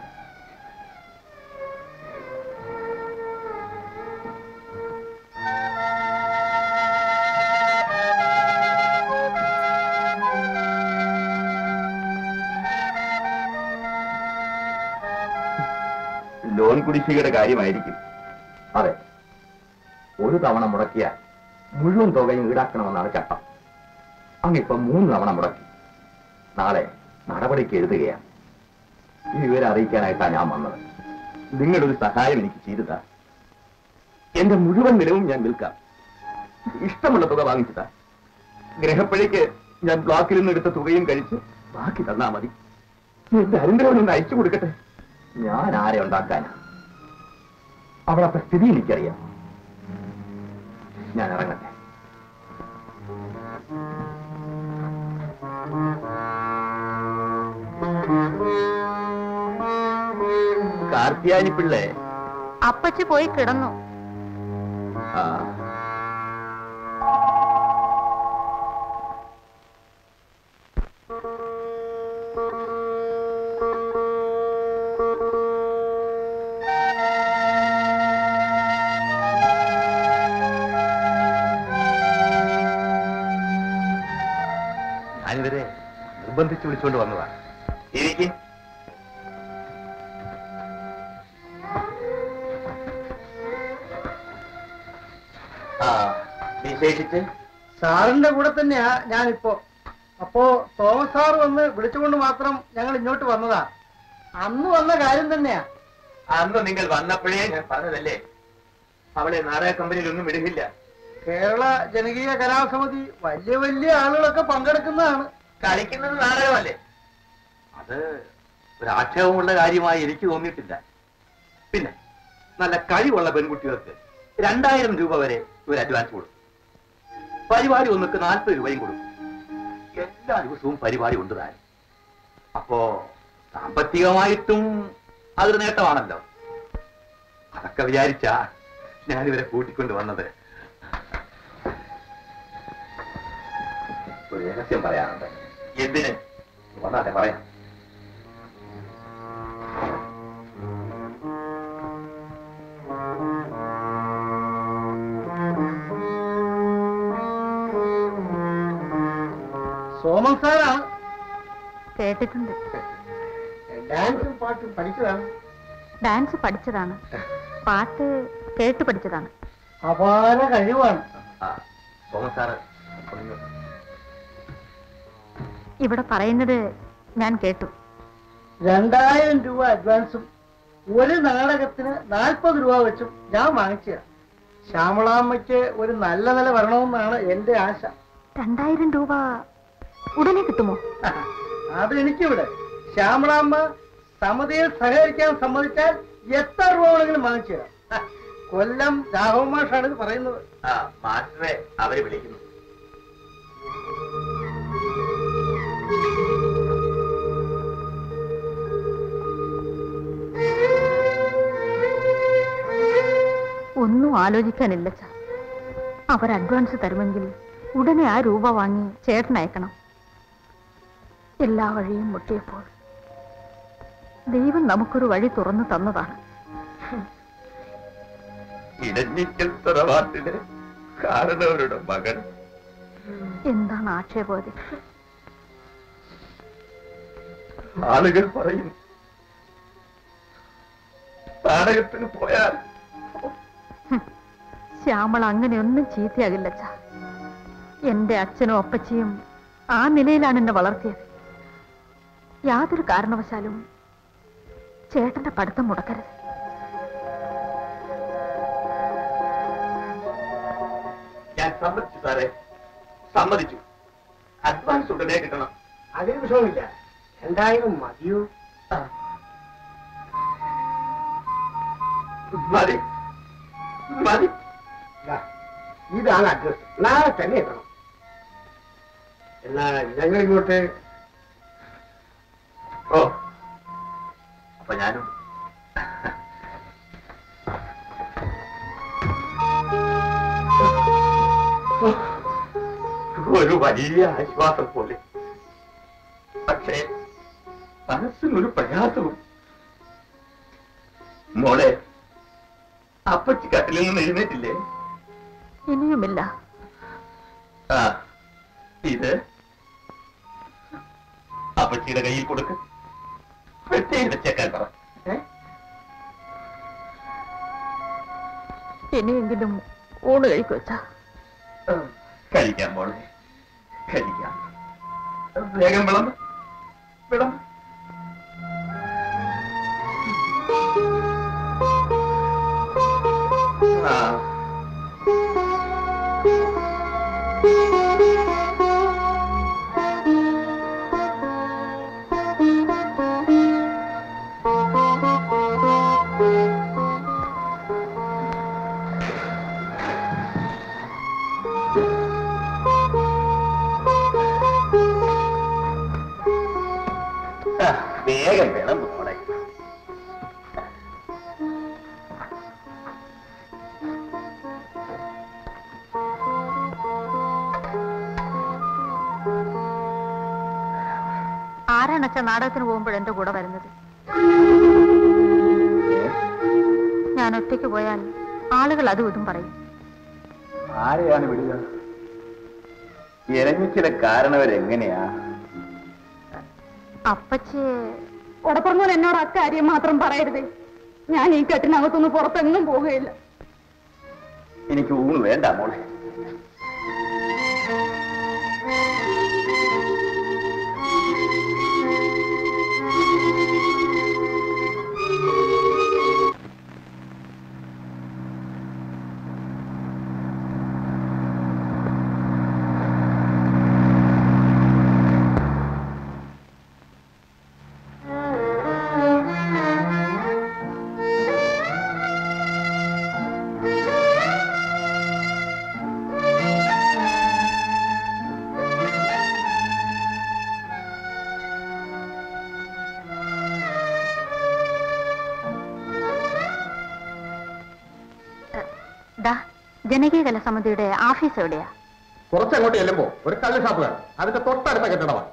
ലോൺ കുടിശ്ശികയുടെ കാര്യമായിരിക്കും അതെ ഒരു തവണ മുടക്കിയാൽ മുഴുവൻ തുകയും ഈടാക്കണമെന്നാണ് ചട്ടം അങ്ങിപ്പം മൂന്ന് തവണ മുടക്കി നാളെ നടപടിക്ക് എഴുതുകയാണ് ഈ വിവരം അറിയിക്കാനായിട്ടാണ് ഞാൻ വന്നത് നിങ്ങളുടെ ഒരു സഹായം എനിക്ക് ചെയ്തതാ എന്റെ മുഴുവൻ നിലവും ഞാൻ വിൽക്കാം ഇഷ്ടമുള്ള തുക വാങ്ങിച്ചതാ ഗ്രഹപ്പഴയ്ക്ക് ഞാൻ ബ്ലോക്കിൽ നിന്ന് എടുത്ത തുകയും കഴിച്ച് ബാക്കി തന്നാ മതി എന്റെ അരുന്തരവനൊന്ന് അയച്ചു കൊടുക്കട്ടെ ഞാൻ ആരെ ഉണ്ടാക്കാനാ അവിടത്തെ സ്ഥിതി എനിക്കറിയാം ഞാൻ ഇറങ്ങട്ടെ കാർത്തിയാനി പിള്ളേ അപ്പച്ചി പോയി കിടന്നു ആ ഞാനിവരെ നിർബന്ധിച്ച് വിളിച്ചുകൊണ്ട് വന്നതാ ഇരിക്കും ആ വിശേഷിച്ച് സാറിന്റെ കൂടെ തന്നെയാ ഞാനിപ്പോ അപ്പോ തോമസ് സാർ വന്ന് വിളിച്ചുകൊണ്ട് മാത്രം ഞങ്ങൾ ഇങ്ങോട്ട് വന്നതാ അന്ന് വന്ന കാര്യം തന്നെയാ അന്ന് നിങ്ങൾ വന്നപ്പോഴേ ഞാൻ പറഞ്ഞതല്ലേ അവളെ നാടക കമ്പനിയിലൊന്നും വിടുകില്ല കേരള ജനകീയ കലാസമിതി വലിയ വലിയ ആളുകളൊക്കെ പങ്കെടുക്കുന്നതാണ് കളിക്കുന്നത് നാടകമല്ലേ അത് ഒരു ആക്ഷേപമുള്ള കാര്യമായി എനിക്ക് തോന്നിയിട്ടില്ല പിന്നെ നല്ല കഴിവുള്ള പെൺകുട്ടികൾക്ക് രണ്ടായിരം രൂപ വരെ ഒരു അഡ്വാൻസ് കൊടുക്കും പരിപാടി ഒന്നുക്ക് നാൽപ്പത് രൂപയും കൊടുക്കും എല്ലാ ദിവസവും പരിപാടി ഉണ്ട് താൻ അപ്പോ സാമ്പത്തികമായിട്ടും അതൊരു നേട്ടമാണല്ലോ അതൊക്കെ വിചാരിച്ചാ ഞാനിവരെ കൂട്ടിക്കൊണ്ട് വന്നത് ഒരു രഹസ്യം പറയാനുണ്ട് എന്തിന് വന്നാട്ടെ പറയാം സോമൻ സാറാണ് കേട്ടിട്ടുണ്ട് ഡാൻസും പാട്ടും പഠിച്ചതാണ് ഡാൻസ് പഠിച്ചതാണ് പാട്ട് കേട്ട് പഠിച്ചതാണ് അപാര കഴിവാണ് ആ സോമൻ സാറ് ഒന്ന് ഇവിടെ പറയുന്നത് ഞാൻ കേട്ടു രണ്ടായിരം രൂപ അഡ്വാൻസും ഒരു നാടകത്തിന് നാൽപ്പത് രൂപ വെച്ചും ഞാൻ വാങ്ങിച്ചതാണ് ശ്യാമളാമ്മയ്ക്ക് ഒരു നല്ല നില വരണമെന്നാണ് എന്റെ ആശ രണ്ടായിരം രൂപ ഉടനെ കിട്ടുമോ അത് എനിക്കിവിടെ ശ്യാമളാമ്മ സമിതിയിൽ സഹകരിക്കാൻ സമ്മതിച്ചാൽ എത്ര രൂപ വേണമെങ്കിലും വാങ്ങിച്ചു തരാം ഹ, കൊല്ലം രാഘവ മാഷാണ് ഇത് പറയുന്നത് ആ മാസ്റ്ററെ അവര് വിളിക്കുന്നു ഒന്നും ആലോചിക്കാനില്ല ചാ അവർ അഡ്വാൻസ് തരുമെങ്കിൽ ഉടനെ ആ രൂപ വാങ്ങി ചേട്ടൻ അയക്കണം എല്ലാ വഴിയും മുട്ടിയപ്പോൾ ദൈവം നമുക്കൊരു വഴി തുറന്നു തന്നതാണ് ഇടഞ്ഞിക്കൽ തറവാട്ടിലെ കാരണവരുടെ മകൻ എന്താണ് ആക്ഷേപതി ആളുകൾ പറയും നാടകത്തിന് പോയാൽ ശ്യാമള അങ്ങനെയൊന്നും ചീത്തയാകില്ല ചാ എന്റെ അച്ഛനും അപ്പച്ചിയും ആ നിലയിലാണ് എന്നെ വളർത്തിയത് യാതൊരു കാരണവശാലും ചേട്ടന്റെ പഠിത്തം മുടക്കരുത് ഞാൻ സമ്മതിച്ചു സാറേ സമ്മതിച്ചു അഡ്വാൻസ് ഉടനെ കിട്ടണം അതിന് വിഷമമില്ല എന്തായാലും മതിയോ മതി മതി ഇതാണ് അഡ്രസ് നാളെ തന്നെ എത്തണം എന്നാ ഞങ്ങൾ ഇങ്ങോട്ട് ഓ അപ്പൊ ഞാനും ഒരു വലിയ ആശ്വാസം പോലെ പക്ഷേ മനസ്സിനൊരു പ്രയാസവും മോളെ അപ്പച്ചി കട്ടിലിൽ നിന്ന് എഴുന്നേറ്റില്ലേ ഇനിയുമില്ല ആ ഇത് അപ്പച്ചിയുടെ കയ്യിൽ കൊടുക്ക് വെച്ചേന്റെ ചേക്കാൻ പറ ഏ? ഇനിയെങ്കിലും ഊണ് കഴിക്കുവച്ചാ ആ, കഴിക്കാം മോളെ കഴിക്കാം വേഗം വിളം വിളം ആ ആ, വേഗം വേണം മോളെ ആരാണച്ച നാടകത്തിന് പോകുമ്പോൾ എന്റെ കൂടെ വരുന്നത് ഞാൻ ഒറ്റയ്ക്ക് പോയാൽ ആളുകൾ അതും ഇതും പറയും ആരെയാണ് വിടുക ഇരഞ്ഞിച്ചില കാരണവരെങ്ങനെയാ അപ്പച്ചേ ഉടപ്പറന്നോൻ എന്നോട് അക്കാര്യം മാത്രം പറയരുതേ ഞാൻ ഈ കെട്ടിനകത്തൊന്നും പുറത്തെങ്ങും പോകുകയില്ല എനിക്ക് ഊണ് വേണ്ട മോളെ ദാ ജനകീയ കലാസമിതിയുടെ ഓഫീസ് എവിടെയാ കുറച്ചങ്ങോട്ട് ചെല്ലുമ്പോ ഒരു കള്ള് ഷാപ്പ് കാണും അതിന്റെ തൊട്ടടുത്ത കെട്ടിടമാണ്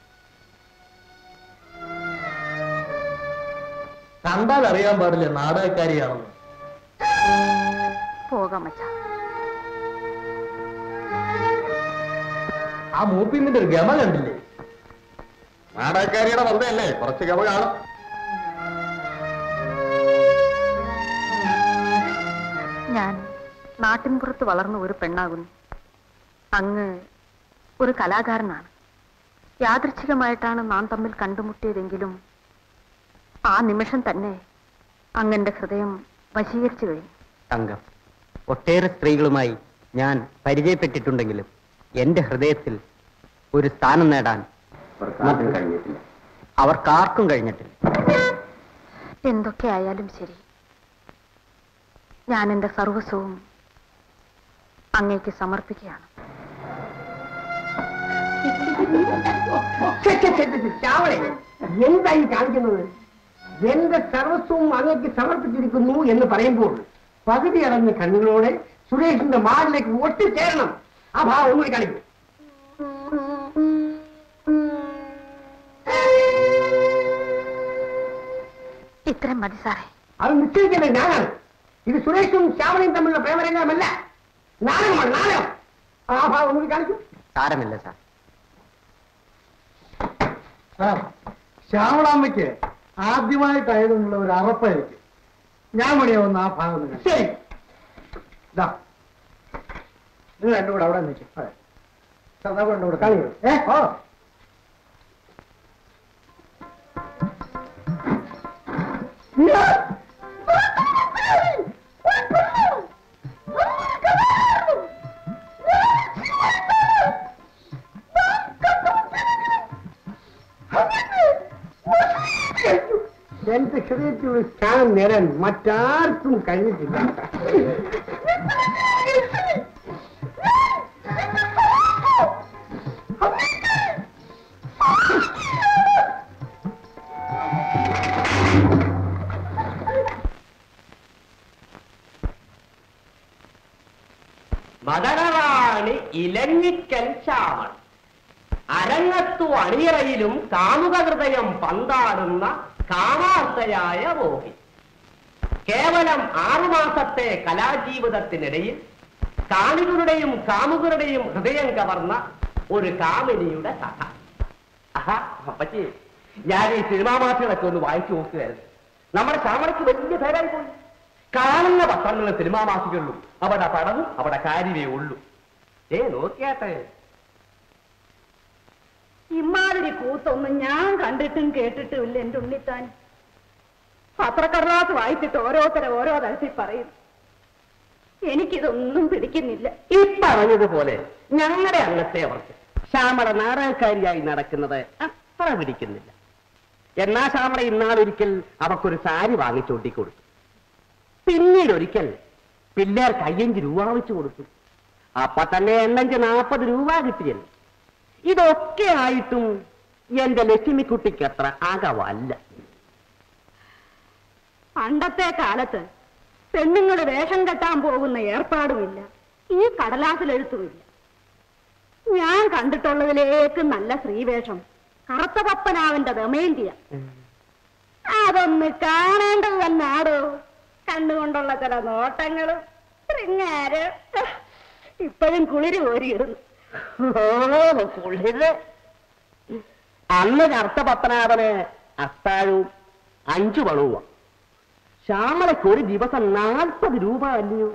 കണ്ടാൽ അറിയാൻ പാടില്ല നാടകക്കാരിയാണെന്ന് പോകാം മച്ചാ ആ മൂപ്പിന്നിന്റെ ഒരു ഗമ കണ്ടില്ലേ നാടകക്കാരിയുടെ വന്നതല്ലേ കുറച്ച് ഗമ കാണും ഞാൻ നാട്ടിൻപുറത്ത് വളർന്ന ഒരു പെണ്ണാകുന്നു അങ്ങ് ഒരു കലാകാരനാണ് യാദൃച്ഛികമായിട്ടാണ് നാം തമ്മിൽ കണ്ടുമുട്ടിയതെങ്കിലും ആ നിമിഷം തന്നെ അങ്ങന്റെ ഹൃദയം വശീകരിച്ചു കഴിഞ്ഞു തങ്കം ഒട്ടേറെ സ്ത്രീകളുമായി ഞാൻ പരിചയപ്പെട്ടിട്ടുണ്ടെങ്കിലും എന്റെ ഹൃദയത്തിൽ ഒരു സ്ഥാനം നേടാൻ കഴിഞ്ഞിട്ടില്ല അവർക്കാർക്കും കഴിഞ്ഞിട്ടില്ല എന്തൊക്കെ ആയാലും ശരി ഞാൻ എന്റെ സർവസ്വവും അങ്ങേക്ക് സമർപ്പിക്കുകയാണ് ശ്യാമളെ എന്തായി കാണിക്കുന്നത് എന്റെ സർവസ്വവും അങ്ങേക്ക് സമർപ്പിച്ചിരിക്കുന്നു എന്ന് പറയുമ്പോൾ പകുതി അടഞ്ഞ കണ്ണുകളോടെ സുരേഷിന്റെ മാറിലേക്ക് ഒട്ടിച്ചേരണം ആ ഭാവം ഒന്നുകൂടി കാണിക്കും ഇത്രയും മതി സാറേ അത് നിശ്ചയിക്കേണ്ടത് ഞാനാണ് ഇത് സുരേഷും ശ്യാമളയും തമ്മിലുള്ള പ്രേമരംഗമല്ല നാടകമാണ് നാടകം ആ ഭാവം ഒന്നുകൂടി കാണിക്കും സാരമില്ല സാർ ശ്യാമളാമ്മയ്ക്ക് ആദ്യമായിട്ടായതുള്ള ഒരു അറപ്പായിരിക്കും ഞാൻ മണിയാവുന്ന ആ ഭാഗം ഒന്ന് കാണിക്ക്. ശരി ദാ. നിങ്ങൾ രണ്ടും കൂടെ അവിടെ നിൽക്കും അതെ സദാ രണ്ടും കൂടെ കാണിക്കൂ ഏ ഓ എന്റെ ഹൃദയത്തിൽ ഒരു സ്ഥാനം നേടാൻ മറ്റാർക്കും കഴിഞ്ഞിട്ടില്ല മദനറാണി ഇലഞ്ഞിക്കൽ ശ്യാമൾ അരങ്ങത്തു അണിയറയിലും കാമുക ഹൃദയം പന്താടുന്ന കാമാർത്ഥയായ മോഹി കേവലം ആറുമാസത്തെ കലാജീവിതത്തിനിടയിൽ കാണികളുടെയും കാമുകരുടെയും ഹൃദയം കവർന്ന ഒരു കാമിനിയുടെ കഥ ആഹാ, അപ്പച്ചി ഞാൻ ഈ സിനിമാ മാസികളൊക്കെ ഒന്ന് വായിച്ചു നോക്കുകയായിരുന്നു നമ്മുടെ ശ്യാമളയ്ക്ക് വലിയ പേരായി പോയി കാണുന്ന പത്രങ്ങളും സിനിമാ മാസികളിലും അവിടെ പടവും അവിടെ കാര്യമേ ഉള്ളൂ ഏ നോക്കിയാട്ടെ ഇമാതിരി കൂത്തൊന്നും ഞാൻ കണ്ടിട്ടും കേട്ടിട്ടും ഇല്ല എന്റെ ഉണ്ണിത്താൻ പത്രക്കടലാസ് വായിച്ചിട്ട് ഓരോരുത്തരെ ഓരോ തരത്തിൽ പറയും എനിക്കിതൊന്നും പിടിക്കുന്നില്ല ഈ പറഞ്ഞതുപോലെ ഞങ്ങളുടെ അന്നത്തെ അവർക്ക് ശ്യാമള നാടകക്കാരിയായി നടക്കുന്നത് അത്ര പിടിക്കുന്നില്ല എന്നാ ശ്യാമള ഇന്നാളൊരിക്കൽ അവർക്കൊരു സാരി വാങ്ങിച്ചോട്ടി കൊടുത്തു പിന്നീട് ഒരിക്കൽ പിള്ളേർ കയ്യഞ്ച് രൂപ വെച്ച് കൊടുത്തു അപ്പൊ തന്നെ എണ്ണഞ്ച് നാൽപ്പത് രൂപ കിട്ടിയല്ലോ ഇതൊക്കെ ആയിട്ടും എന്റെ ലക്ഷ്മിക്കുട്ടിക്ക് അത്ര ആകവല്ല പണ്ടത്തെ കാലത്ത് പെണ്ണുങ്ങൾ വേഷം കെട്ടാൻ പോകുന്ന ഏർപ്പാടുമില്ല ഈ കടലാസിലെഴുത്തുമില്ല ഞാൻ കണ്ടിട്ടുള്ളതിലേക്ക് നല്ല സ്ത്രീവേഷം കറുത്ത പപ്പനാവിന്റെ ദമയന്തിയ അതൊന്ന് കാണേണ്ടത് തന്നാടോ കണ്ണുകൊണ്ടുള്ള ചില നോട്ടങ്ങളും ശൃംഗാരം ഇപ്പോഴും കുളിര് കോരിയിടുന്നു ഓ, കുളിര്. അന്ന് കറുത്ത പത്മനാഭന് അത്താഴവും അഞ്ചു പണവും ശ്യാമളയ്ക്ക് ഒരു ദിവസം നാൽപ്പത് രൂപ അല്ലയോ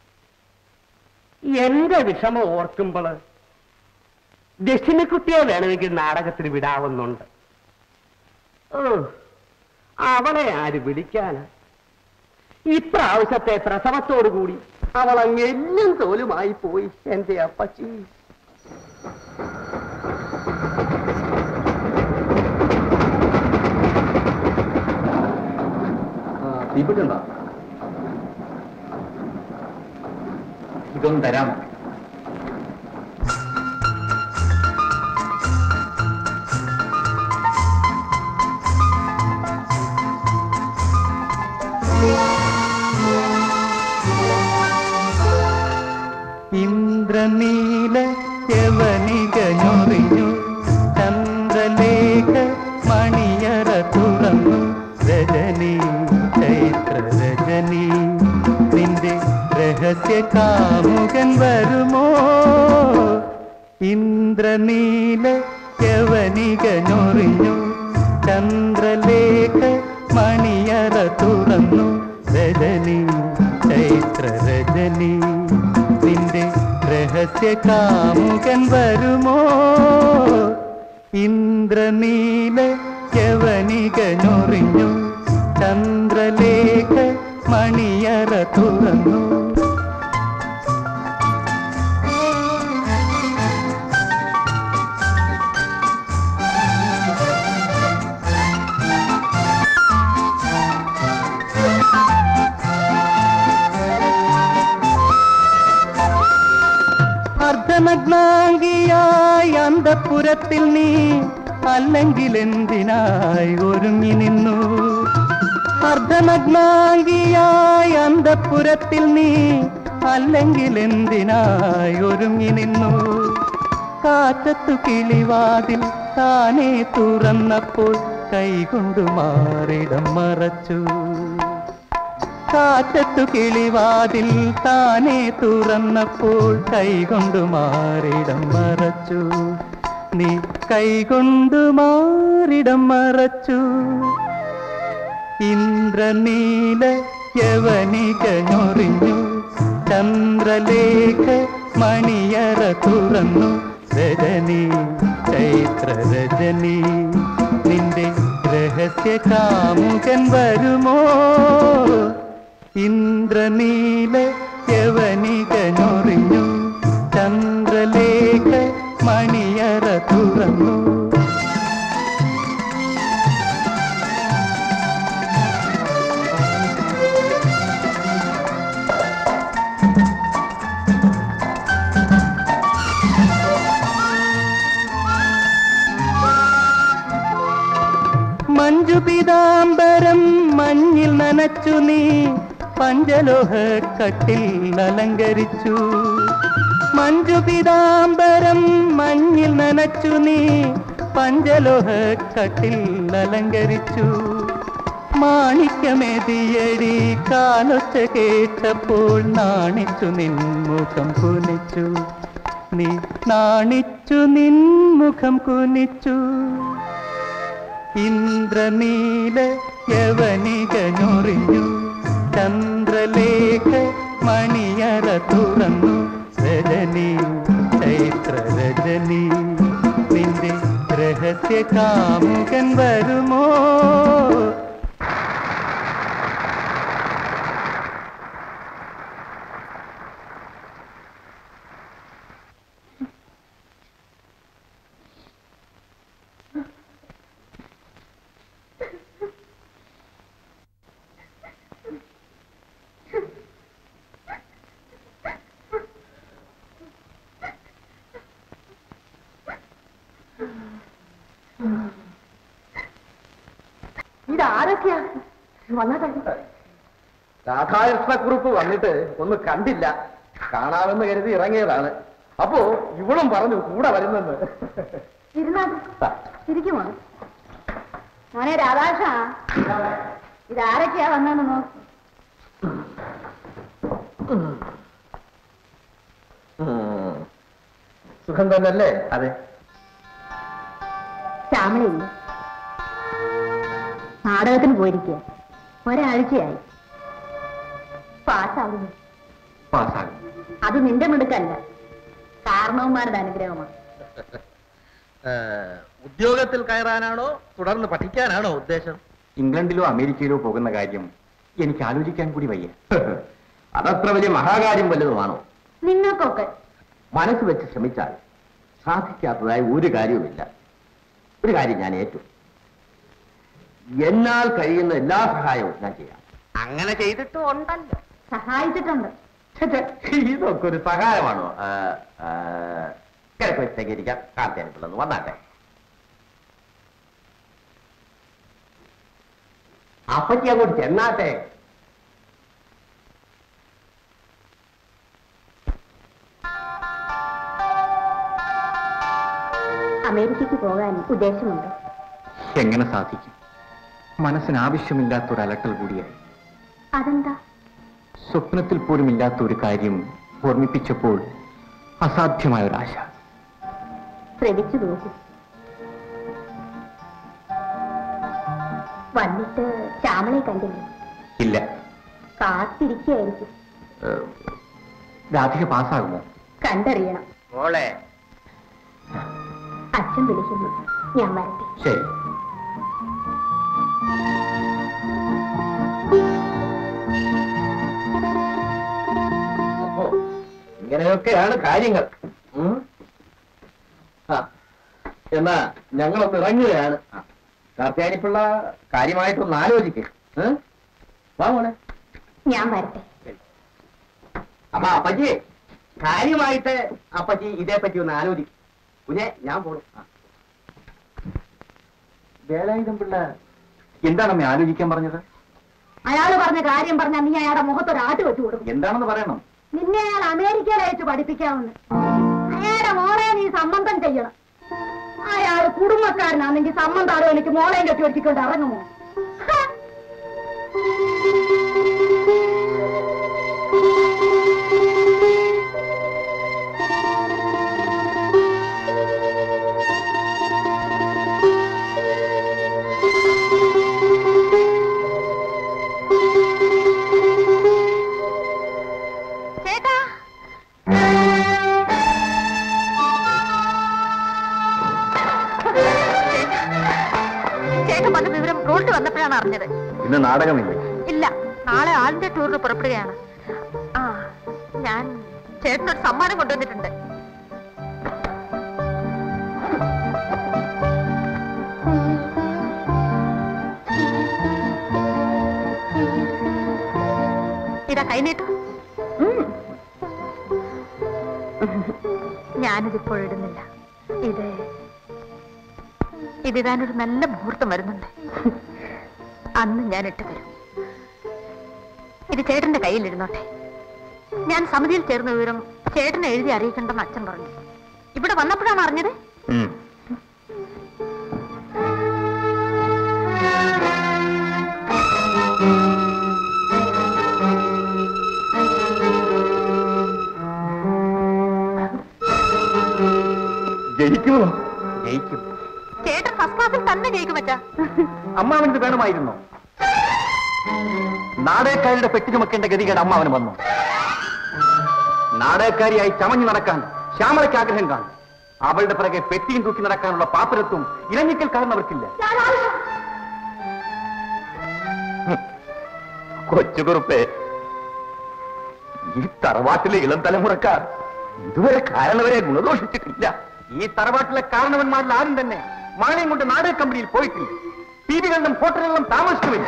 എന്റെ വിഷമം ഓർക്കുമ്പോൾ ദക്ഷിണക്കുട്ടിയെ വേണമെങ്കിൽ നാടകത്തിന് വിടാവുന്നുണ്ട് ഓ അവളെ ആര് വിളിക്കാന് ഇപ്രാവശ്യത്തെ പ്രസവത്തോടുകൂടി അവൾ അങ്ങ് എല്ലും തോലുമായി പോയി എന്റെ അപ്പച്ചി തീപ്പെട്ടുണ്ടോ ഇതൊന്ന് തരാമോ ഇന്ദ്രനീല യവനികഞ്ഞൊറിഞ്ഞു ചന്ദ്രലേഖ മണിയറ തുറന്നു രജനി ചൈത്ര രജനി നിന്റെ രഹസ്യ കാമുകൻ വരുമോ ഇന്ദ്രനീല യവനികഞ്ഞൊറിഞ്ഞു ചന്ദ്രലേഖ മണിയറ തുറന്നു രജനി ചൈത്ര രജനി നിന്റെ രഹസ്യ കാമുകൻ വരുമോ ഇന്ദ്രനീല യവനികഞ്ഞൊറിഞ്ഞു ചന്ദ്രലേഖ മണിയറ തുറന്നു അർദ്ധനഗ്നാംഗിയായി അന്തപുരത്തിൽ നീ അല്ലെങ്കിൽ എന്തിനായി ഒരുങ്ങി നിന്നു അർദ്ധനഗ്നാംഗിയായി അന്തപുരത്തിൽ നീ അല്ലെങ്കിൽ എന്തിനായി ഒരുങ്ങി നിന്നു കാറ്റത്തു കിളിവാതിൽ താനേ തുറന്നപ്പോൾ കൈകൊണ്ടു മാറിടം മറച്ചു കാറ്റത്തു കിളിവാതിൽ താനേ തുറന്നപ്പോൾ കൈകൊണ്ടു മാറിടം മറച്ചു നീ കൈകൊണ്ടു മാറിടം മറച്ചു ഇന്ദ്രനീല യവനികഞ്ഞൊറിഞ്ഞു ചന്ദ്രലേഖ മണിയറ തുറന്നു രജനി ചൈത്ര രജനി നിന്റെ രഹസ്യ കാമുകൻ വരുമോ ഇന്ദ്രനീല യവനികഞ്ഞൊറിഞ്ഞു ചന്ദ്രലേഖ മണിയറ തുറന്നു മഞ്ജു പീതാംബരം മഞ്ഞിൽ നനച്ചു നീ പഞ്ചലോഹ കട്ടിൽ അലങ്കരിച്ചു മഞ്ജു പീതാംബരം മഞ്ഞിൽ നനച്ചു നീ പഞ്ചലോഹ കട്ടിൽ അലങ്കരിച്ചു മാണിക്യമേതിയടി കാലൊച്ച കേട്ടപ്പോൾ നാണിച്ചു നിൻമുഖം കുനിച്ചു നീ നാണിച്ചു നിൻമുഖം കുനിച്ചു ഇന്ദ്രനീല യവനികനൊറിഞ്ഞു ചന്ദ്രലേഖ മണിയറ തുറന്നു രജനി ചൈത്ര രജനി നിന്റെ രഹസ്യ കാമുകൻ വരുമോ ഇതാരൊക്കെയാ വന്നതാ രാധാകൃഷ്ണക്കുറിപ്പ് വന്നിട്ട് ഒന്ന് കണ്ടില്ല കാണാമെന്ന് കരുതി ഇറങ്ങിയതാണ് അപ്പോ ഇവളും പറഞ്ഞു കൂടെ വരുന്നെന്ന് ഇരുന്നാട്ട് ഇരിക്കുമോ മോനെ രാധാകൃഷ്ണ ഇതാരൊക്കെയാ വന്നെന്ന് നോക്ക് ഉം. സുഖം തന്നെയല്ലേ അതെ ശ്യാമളയില്ല നാടകത്തിന് പോയിരിക്കുക ഒരാഴ്ചയായി പാസ്സാകുന്നു പാസ്സാകും അത് നിന്റെ മിടുക്കല്ല കാരണവന്മാരുടെ അനുഗ്രഹമാണ് ഉദ്യോഗത്തിൽ കയറാനാണോ തുടർന്ന് പഠിക്കാനാണോ ഉദ്ദേശം ഇംഗ്ലണ്ടിലോ അമേരിക്കയിലോ പോകുന്ന കാര്യം എനിക്ക് ആലോചിക്കാൻ കൂടി വയ്യ അതത്ര വലിയ മഹാകാര്യം വല്ലതുമാണോ നിങ്ങൾക്കൊക്കെ മനസ്സ് വെച്ച് ശ്രമിച്ചാൽ സാധിക്കാത്തതായി ഒരു കാര്യവുമില്ല ഒരു കാര്യം ഞാൻ ഏറ്റു എന്നാൽ കഴിയുന്ന എല്ലാ സഹായവും ഞാൻ ചെയ്യാം അങ്ങനെ ചെയ്തിട്ടും ഉണ്ടല്ലോ സഹായിച്ചിട്ടുണ്ട് ഛെ, ഛെ, ഇതൊക്കെ ഒരു സഹായമാണോ ആ, ആ, കിഴക്ക് വെച്ചേക്ക് ഇരിക്കാം കാർത്തിയാനിപ്പിള്ളന്ന് വന്നാട്ടെ അപ്പച്ചി അങ്ങോട്ട് ചെന്നാട്ടെ അമേരിക്കയ്ക്ക് പോകാൻ ഉദ്ദേശമുണ്ട് എങ്ങനെ സാധിക്കും മനസ്സിന് ആവശ്യമില്ലാത്ത ഒരു അലട്ടൽ കൂടിയായി അതെന്താ സ്വപ്നത്തിൽ പോലും ഇല്ലാത്ത ഒരു കാര്യം ഓർമ്മിപ്പിച്ചപ്പോൾ അസാധ്യമായ ഒരാശ ശ്രമിച്ചു നോക്കൂ വന്നിട്ട് ശ്യാമളെ കണ്ടില്ലേ ഇല്ല കാത്തിരിക്കുകയായിരിക്കും ഏഹ്, രാധിക പാസ്സാകുമോ കണ്ടറിയണം മോളെ അച്ഛൻ വിളിക്കുന്നു ഞാൻ വരട്ടെ ശരി ഓഹോ, ഇങ്ങനെയൊക്കെയാണ് കാര്യങ്ങൾ ഉം. ആ, എന്നാ ഞങ്ങളൊന്ന് ഇറങ്ങുകയാണ് കാർത്തിയാനിപ്പിള്ള കാര്യമായിട്ടൊന്ന് ആലോചിക്കേ വാ മോളെ ഞാൻ വരട്ടെ അപ്പൊ അപ്പച്ചി കാര്യമായിട്ട് അപ്പച്ചി ഇതേപ്പറ്റി ഒന്ന് ആലോചിക്കും കുഞ്ഞെ ഞാൻ പോണു ആ. വേലായുധം പിള്ള എന്താണ് അമ്മ ആലോചിക്കാൻ പറഞ്ഞത് അയാള് പറഞ്ഞ കാര്യം പറഞ്ഞാൽ നീ അയാളുടെ മുഖത്തൊരു ആട്ട് വെച്ചു കൊടുക്കും എന്താണെന്ന് പറയണം നിന്നെ അയാൾ അമേരിക്കയിൽ അയച്ച് പഠിപ്പിക്കാമെന്ന് അയാളുടെ മോളെ നീ സംബന്ധം ചെയ്യണം അയാൾ കുടുംബക്കാരനാണെങ്കിൽ സംബന്ധം എനിക്ക് മോളെയും കെട്ടി വെച്ചിക്കൊണ്ട് ഇറങ്ങുമോ ഹ! ചേട്ടാ ചേട്ടൻ വന്ന വിവരം റോഡിൽ വന്നപ്പോഴാണ് അറിഞ്ഞത് ഇന്ന് നാടകമില്ലേ ഇല്ല നാളെ ആളിന്റെ ടൂറിന് പുറപ്പെടുകയാണ് ആ ഞാൻ ചേട്ടനൊരു സമ്മാനം കൊണ്ടുവന്നിട്ടുണ്ട് ഇതാ കൈനീട്ടു ഞാനിതിപ്പോൾ ഇടുന്നില്ല ഇത് ഇതിടാനൊരു നല്ല മുഹൂർത്തം വരുന്നുണ്ട് അന്ന് ഞാൻ ഇട്ട് തരും ഇത് ചേട്ടന്റെ കയ്യിലിരുന്നോട്ടെ ഞാൻ സമിതിയിൽ ചേർന്ന വിവരം ചേട്ടനെ എഴുതി അറിയിക്കണ്ടെന്ന് അച്ഛൻ പറഞ്ഞു ഇവിടെ വന്നപ്പോഴാണ് അറിഞ്ഞത് ഉം. ജയിക്കുമോ ജയിക്കും ചേട്ടൻ ഫസ്റ്റ് ക്ലാസ്സിൽ തന്നെ ജയിക്കും അച്ഛാ അമ്മാവനത് വേണമായിരുന്നോ നാടകക്കാരുടെ പെട്ടി ചുമക്കേണ്ട ഗതികേട് അമ്മാവന് വന്നു നാടകക്കാരിയായി ചമഞ്ഞു നടക്കാൻ ശ്യാമളയ്ക്ക് ആഗ്രഹം കാണും അവളുടെ പിറകെ പെട്ടിയും തൂക്കി നടക്കാനുള്ള പാപ്പരത്വം ഇലഞ്ഞിക്കൽക്കാരൻ അവർക്കില്ല കൊച്ചുകുറുപ്പേ ഈ തറവാട്ടിലെ ഇളം തലമുറക്കാർ ഇതുവരെ കാരണവരെ ഗുണദോഷിച്ചിട്ടില്ല ഈ തറവാട്ടിലെ കാരണവന്മാരിൽ ആരും തന്നെ മകളെയും കൊണ്ട് നാടക കമ്പനിയിൽ പോയിട്ടില്ല ടിവികളിലും ഹോട്ടലുകളിലും താമസിക്കുമില്ല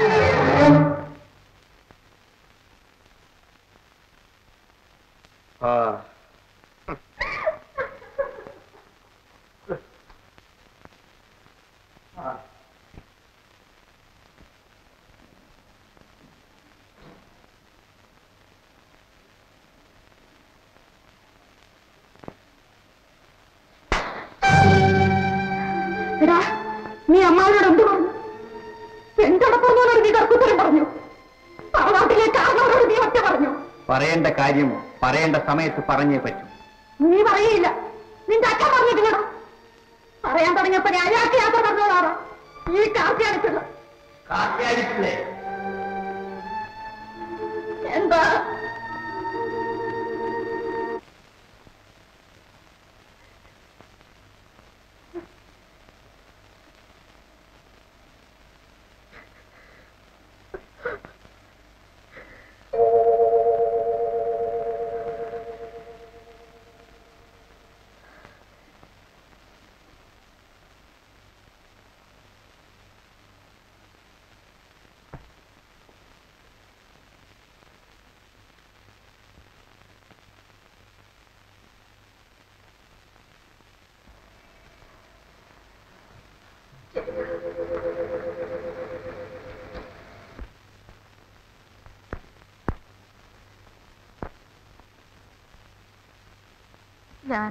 എടാ നീ അമ്മാവനോട് എന്ത് പറഞ്ഞു എന്റോടൊപ്പം നീ കർക്കുത്തരം പറഞ്ഞു തറവാട്ടിലെ കാരണവരോട് നീ ഒറ്റ പറഞ്ഞു പറയേണ്ട കാര്യം പറയേണ്ട സമയത്ത് പറഞ്ഞേ പറ്റൂ നീ പറയില്ല നിന്റെ അച്ഛൻ പറഞ്ഞിട്ടില്ലടാ പറയാൻ തുടങ്ങിയപ്പോ ഞാൻ അയാൾക്ക് യാത്ര പറഞ്ഞോളാറോ ഈ കാർത്തി അടിച്ചത് എന്താ ഞാൻ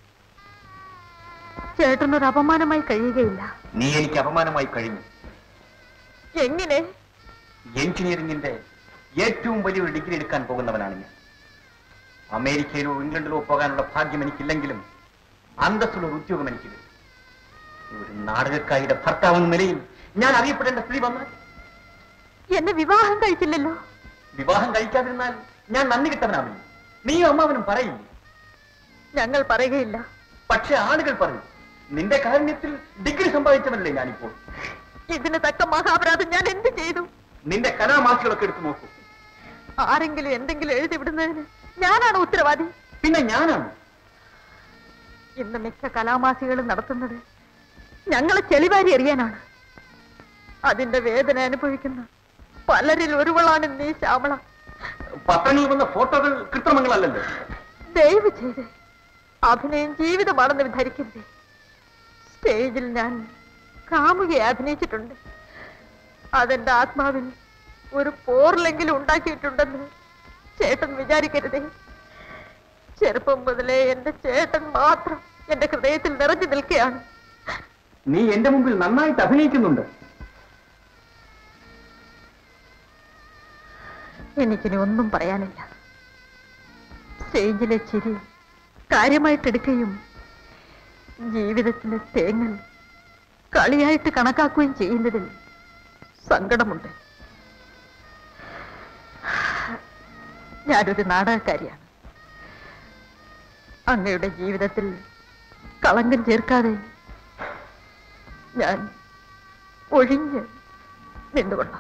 ചേട്ടനൊരു അപമാനമായി കഴിയുകയില്ല നീ എനിക്ക് അപമാനമായി കഴിഞ്ഞു എങ്ങനെ എഞ്ചിനീയറിംഗിന്റെ ഏറ്റവും വലിയൊരു ഡിഗ്രി എടുക്കാൻ പോകുന്നവനാണ് ഞാൻ അമേരിക്കയിലോ ഇംഗ്ലണ്ടിലോ പോകാനുള്ള ഭാഗ്യം എനിക്കില്ലെങ്കിലും അന്തസ്സുള്ള ഒരു ഉദ്യോഗം എനിക്ക് കിട്ടും ഒരു നാടകക്കാരിയുടെ ഭർത്താവ് എന്ന നിലയിൽ ഞാൻ അറിയപ്പെടേണ്ട സ്ഥിതി വന്നാൽ എന്നെ വിവാഹം കഴിച്ചില്ലല്ലോ വിവാഹം കഴിക്കാതിരുന്നാൽ ഞാൻ നന്ദി കിട്ടവനാവില്ല നീയും അമ്മാവനും പറയില്ലേ ഞങ്ങൾ പറയുകയില്ല പക്ഷെ ആളുകൾ പറയും നിന്റെ കാരുണ്യത്തിൽ ഡിഗ്രി സമ്പാദിച്ചവനല്ലേ ഞാനിപ്പോൾ ഇതിന് തക്ക മഹാപരാധം ഞാൻ എന്ത് ചെയ്തു നിന്റെ കലാമാസികളൊക്കെ എടുത്തു നോക്കൂ ആരെങ്കിലും എന്തെങ്കിലും എഴുതി വിടുന്നതിന് ഞാനാണ് ഉത്തരവാദി പിന്നെ ഞാനാണ് ഇന്ന് മിക്ക കലാമാസികളും നടത്തുന്നത് ഞങ്ങളെ ചെളിവാരി എറിയാനാണ് അതിന്റെ വേദന അനുഭവിക്കുന്ന പലരിൽ ഒരുവളാണ് നീ ശ്യാമള പത്രങ്ങളിൽ വന്ന ഫോട്ടോകൾ കൃത്രിമങ്ങളല്ലല്ലോ ദയവ് ചെയ്ത് അഭിനയം ജീവിതമാണെന്ന് ധരിക്കരുത് സ്റ്റേജിൽ ഞാൻ കാമുകയെ അഭിനയിച്ചിട്ടുണ്ട് അതെന്റെ ആത്മാവിൽ ഒരു പോറിലെങ്കിലും ഉണ്ടാക്കിയിട്ടുണ്ടെന്ന് ചേട്ടൻ വിചാരിക്കരുതേ ചെറുപ്പം മുതലേ എന്റെ ചേട്ടൻ മാത്രം എന്റെ ഹൃദയത്തിൽ നിറഞ്ഞു നിൽക്കുകയാണ് നീ എന്റെ മുമ്പിൽ നന്നായിട്ട് അഭിനയിക്കുന്നുണ്ട് എനിക്കിനി ഒന്നും പറയാനില്ല സ്റ്റേജിലെ ചിരി കാര്യമായിട്ടെടുക്കുകയും ജീവിതത്തിലെ തേങ്ങൽ കളിയായിട്ട് കണക്കാക്കുകയും ചെയ്യുന്നതിൽ സങ്കടമുണ്ട് ഞാനൊരു നാടകക്കാരിയാണ് അങ്ങയുടെ ജീവിതത്തിൽ കളങ്കം ചേർക്കാതെ ഞാൻ ഒഴിഞ്ഞ് നിന്നുകൊള്ളാം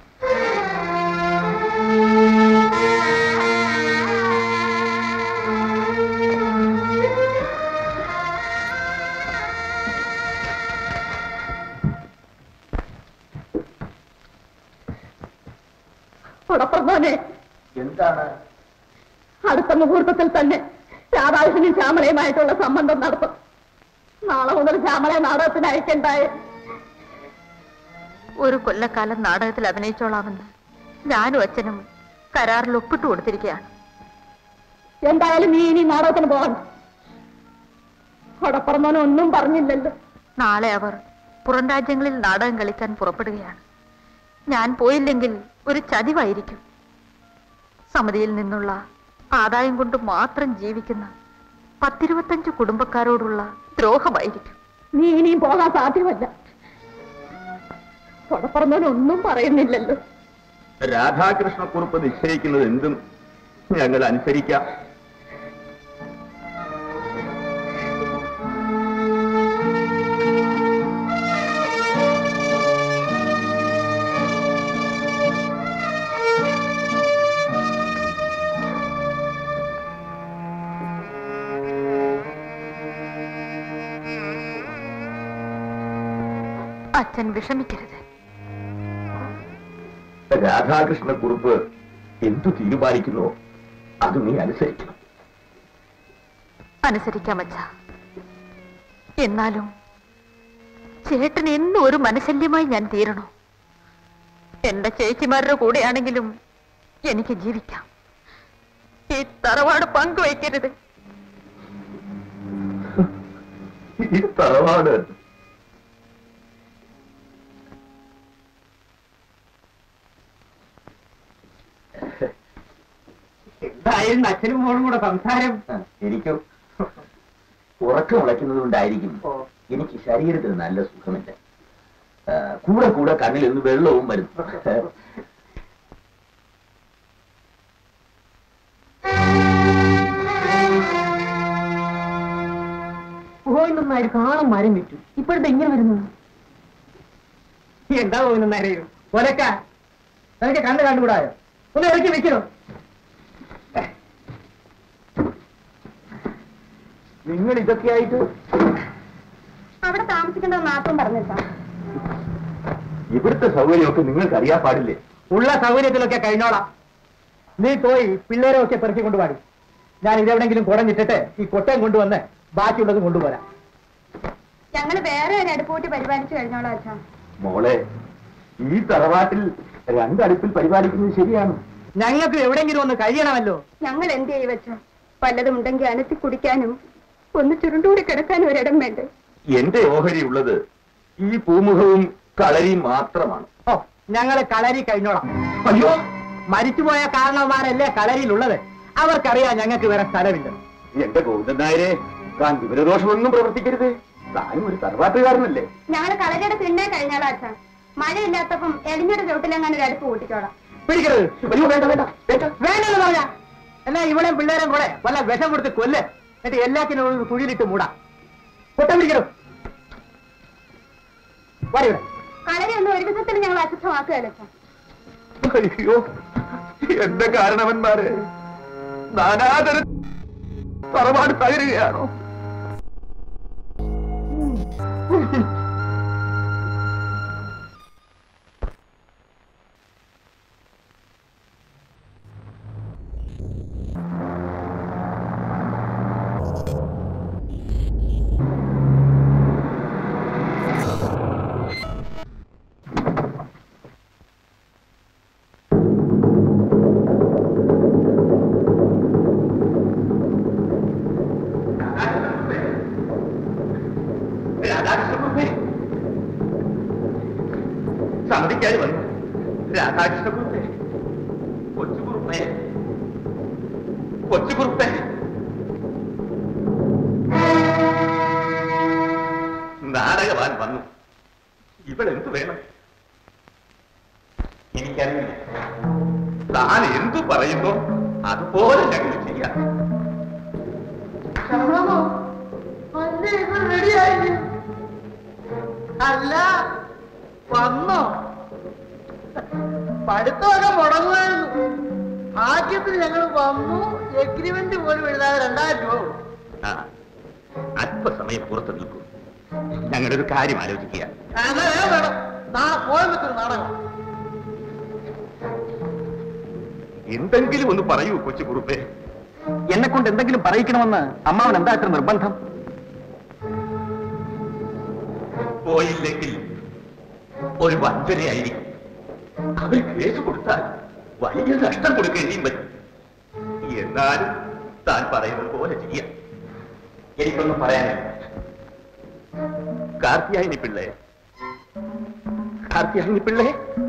ഉടപ്പുറത്തോനെ എന്താണ് അടുത്ത മുഹൂർത്തത്തിൽ തന്നെ രാധാകൃഷ്ണനും ശ്യാമളയുമായിട്ടുള്ള സംബന്ധം നടത്തും നാളെ മുതൽ ശ്യാമളയെ നാടകത്തിന് അയക്കണ്ടായി ഒരു കൊല്ലക്കാലം നാടകത്തിൽ അഭിനയിച്ചോളാമെന്ന് ഞാനും അച്ഛനും കരാറിൽ ഒപ്പിട്ട് കൊടുത്തിരിക്കുകയാണ് എന്തായാലും നീ ഇനി നാടകത്തിന് പോകണ്ട കൊടപ്പറന്നോനെ ഒന്നും പറഞ്ഞില്ലല്ലോ നാളെ അവർ പുറം രാജ്യങ്ങളിൽ നാടകം കളിക്കാൻ പുറപ്പെടുകയാണ് ഞാൻ പോയില്ലെങ്കിൽ ഒരു ചതിവായിരിക്കും സമിതിയിൽ നിന്നുള്ള ആദായം കൊണ്ട് മാത്രം ജീവിക്കുന്ന പത്തിരുപത്തഞ്ച് കുടുംബക്കാരോടുള്ള ദ്രോഹമായിരിക്കും നീ ഇനിയും പോകാൻ സാധ്യമല്ല കൊടപ്പറന്നോനെ ഒന്നും പറയുന്നില്ലല്ലോ രാധാകൃഷ്ണക്കുറുപ്പ് നിശ്ചയിക്കുന്നത് എന്തും ഞങ്ങൾ അനുസരിക്കാം അച്ഛൻ വിഷമിക്കരുത് രാധാകൃഷ്ണക്കുറുപ്പ് എന്തു തീരുമാനിക്കുന്നുവോ അത് നീ അനുസരിക്കണം അനുസരിക്കാം അച്ഛ എന്നാലും ചേട്ടൻ എന്നും ഒരു മനശല്യമായി ഞാൻ തീരണോ എന്റെ ചേച്ചിമാരുടെ കൂടെയാണെങ്കിലും എനിക്ക് ജീവിക്കാം ഈ തറവാട് പങ്കുവയ്ക്കരുത് ഈ തറവാട് എന്തായാലും അച്ഛനും മോളും കൂടെ സംസാരം എനിക്കും ഉറക്കം ഉളയ്ക്കുന്നത് കൊണ്ടായിരിക്കും എനിക്ക് ശരീരത്തിന് നല്ല സുഖമില്ല ആ, കൂടെ കൂടെ കണ്ണിൽ നിന്ന് വെള്ളവും വരും പോയി നന്നായി കാണാൻ മരം വിറ്റു ഇപ്പോഴത്തെ ഇങ്ങനെ വരുന്നു എന്താ പോയി നന്നായിരുന്നു ഒലക്ക നിനക്ക് കണ്ണ് കണ്ടുകൂടായോ ഒന്ന് ഇറക്കി വെക്കണോ നിങ്ങൾ ഇതൊക്കെ ആയിട്ട് അവിടെ താമസിക്കേണ്ടത് മാത്രം പറഞ്ഞിട്ടാ ഇവിടുത്തെ സൗകര്യമൊക്കെ നിങ്ങൾക്ക് അറിയാൻ പാടില്ലേ ഉള്ള സൗകര്യത്തിലൊക്കെ കഴിഞ്ഞോളാം നീ പോയി പിള്ളേരെ ഒക്കെ പെറുക്കി കൊണ്ടുപാടി ഞാൻ ഇതെവിടെങ്കിലും കുടഞ്ഞിട്ടിട്ട് ഈ കൊട്ടയം കൊണ്ടുവന്ന് ബാക്കിയുള്ളത് കൊണ്ടുപോരാം ഞങ്ങൾ വേറെ ഒരു അടുപ്പൂട്ടി പരിപാലിച്ചു കഴിഞ്ഞോളാം അച്ഛാ മോളെ ഈ തറവാട്ടിൽ രണ്ടടുപ്പിൽ പരിപാലിക്കുന്നത് ശരിയാണ് ഞങ്ങൾക്ക് എവിടെങ്കിലും ഒന്ന് കഴിയണമല്ലോ ഞങ്ങൾ എന്ത് ചെയ്യും വെച്ചോ വല്ലതും ഉണ്ടെങ്കിൽ അനത്തി കുടിക്കാനും ഒന്ന് ചുരുണ്ടൂടി കിടക്കാനും ഒരിടം വേണ്ടേ എന്റെ ഓഹരി ഉള്ളത് ഈ പൂമുഖവും കളരിയും മാത്രമാണ് ഓ ഞങ്ങള് കളരി കഴിഞ്ഞോളാം അയ്യോ മരിച്ചുപോയ കാരണവന്മാരല്ലേ കളരിയിലുള്ളത് അവർക്കറിയാം ഞങ്ങൾക്ക് വേറെ സ്ഥലമില്ല എന്റെ ഗോവിന്ദൻ നായരെ താൻ വിവരദോഷമൊന്നും പ്രവർത്തിക്കരുത് താനും ഒരു തറവാട്ടുകാരനല്ലേ ഞങ്ങൾ കളരിയുടെ തിണ്ണേ കഴിഞ്ഞോളാം അച്ഛാ മഴയില്ലാത്തപ്പം എലിഞ്ഞൊരു ചവിട്ടിലെങ്ങാനും ഒരു അടുപ്പ് കൂട്ടിക്കോളാം പിടിക്കരുത് അയ്യോ വേണ്ട വേണ്ട വേണ്ട വേണ്ടെന്ന് പറഞ്ഞ എന്നാ ഇവിടെ പിള്ളേരും കൂടെ വല്ല വിഷം കൊടുത്ത് കൊല്ല് എന്നിട്ട് എല്ലാത്തിനും ഒരു കുഴിയിലിട്ട് മൂടാം പൊട്ടം പിടിക്കരുത് വരൂ കളരി ഒന്നും ഒരു വിധത്തിൽ ഞങ്ങൾ അശുദ്ധമാക്കുകയല്ല അച്ഛാ അയ്യോ എന്റെ കാരണവന്മാരെ നാനാതര തറവാട് തകരുകയാണോ രാധാകൃഷ്ണകുറുപ്പേ സമ്മതിക്കാതെ വന്നു രാധാകൃഷ്ണകുറുപ്പേ കൊച്ചുകുറുപ്പേ കൊച്ചുകുറുപ്പേ നാടകവാൻ വന്നു ഇവളെന്തു വേണം എനിക്കറിയില്ല താൻ എന്തു പറയുന്നു അതുപോലെ ഞങ്ങൾ ചെയ്യാം അല്ല വന്നോ പഠിത്തമൊക്കെ മുടങ്ങുമായിരുന്നു ഭാഗ്യത്തിന് ഞങ്ങൾ വന്നു എഗ്രിമെന്റ് പോലും എഴുതാതെ രണ്ടായിരം രൂപ കൊടുത്തു. ആ അല്പസമയം പുറത്തു നിൽക്കൂ ഞങ്ങളൊരു കാര്യം ആലോചിക്കുക അങ്ങനെ വേണം നാളെ കോയമ്പത്തൂർ നാടകം എന്തെങ്കിലും ഒന്ന് പറയൂ കൊച്ചു കുറുപ്പേ എന്നെ കൊണ്ട് എന്തെങ്കിലും പറയിക്കണമെന്ന് അമ്മാവൻ എന്താ ഇത്ര നിർബന്ധം പോയില്ലെങ്കിൽ ഒരു വഞ്ചനയായിരിക്കും അവർ കേസ് കൊടുത്താൽ വലിയ നഷ്ടം കൊടുക്കേണ്ടിയും വരും എന്നാലും താൻ പറയുന്നത് പോലെ ചെയ്യാം എനിക്കൊന്നും പറയാനില്ല കാർത്തിയായിനി പിള്ളേ കാർത്തിയായിനി പിള്ളേ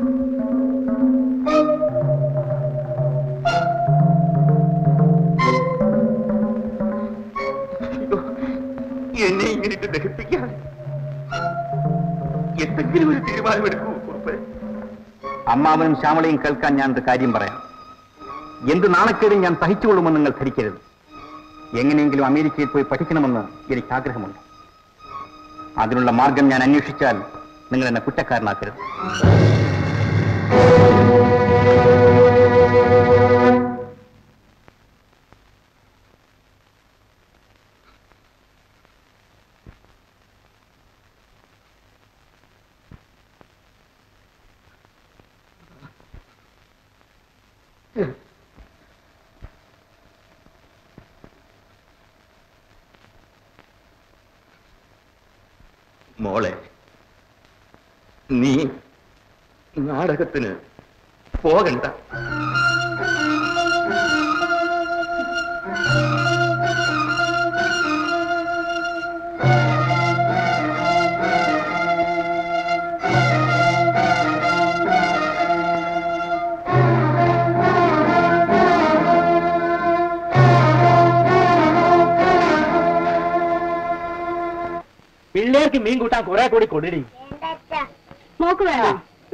അയ്യോ, എന്നെ ഇങ്ങനെ ദഹിപ്പിക്കാൻ എന്തെങ്കിലും ഒരു തീരുമാനമെടുക്കൂ കുറുപ്പേ അമ്മാവനും ശ്യാമളയും കേൾക്കാൻ ഞാൻ ഒരു കാര്യം പറയാം എന്ത് നാണക്കേടും ഞാൻ സഹിച്ചുകൊള്ളുമെന്ന് നിങ്ങൾ ധരിക്കരുത് എങ്ങനെയെങ്കിലും അമേരിക്കയിൽ പോയി പഠിക്കണമെന്ന് എനിക്ക് ആഗ്രഹമുണ്ട് അതിനുള്ള മാർഗം ഞാൻ അന്വേഷിച്ചാൽ നിങ്ങൾ എന്നെ കുറ്റക്കാരനാക്കരുത് മോളെ നീ നാടകത്തിന് പോകണ്ട പിള്ളേർക്ക് മീൻ കൂട്ടാൻ കുറെ കൂടി കൊണ്ടിടി മോക്ക് വേണോ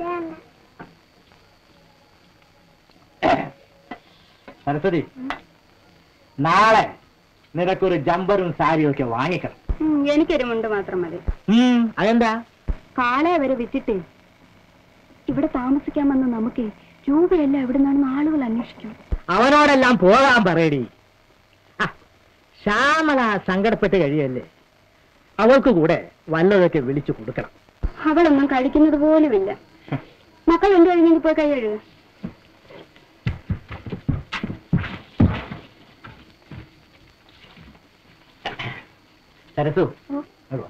സരസ്വതി നാളെ നിനക്കൊരു ജമ്പറും സാരിയും ഒക്കെ വാങ്ങിക്കണം എനിക്കൊരു മുണ്ട് മാത്രം മതി ഉം, അതെന്താ കാളെ വരെ വിറ്റിട്ട് ഇവിടെ താമസിക്കാമെന്ന് നമുക്ക് രൂപയെല്ലാം എവിടെ നിന്നാണെന്ന് ആളുകൾ അന്വേഷിക്കും അവനോടെല്ലാം പോകാൻ പറയടി ആ, ശ്യാമള സങ്കടപ്പെട്ട് കഴിയല്ലേ അവൾക്ക് കൂടെ വല്ലതൊക്കെ വിളിച്ചു കൊടുക്കണം അവളൊന്നും കഴിക്കുന്നത് പോലുമില്ല മക്കൾ എന്ത് കഴിഞ്ഞെങ്കിൽ പോയി കൈ കഴുകുക സരസു ഇങ്ങോട്ട് വാ.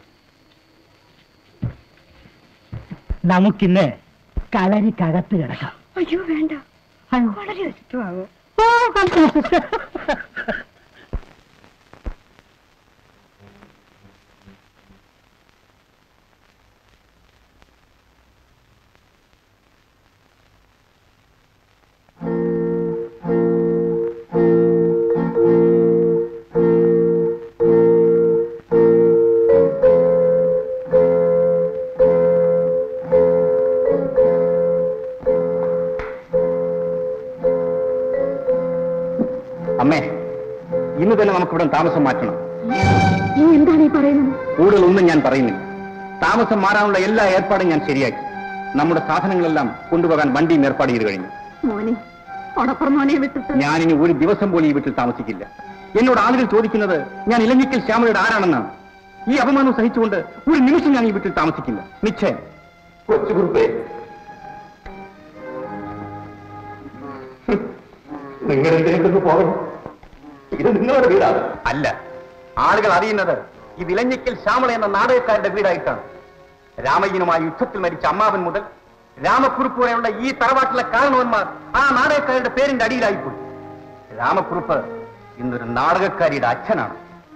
നമുക്കിന്ന് കളരിക്കകത്ത് കിടക്കാം അയ്യോ വേണ്ട വളരെ ഇഷ്ടമാകും അമ്മേ ഇന്ന് തന്നെ നമുക്കിവിടെ താമസം മാറ്റണം നീ എന്താണ് ഈ പറയുന്നത് കൂടുതൽ ഒന്നും ഞാൻ പറയുന്നില്ല താമസം മാറാനുള്ള എല്ലാ ഏർപ്പാടും ഞാൻ ശരിയാക്കി നമ്മുടെ സാധനങ്ങളെല്ലാം കൊണ്ടുപോകാൻ വണ്ടിയും ഏർപ്പാട് ചെയ്ത് കഴിഞ്ഞു മോനെ ഉടപ്പുറം മോനെ വിട്ടിട്ട് ഞാനിനി ഒരു ദിവസം പോലും ഈ വീട്ടിൽ താമസിക്കില്ല എന്നോട് ആളുകൾ ചോദിക്കുന്നത് ഞാൻ ഇലഞ്ഞിക്കൽ ശ്യാമയുടെ ആരാണെന്നാണ് ഈ അപമാനം സഹിച്ചുകൊണ്ട് ഒരു നിമിഷം ഞാൻ ഈ വീട്ടിൽ താമസിക്കില്ല നിശ്ചയം കൊച്ചു കുറുപ്പേ നിങ്ങൾ എന്തിനു പോകണം ഇത് നിങ്ങളുടെ വീടാണ് അല്ല ആളുകൾ അറിയുന്നത് ഈ വിലഞ്ഞിക്കൽ ശ്യാമള എന്ന നാടകക്കാരുടെ വീടായിട്ടാണ് രാമയ്യനുമായി യുദ്ധത്തിൽ മരിച്ച അമ്മാവൻ മുതൽ രാമക്കുറുപ്പ് വരെയുള്ള ഈ തറവാട്ടിലെ കാരണവന്മാർ ആ നാടകക്കാരുടെ പേരിന്റെ അടിയിലായിപ്പോയി രാമക്കുറുപ്പ് ഇന്നൊരു നാടകക്കാരിയുടെ അച്ഛനാണ്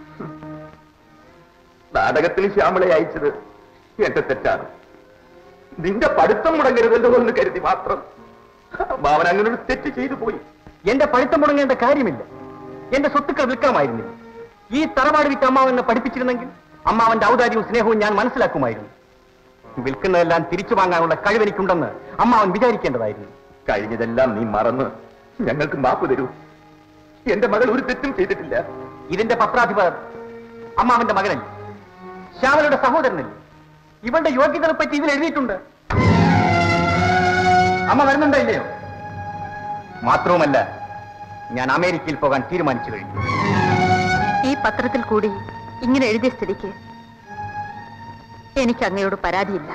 നാടകത്തിൽ ശ്യാമളെ അയച്ചത് എന്റെ തെറ്റാണ് നിന്റെ പഠിത്തം മുടങ്ങരുതല്ലോ എന്ന് കരുതി മാത്രം മാവൻ അങ്ങനെ ഒരു തെറ്റ് ചെയ്തു പോയി എന്റെ പഠിത്തം മുടങ്ങേണ്ട കാര്യമില്ല എന്റെ സ്വത്തുക്കൾ വിൽക്കണമായിരുന്നില്ല ഈ തറവാട് വിറ്റ് അമ്മാവനെ പഠിപ്പിച്ചിരുന്നെങ്കിൽ അമ്മാവന്റെ ഔദാര്യവും സ്നേഹവും ഞാൻ മനസ്സിലാക്കുമായിരുന്നു വിൽക്കുന്നതെല്ലാം തിരിച്ചു വാങ്ങാനുള്ള കഴിവെനിക്കുണ്ടെന്ന് അമ്മാവൻ വിചാരിക്കേണ്ടതായിരുന്നു കഴിഞ്ഞതെല്ലാം നീ മറന്ന് ഞങ്ങൾക്ക് മാപ്പ് തരൂ എന്റെ മകൾ ഒരു തെറ്റും ചെയ്തിട്ടില്ല ഇതിന്റെ പത്രാധിപർ അമ്മാവന്റെ മകനല്ലേ ശ്യാമലയുടെ സഹോദരനല്ലേ ഇവളുടെ യോഗ്യതകളെ പറ്റി ഇതിൽ എഴുതിയിട്ടുണ്ട് അമ്മ വരുന്നുണ്ടോ ഇല്ലയോ മാത്രവുമല്ല ഞാൻ അമേരിക്കയിൽ പോകാൻ തീരുമാനിച്ചു കഴിഞ്ഞു ഈ പത്രത്തിൽ കൂടി ഇങ്ങനെ എഴുതിയ സ്ഥിതിക്ക് എനിക്ക് അങ്ങയോട് പരാതിയില്ല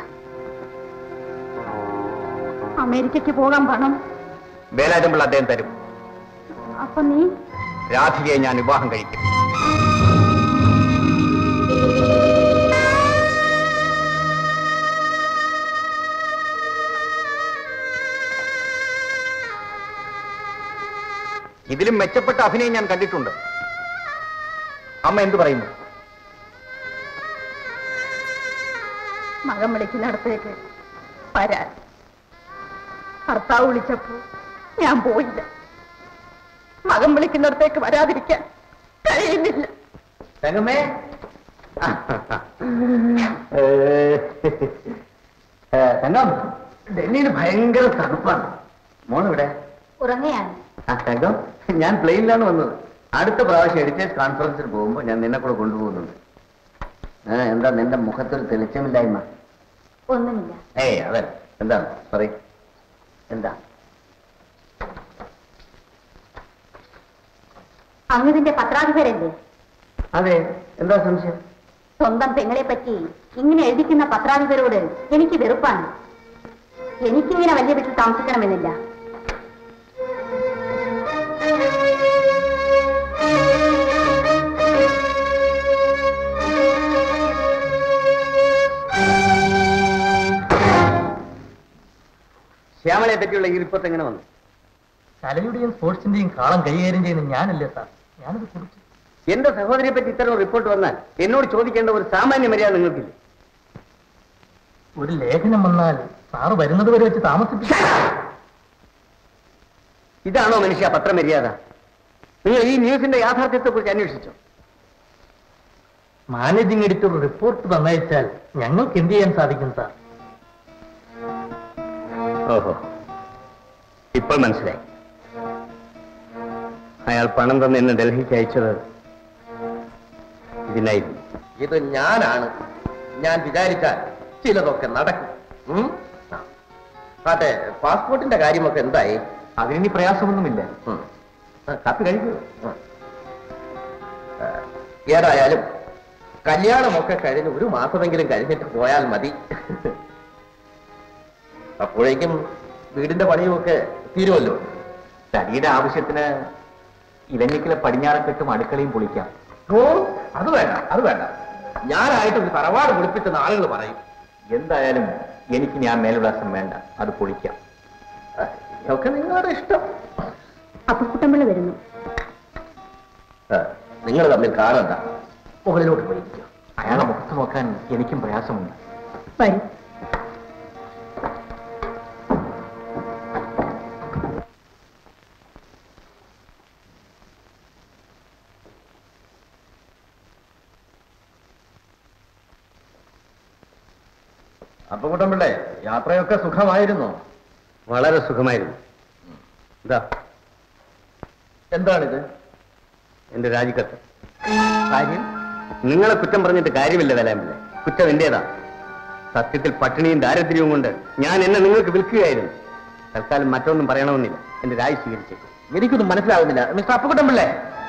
അമേരിക്കയ്ക്ക് പോകാൻ പണം വേലാജമ്പിൾ അദ്ദേഹം തരും അപ്പൊ നീ രാധികയെ ഞാൻ വിവാഹം കഴിക്കും ഇതിലും മെച്ചപ്പെട്ട അഭിനയം ഞാൻ കണ്ടിട്ടുണ്ട് അമ്മ എന്തു പറയുന്നു മകൻ വിളിക്കുന്നിടത്തേക്ക് വരാൻ ഭർത്താവ് വിളിച്ചപ്പോ ഞാൻ പോയില്ല മകൻ വിളിക്കുന്നിടത്തേക്ക് വരാതിരിക്കാൻ കഴിയുന്നില്ല തങ്കമ്മേ തങ്കം ഡൽഹിയിൽ ഭയങ്കര തണുപ്പാണ് മോളിവിടെ ഉറങ്ങയാണ് ആ തങ്കം ഞാൻ പ്ലെയിനിലാണ് വന്നത് അടുത്ത പ്രാവശ്യം എഡിറ്റേഴ്സ് കോൺഫറൻസിന് പോകുമ്പോൾ ഞാൻ നിന്നെ കൂടെ കൊണ്ടുപോകുന്നുണ്ട് ആ, എന്താ നിന്റെ മുഖത്തൊരു തെളിച്ചമില്ലായ്മ ഒന്നുമില്ല ഏയ് അതെ എന്താണ് സോറി എന്താ അങ്ങതിന്റെ പത്രാധിപരല്ലേ അതെ എന്താ സംശയം സ്വന്തം പെങ്ങളെ പറ്റി ഇങ്ങനെ എഴുതിക്കുന്ന പത്രാധിപരോട് എനിക്ക് വെറുപ്പാണ് എനിക്കിങ്ങനെ വലിയ വീട്ടിൽ താമസിക്കണമെന്നില്ല ശ്യാമളയെ പറ്റിയുള്ള ഈ റിപ്പോർട്ട് എങ്ങനെ വന്നു കലയുടെയും സ്പോർട്സിന്റെയും കാളം കൈകാര്യം ചെയ്യുന്ന ഞാനല്ലേ സാർ ഞാനത് കുറിച്ചു എന്റെ സഹോദരിയെ പറ്റി ഇത്തരം റിപ്പോർട്ട് വന്നാൽ എന്നോട് ചോദിക്കേണ്ട ഒരു സാമാന്യ മര്യാദ നിങ്ങൾക്കില്ല ഒരു ലേഖനം വന്നാൽ സാറ് വരുന്നത് വരെ വെച്ച് താമസിപ്പിച്ചു ഇതാണോ മനുഷ്യ പത്രമര്യാദ നിങ്ങൾ ഈ ന്യൂസിന്റെ യാഥാർത്ഥ്യത്തെ കുറിച്ച് അന്വേഷിച്ചോ മാനേജിംഗ് എഡിറ്റർ റിപ്പോർട്ട് തന്നയച്ചാൽ ഞങ്ങൾക്ക് എന്ത് ചെയ്യാൻ സാധിക്കും സാർ ഓഹോ ഇപ്പോൾ മനസ്സിലായി അയാൾ പണം തന്ന് എന്നെ ഡൽഹിക്ക് അയച്ചത് ഇതിനായിരുന്നു ഇത് ഞാനാണ് ഞാൻ വിചാരിച്ചാൽ ചിലതൊക്കെ നടക്കും ഉം? ആട്ടെ പാസ്പോർട്ടിന്റെ കാര്യമൊക്കെ എന്തായി അതിനി പ്രയാസമൊന്നുമില്ല ഉം. ആ, കാപ്പി കഴിക്കൂ ഉം. ആ, ഏതായാലും കല്യാണമൊക്കെ കഴിഞ്ഞ് ഒരു മാസമെങ്കിലും കഴിഞ്ഞിട്ട് പോയാൽ മതി അപ്പോഴേക്കും വീടിന്റെ പണിയുമൊക്കെ തീരുമല്ലോ തടിയുടെ ആവശ്യത്തിന് ഇലഞ്ഞിക്കലെ പടിഞ്ഞാറക്കെട്ടും അടുക്കളയും പൊളിക്കാം ഓ അത് വേണ്ട അത് വേണ്ട ഞാനായിട്ട് ഒരു തറവാട് കുളിപ്പിച്ച ആളുകൾ പറയും എന്തായാലും എനിക്ക് ഞാൻ മേൽവിലാസം വേണ്ട അത് പൊളിക്കാം ആ, ഒക്കെ നിങ്ങളുടെ ഇഷ്ടം അപ്പൊ കുട്ടമ്പിള്ള വരുന്നു നിങ്ങൾ തമ്മിൽ കാണണ്ട മുകളിലോട്ട് പോയിരിക്കും അയാളെ മുഖത്ത് നോക്കാൻ എനിക്കും പ്രയാസമുണ്ട് വരൂ അപ്പൊ കുട്ടമ്പിള്ളേ യാത്രയൊക്കെ സുഖമായിരുന്നോ വളരെ സുഖമായിരുന്നു എന്താ എന്താണിത് എന്റെ രാജിക്കത്ത് കാര്യം നിങ്ങളെ കുറ്റം പറഞ്ഞിട്ട് കാര്യമില്ല വേലാമ്പിള്ളെ കുറ്റം എന്റേതാ സത്യത്തിൽ പട്ടിണിയും ദാരിദ്ര്യവും കൊണ്ട് ഞാൻ എന്നെ നിങ്ങൾക്ക് വിൽക്കുകയായിരുന്നു തൽക്കാലം മറ്റൊന്നും പറയണമെന്നില്ല എന്റെ രാജി സ്വീകരിച്ചേക്കും എനിക്കൊന്നും മനസ്സിലാകുന്നില്ല മിസ്റ്റർ അപ്പുകുട്ടമ്പിള്ളേ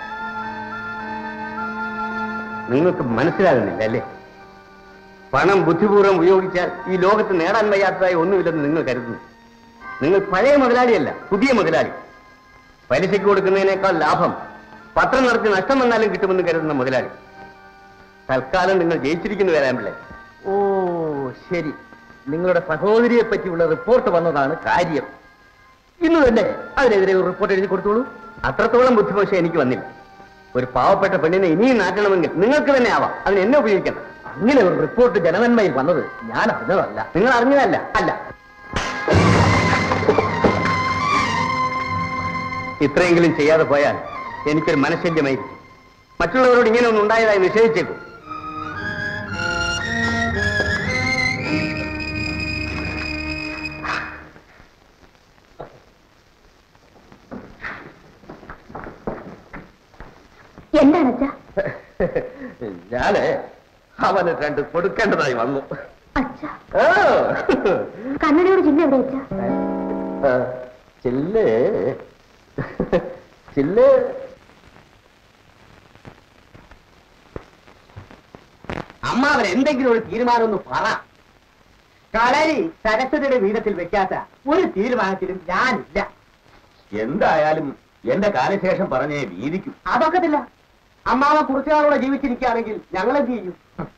നിങ്ങൾക്ക് മനസ്സിലാകുന്നില്ല അല്ലേ പണം ബുദ്ധിപൂർവ്വം ഉപയോഗിച്ചാൽ ഈ ലോകത്ത് നേടാൻ വയ്യാത്തതായി ഒന്നുമില്ലെന്ന് നിങ്ങൾ കരുതുന്നു നിങ്ങൾ പഴയ മുതലാളിയല്ല പുതിയ മുതലാളി പലിശയ്ക്ക് കൊടുക്കുന്നതിനേക്കാൾ ലാഭം പത്രം നടത്തി നഷ്ടം വന്നാലും കിട്ടുമെന്ന് കരുതുന്ന മുതലാളി തൽക്കാലം നിങ്ങൾ ജയിച്ചിരിക്കുന്നു വരാമ്പിള്ളേ ഓ ശരി നിങ്ങളുടെ സഹോദരിയെ പറ്റിയുള്ള റിപ്പോർട്ട് വന്നതാണ് കാര്യം ഇന്ന് തന്നെ അതിനെതിരെ ഒരു റിപ്പോർട്ട് എഴുതി കൊടുത്തോളൂ അത്രത്തോളം ബുദ്ധിമോശം എനിക്ക് വന്നില്ല ഒരു പാവപ്പെട്ട പെണ്ണിനെ ഇനിയും നാട്ടണമെങ്കിൽ നിങ്ങൾക്ക് തന്നെ ആവാം അതിന് എന്നെ ഉപയോഗിക്കണം അങ്ങനെ ഒരു റിപ്പോർട്ട് ജനനന്മയിൽ വന്നത് ഞാൻ അറിഞ്ഞതല്ല നിങ്ങൾ അറിഞ്ഞതല്ല അല്ല ഇത്രയെങ്കിലും ചെയ്യാതെ പോയാൽ എനിക്കൊരു മനഃശല്യമായിരിക്കും മറ്റുള്ളവരോട് ഇങ്ങനെ ഒന്നും ഉണ്ടായതായി നിഷേധിച്ചേക്കും എന്താണ് അച്ഛാ ഞാന് അവന് രണ്ട് കൊടുക്കേണ്ടതായി വന്നു അച്ഛാ ആ. കണ്ണടയോട് ജില്ല എവിടെ അച്ഛാ ആ, ചില്ല് ചില്ല് അമ്മാവൻ എന്തെങ്കിലും ഒരു തീരുമാനം ഒന്ന് പറ കളരി സരസ്വതിയുടെ വീതത്തിൽ വെക്കാത്ത ഒരു തീരുമാനത്തിലും ഞാനില്ല എന്തായാലും എന്റെ കാലശേഷം പറഞ്ഞേ വീതിക്കും അതൊക്കത്തില്ല അമ്മാവൻ കുറച്ചുനാളോടെ ജീവിച്ചിരിക്കുകയാണെങ്കിൽ ഞങ്ങൾ എന്ത് ചെയ്യും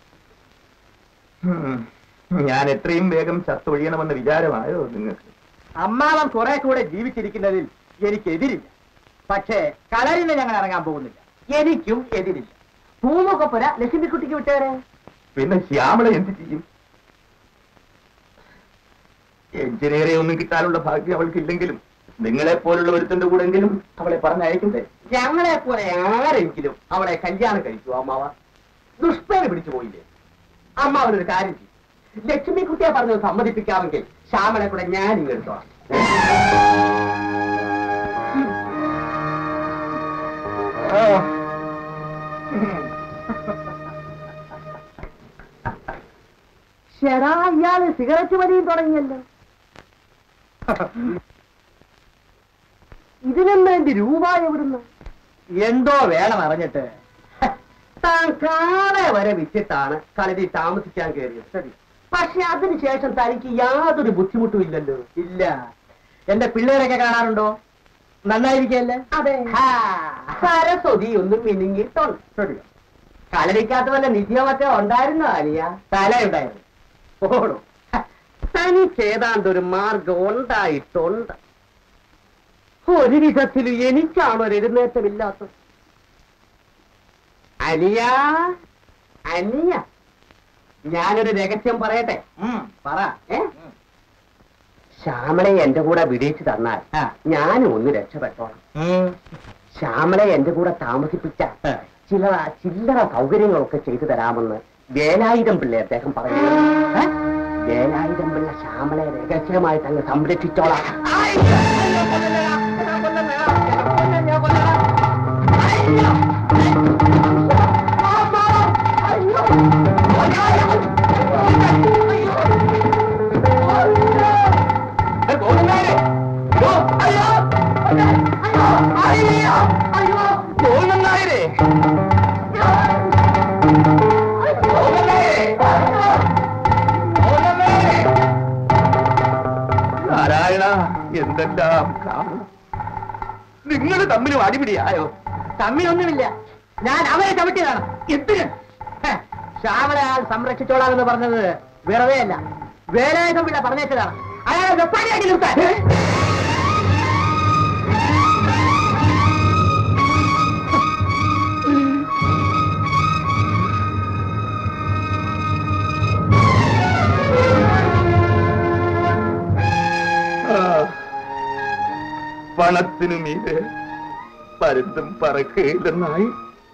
ഉം. ഞാൻ എത്രയും വേഗം ചത്തൊഴിയണമെന്ന വിചാരമായോ നിങ്ങൾക്ക് അമ്മാവൻ കുറെ കൂടെ ജീവിച്ചിരിക്കുന്നതിൽ എനിക്ക് എതിരില്ല പക്ഷേ കളരിന് ഞങ്ങൾ ഇറങ്ങാൻ പോകുന്നില്ല എനിക്കും എതിരില്ല പൂവൊക്കെ പോരാ ലക്ഷ്മിക്കുട്ടിക്ക് വിട്ടേരെ പിന്നെ ശ്യാമള എന്ത് ചെയ്യും എഞ്ചിനീയറെ ഒന്നും കിട്ടാനുള്ള ഭാഗ്യം അവൾക്ക് ഇല്ലെങ്കിലും നിങ്ങളെ പോലുള്ള ഒരുത്തന്റെ കൂടെങ്കിലും അവളെ പറഞ്ഞയക്കണ്ടേ ഞങ്ങളെ പോലെ ആരെങ്കിലും അവളെ കല്യാണം കഴിക്കുമോ അമ്മാവ ദുഷ്പേര് പിടിച്ചു പോയില്ലേ അമ്മാവനൊരു കാര്യം ചെയ്യും ലക്ഷ്മിക്കുട്ടിയെ പറഞ്ഞത് സമ്മതിപ്പിക്കാമെങ്കിൽ ശ്യാമളെ കൂടെ ഞാൻ ഇങ്ങെടുത്തോളാം ശരാ ഇയാള് സിഗരറ്റ് വലിയും തുടങ്ങിയല്ലോ ഇതിനെന്താ എന്റെ രൂപ എവിടുന്ന് എന്തോ വേണം അറിഞ്ഞിട്ട് താൻ കാളെ വരെ വിറ്റിട്ടാണ് കളരി താമസിക്കാൻ കയറിയത് ശരി പക്ഷെ അതിനുശേഷം തനിക്ക് യാതൊരു ബുദ്ധിമുട്ടും ഇല്ലല്ലോ ഇല്ല എന്റെ പിള്ളേരൊക്കെ കാണാറുണ്ടോ നന്നായിരിക്കല്ലേ അതെ സരസ്വതി ഒന്നും മിനുങ്ങിയിട്ടുണ്ട് ശരി കളരിക്കകത്ത് വല്ല നിത്യമൊക്കെ ഉണ്ടായിരുന്നോ അനിയ തലയുണ്ടായിരുന്നു ഓടും തനിക്ക് ഏതാണ്ട് ഒരു മാർഗം ഉണ്ടായിട്ടുണ്ട് ഒരു വിധത്തിൽ എനിക്കാണ് ഒരു എഴുന്നേറ്റമില്ലാത്തത് അനിയ അനിയ ഞാനൊരു രഹസ്യം പറയട്ടെ പറ ഏ ശ്യാമളെ എന്റെ കൂടെ വിടിയിച്ചു തന്നാൽ ഞാനും ഒന്ന് രക്ഷപ്പെട്ടോളാം ശ്യാമളെ എന്റെ കൂടെ താമസിപ്പിച്ച ചില ചില്ലറ സൗകര്യങ്ങളൊക്കെ ചെയ്തു തരാമെന്ന് വേലായുധം പിള്ളെ അദ്ദേഹം പറഞ്ഞു ഏ? വേലായുധം പിള്ള ശ്യാമളെ രഹസ്യമായിട്ട് അങ്ങ് സംരക്ഷിച്ചോളാം നാരായണ എന്തെല്ലാം കാണും നിങ്ങൾ തമ്മിലും അടിപിടിയായോ തമ്മിലൊന്നുമില്ല ഞാൻ അവരെ ചവിട്ടിയതാണ് എന്തിന് ഹെ, ശ്യാമളെ ആൾ സംരക്ഷിച്ചോളാമെന്ന് പറഞ്ഞത് വെറുതെ അല്ല വേലായുധം പിള്ള പറഞ്ഞേച്ചതാണ് അയാളെ വെപ്പാടിയാക്കി നിർത്താൻ ആ, പണത്തിനു മീതെ പരുന്തും പറക്കുകയില്ലെന്നായി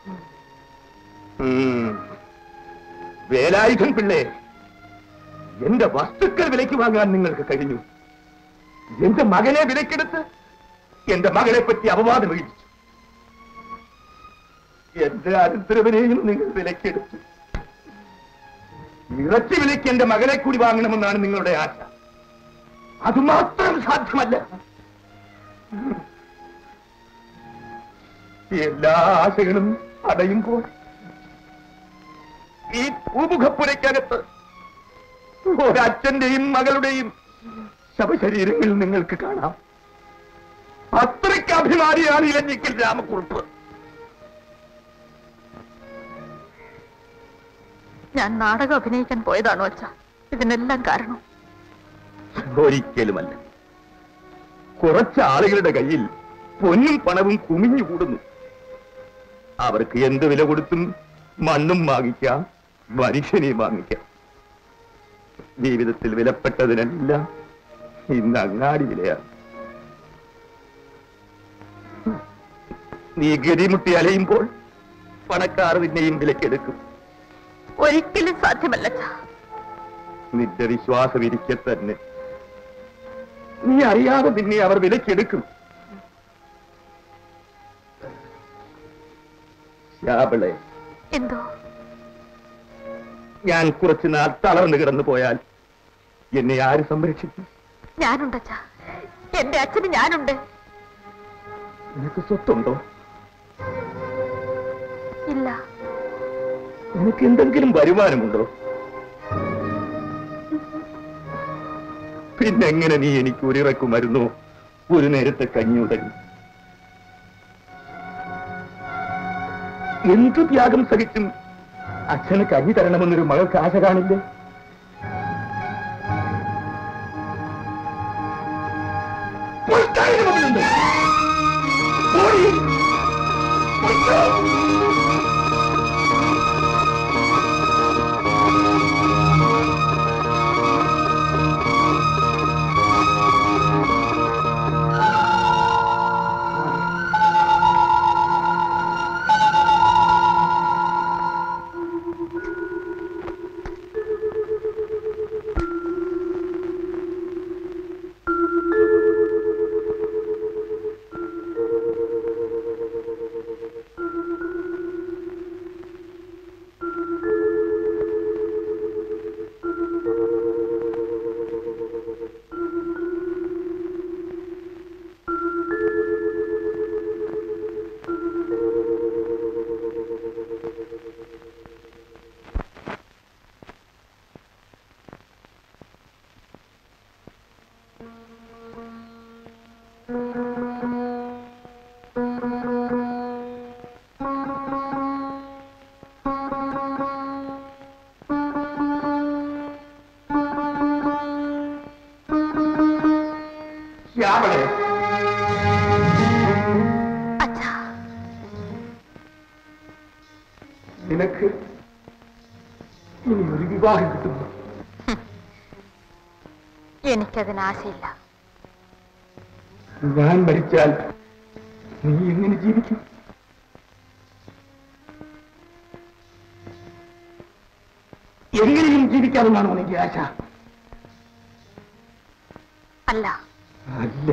ഉം. വേലായുധൻ പിള്ളേ എന്റെ വസ്തുക്കൾ വിലയ്ക്ക് വാങ്ങാൻ നിങ്ങൾക്ക് കഴിഞ്ഞു എന്റെ മകനെ വിലക്കെടുത്ത് എന്റെ മകളെ പറ്റി അപവാദം എഴുതിച്ചു എന്റെ അരുദ്രവനെയും നിങ്ങൾ വിലക്കെടുത്തു ഇറച്ചി വിലയ്ക്ക് എന്റെ മകളെ കൂടി വാങ്ങണമെന്നാണ് നിങ്ങളുടെ ആശ അതുമാത്രം സാധ്യമല്ല എല്ലാ ആശകളും അടയുമ്പോൾ ഈ ഭൂമുഖപ്പുരയ്ക്കകത്ത് ഒരച്ഛന്റെയും മകളുടെയും ശവശരീരങ്ങൾ നിങ്ങൾക്ക് കാണാം അത്രയ്ക്ക് അഭിമാനിയാണ് ഇലഞ്ഞിക്കൽ രാമക്കുറുപ്പ് ഞാൻ നാടകം അഭിനയിക്കാൻ പോയതാണോ അച്ഛ ഇതിനെല്ലാം കാരണം ഒരിക്കലുമല്ല കുറച്ച് ആളുകളുടെ കയ്യിൽ പൊന്നും പണവും കുമിഞ്ഞുകൂടുന്നു അവർക്ക് എന്ത് വില കൊടുത്തും മണ്ണും വാങ്ങിക്കാം മനുഷ്യനെയും വാങ്ങിക്കാം ജീവിതത്തിൽ വിലപ്പെട്ടതിനെല്ലാം ഇന്ന് അങ്ങാടി വിലയാണ് നീ ഗതിമുട്ടി അലയുമ്പോൾ പണക്കാർ നിന്നെയും വിലക്കെടുക്കും ഒരിക്കലും സാധ്യമല്ല അച്ഛാ നിന്റെ വിശ്വാസം ഇരിക്കെ തന്നെ നീ അറിയാതെ നിന്നെ അവർ വിലക്കെടുക്കും ശ്യാബളെ എന്തോ ഞാൻ കുറച്ചുനാൾ തളർന്നു കിടന്നു പോയാൽ എന്നെ ആര് സംരക്ഷിക്കും ഞാനുണ്ട് അച്ഛാ എന്റെ അച്ഛന് ഞാനുണ്ട് നിനക്ക് സ്വത്തുണ്ടോ ഇല്ല നിനക്ക് എന്തെങ്കിലും വരുമാനമുണ്ടോ പിന്നെങ്ങനെ നീ എനിക്ക് ഒരിറക്കു മരുന്നോ ഒരു നേരത്തെ കഞ്ഞി ഉടങ്ങി എന്തു ത്യാഗം സഹിച്ചും അച്ഛന് കഞ്ഞി തരണമെന്നൊരു മകൾക്ക് ആശ കാണില്ലേ പൊയ്ക്കാതിന് മതിലുണ്ട്. പോയി. പൊയ്ക്കോ. ശ്യാമളെ അച്ഛാ നിനക്ക് ഇനി ഒരു വിവാഹം കിട്ടുന്നു എനിക്കതിന് ആശയില്ല ഞാൻ മരിച്ചാൽ നീ എങ്ങനെ ജീവിക്കും എങ്ങനെയും ജീവിക്കാമെന്നാണോ നിന്റെ ആശ അല്ല അല്ല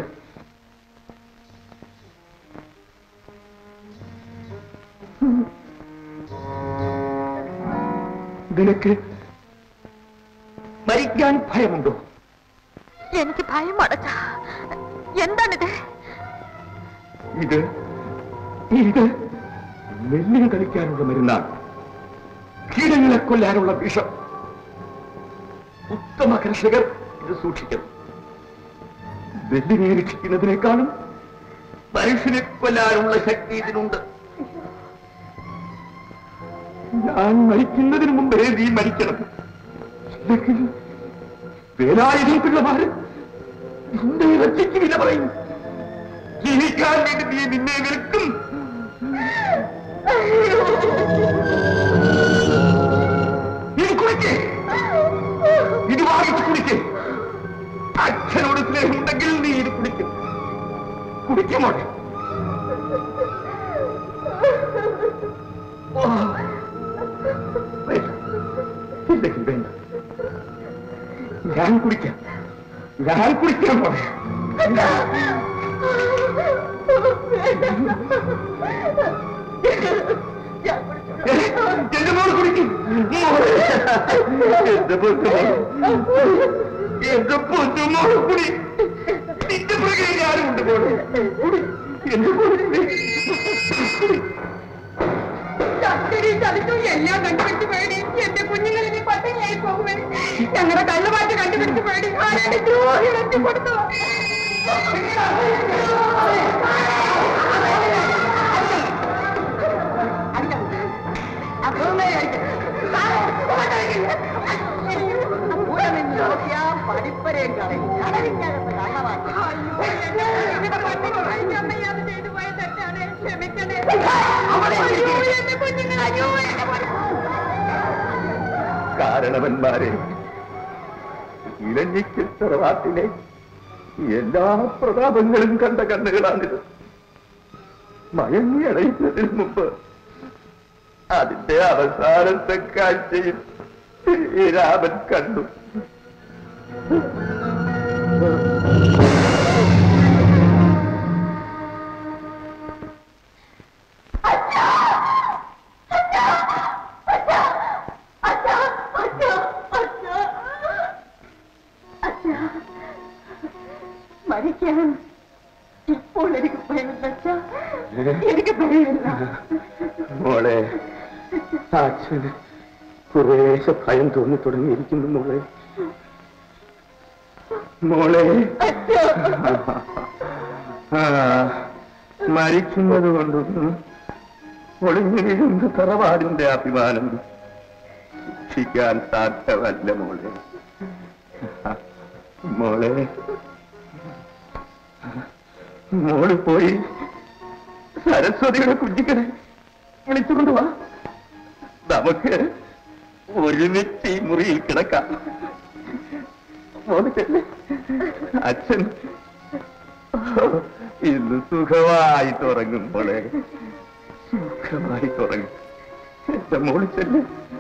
നിനക്ക് മരിക്കാൻ ഭയമുണ്ടോ എനിക്ക് ഭയം അടച്ച എന്താണിത് ഇത് ഇത് നെല്ലിന് കളിക്കാനുള്ള മരുന്നാണ് കീടങ്ങളെ കൊല്ലാനുള്ള വിഷം ഉത്തമ കർഷകർ ഇത് സൂക്ഷിക്കണം നെല്ലിനെ രക്ഷിക്കുന്നതിനേക്കാളും മനുഷ്യനെ കൊല്ലാനുള്ള ശക്തി ഇതിനുണ്ട് ഞാൻ മരിക്കുന്നതിന് മുമ്പേ നീ മരിക്കണം ഇല്ലെങ്കിൽ വേലായുധം പിള്ളമാര് നിന്റെ ഇറച്ചിക്ക് വില പറയും ജീവിക്കാൻ വേണ്ടി നീ നിന്നെ വിൽക്കും ഇത് കുടിക്കേ ഇത് വാങ്ങിച്ച് കുടിക്കേ അച്ഛനോട് സ്നേഹമുണ്ടെങ്കിൽ നീ ഇത് കുടിക്കും കുടിക്കുമോട്ടെ ഓ. വേണ്ട. ഇല്ലെങ്കിൽ വേണ്ട ഞാൻ കുടിക്കാം ഞാൻ കുടിക്കാൻ പോണേ എന്റെ മോൾ കുടിക്കും എന്റെ പൊന്നുമോൾ എന്റെ പൊന്നുമോൾ കുടി നിന്റെ പുറകെ ഞാനും ഉണ്ട് മോളെ കുടി എന്റെ മോൾ കുടി എല്ലാം കണ്ടുപിടിച്ച് പേടി എന്റെ കുഞ്ഞുങ്ങൾ ഇനി പട്ടിണിയായി പോകുമേ ഞങ്ങളുടെ കള്ളുമാറ്റ് കണ്ടുപിടിച്ച് പേടി ആരാണ് ദ്രോഹി വെച്ച് കൊടുത്തത് പഠിപ്പരയും കളയും കടലിക്കകത്ത് കള്ളമാക്കി ചെയ്തു പോയ തെറ്റാണ് ക്ഷമിക്കണേ അയ്യോ, എന്റെ കുഞ്ഞുങ്ങൾ അയ്യോ എന്റെ കാരണവന്മാരെ ഇലഞ്ഞിക്കൽ തറവാട്ടിലെ എല്ലാ പ്രതാപങ്ങളും കണ്ട കണ്ണുകളാണിത് മയങ്ങിയടയുന്നതിന് മുമ്പ് അതിന്റെ അവസാനത്തെ കാഴ്ചയിൽ ഈ രാമൻ കണ്ടു മരിക്കാൻ ഇപ്പോൾ എനിക്ക് ഭയമില്ല അച്ഛാ. എനിക്ക് ഭയമില്ല മോളെ അച്ഛന് കുറേശ്ശെ ഭയം തോന്നി തുടങ്ങിയിരിക്കുന്നു മോളെ മോളെ ആ, മരിക്കുന്നത് കൊണ്ടൊന്നും ഒളിഞ്ഞു വീഴുന്ന തറവാടിന്റെ അഭിമാനം രക്ഷിക്കാൻ സാധ്യമല്ല മോളെ മോളെ മോള് പോയി സരസ്വതിയുടെ കുഞ്ഞിക്കടെ വിളിച്ചുകൊണ്ട് വാ നമുക്ക് ഒരുമിച്ച് ഈ മുറിയിൽ കിടക്കാം മോള് ചെല്ല്. അച്ഛൻ ഇന്ന് സുഖമായി തുറങ്ങും മോളെ സുഖമായി തുറങ്ങും എന്റെ മോള് ചെല്ല്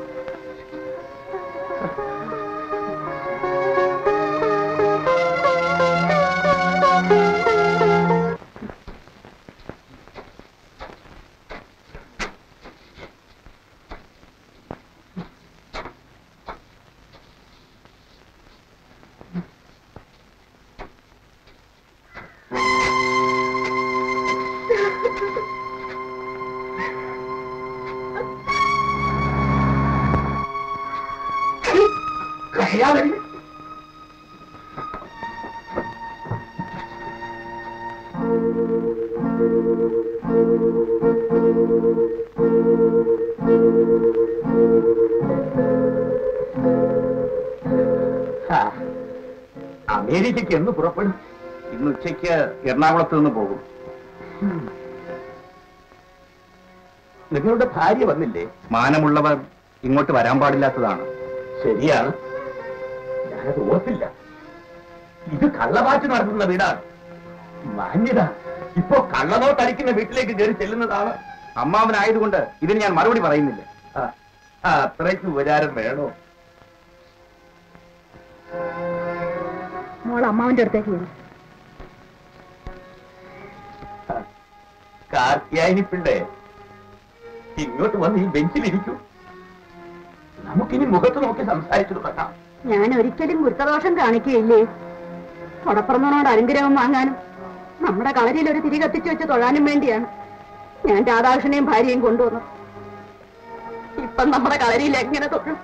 കരയാതെ അമേരിക്കയ്ക്ക് എന്ന് പുറപ്പെടും ഇന്ന് ഉച്ചയ്ക്ക് എറണാകുളത്ത് നിന്ന് പോകും നിങ്ങളുടെ ഭാര്യ വന്നില്ലേ മാനമുള്ളവർ ഇങ്ങോട്ട് വരാൻ പാടില്ലാത്തതാണ് ശരിയാണ് ഞാനത് ഓർത്തില്ല ഇത് കള്ളവാറ്റ് നടത്തുന്ന വീടാണ് മാന്യത ഇപ്പോ കള്ളനോട്ടടിക്കുന്ന വീട്ടിലേക്ക് കയറി ചെല്ലുന്നതാണ് അമ്മാവനായതുകൊണ്ട് ഇതിന് ഞാൻ മറുപടി പറയുന്നില്ല ആ, ആ, അത്രയ്ക്ക് ഉപചാരം വേണോ മോൾ അമ്മാവന്റെ അടുത്തേക്ക് വരും കാർത്തിയായനി പിള്ളേ ഇങ്ങോട്ട് വന്ന് ഈ ബെഞ്ചിലിരിക്കൂ നമുക്കിനി മുഖത്ത് നോക്കി സംസാരിച്ചു തുടങ്ങാം ഞാൻ ഒരിക്കലും ഗുരുത്തദോഷം കാണിക്കുകയില്ലേ കൊടപ്പുറന്നോട് അനുഗ്രഹം വാങ്ങാനും നമ്മുടെ കളരിയിൽ ഒരു തിരി കത്തിച്ചു വെച്ച് തൊഴാനും വേണ്ടിയാണ് ഞാൻ രാധാകൃഷ്ണനെയും ഭാര്യയും കൊണ്ടുവന്നത് ഇപ്പം നമ്മുടെ കളരിയിൽ എങ്ങനെ തൊഴും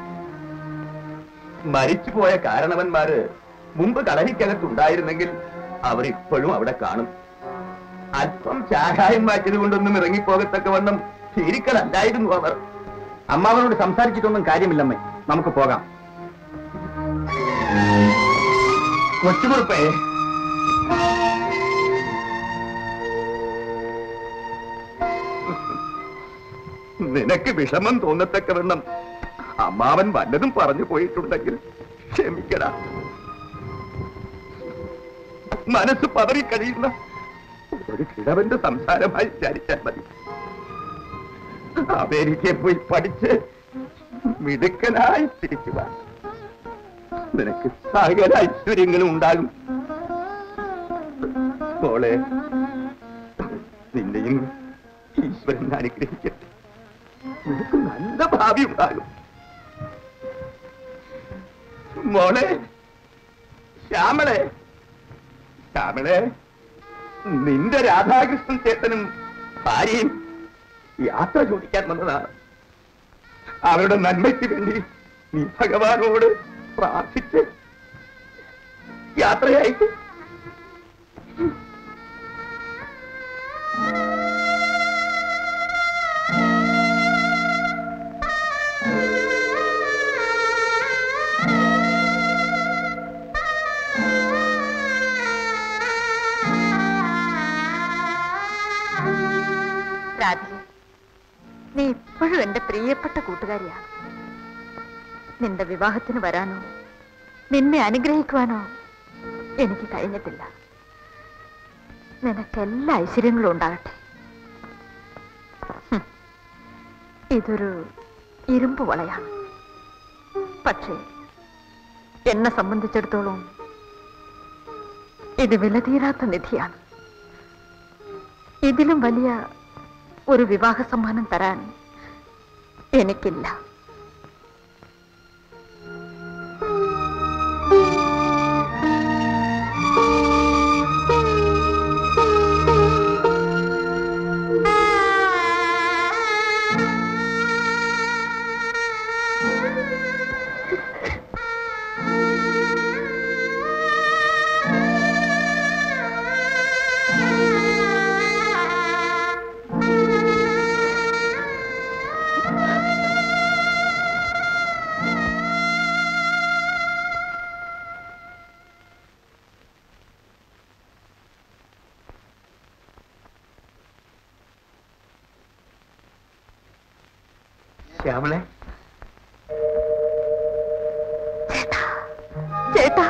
മരിച്ചുപോയ കാരണവന്മാര് മുമ്പ് കളരിക്കകത്തുണ്ടായിരുന്നെങ്കിൽ അവർ ഇപ്പോഴും അവിടെ കാണും അല്പം ചാകായം മാറ്റിയത് കൊണ്ടൊന്നും ഇറങ്ങിപ്പോകത്തക്ക വണ്ണം ഭീരിക്കളല്ലായിരുന്നു അവർ അമ്മാവനോട് സംസാരിച്ചിട്ടൊന്നും കാര്യമില്ലമ്മേ നമുക്ക് പോകാം കൊച്ചുകുറുപ്പേ നിനക്ക് വിഷമം തോന്നത്തക്കവണ്ണം അമ്മാവൻ വല്ലതും പറഞ്ഞു പോയിട്ടുണ്ടെങ്കിൽ ക്ഷമിക്കട മനസ്സ് പതറിക്കഴിയുന്ന ഒരു കിഴവന്റെ സംസാരമായി വിചാരിച്ചാൽ മതി അമേരിക്കയിൽ പോയി പഠിച്ച് മിടുക്കനായി തിരിച്ചു വാ നിനക്ക് സകല ഐശ്വര്യങ്ങളും ഉണ്ടാകും മോളെ നിന്നെയും ഈശ്വരൻ അനുഗ്രഹിക്കട്ടെ നിനക്ക് നല്ല ഭാവി ഉണ്ടാകും മോളെ ശ്യാമളെ ശ്യാമളെ നിന്റെ രാധാകൃഷ്ണൻ ചേട്ടനും ഭാര്യയും യാത്ര ചോദിക്കാൻ വന്നതാണ് അവരുടെ നന്മയ്ക്ക് വേണ്ടി നീ ഭഗവാനോട് പ്രാർത്ഥിച്ച് യാത്രയായിട്ട് രാധിക നീ ഇപ്പോഴും എന്റെ പ്രിയപ്പെട്ട കൂട്ടുകാരിയാണ് നിന്റെ വിവാഹത്തിന് വരാനോ നിന്നെ അനുഗ്രഹിക്കുവാനോ എനിക്ക് കഴിഞ്ഞിട്ടില്ല നിനക്ക് എല്ലാ ഐശ്വര്യങ്ങളും ഉണ്ടാകട്ടെ ഹും. ഇതൊരു ഇരുമ്പ് വളയാണ് പക്ഷേ എന്നെ സംബന്ധിച്ചിടത്തോളം ഇത് വിലതീരാത്ത നിധിയാണ് ഇതിലും വലിയ ഒരു വിവാഹ സമ്മാനം തരാൻ എനിക്കില്ല ശ്യാമളെ ചേട്ടാ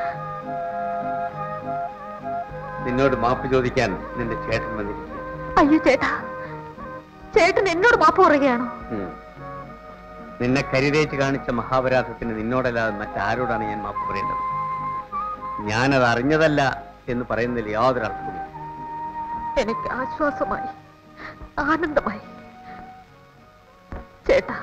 നിന്നോട് മാപ്പ് ചോദിക്കാൻ നിന്റെ ചേട്ടൻ വന്നിരിക്കുന്നു അയ്യോ ചേട്ടാ ചേട്ടൻ എന്നോട് മാപ്പ് പറയുകയാണോ ഉം. നിന്നെ കരിതേച്ച് കാണിച്ച മഹാപരാധത്തിന് നിന്നോടല്ലാതെ മറ്റാരോടാണ് ഞാൻ മാപ്പ് പറയേണ്ടത് ഞാനത് അറിഞ്ഞതല്ല എന്ന് പറയുന്നതിൽ യാതൊരു അർത്ഥമില്ല എനിക്ക് ആശ്വാസമായി ആനന്ദമായി ചേട്ടാ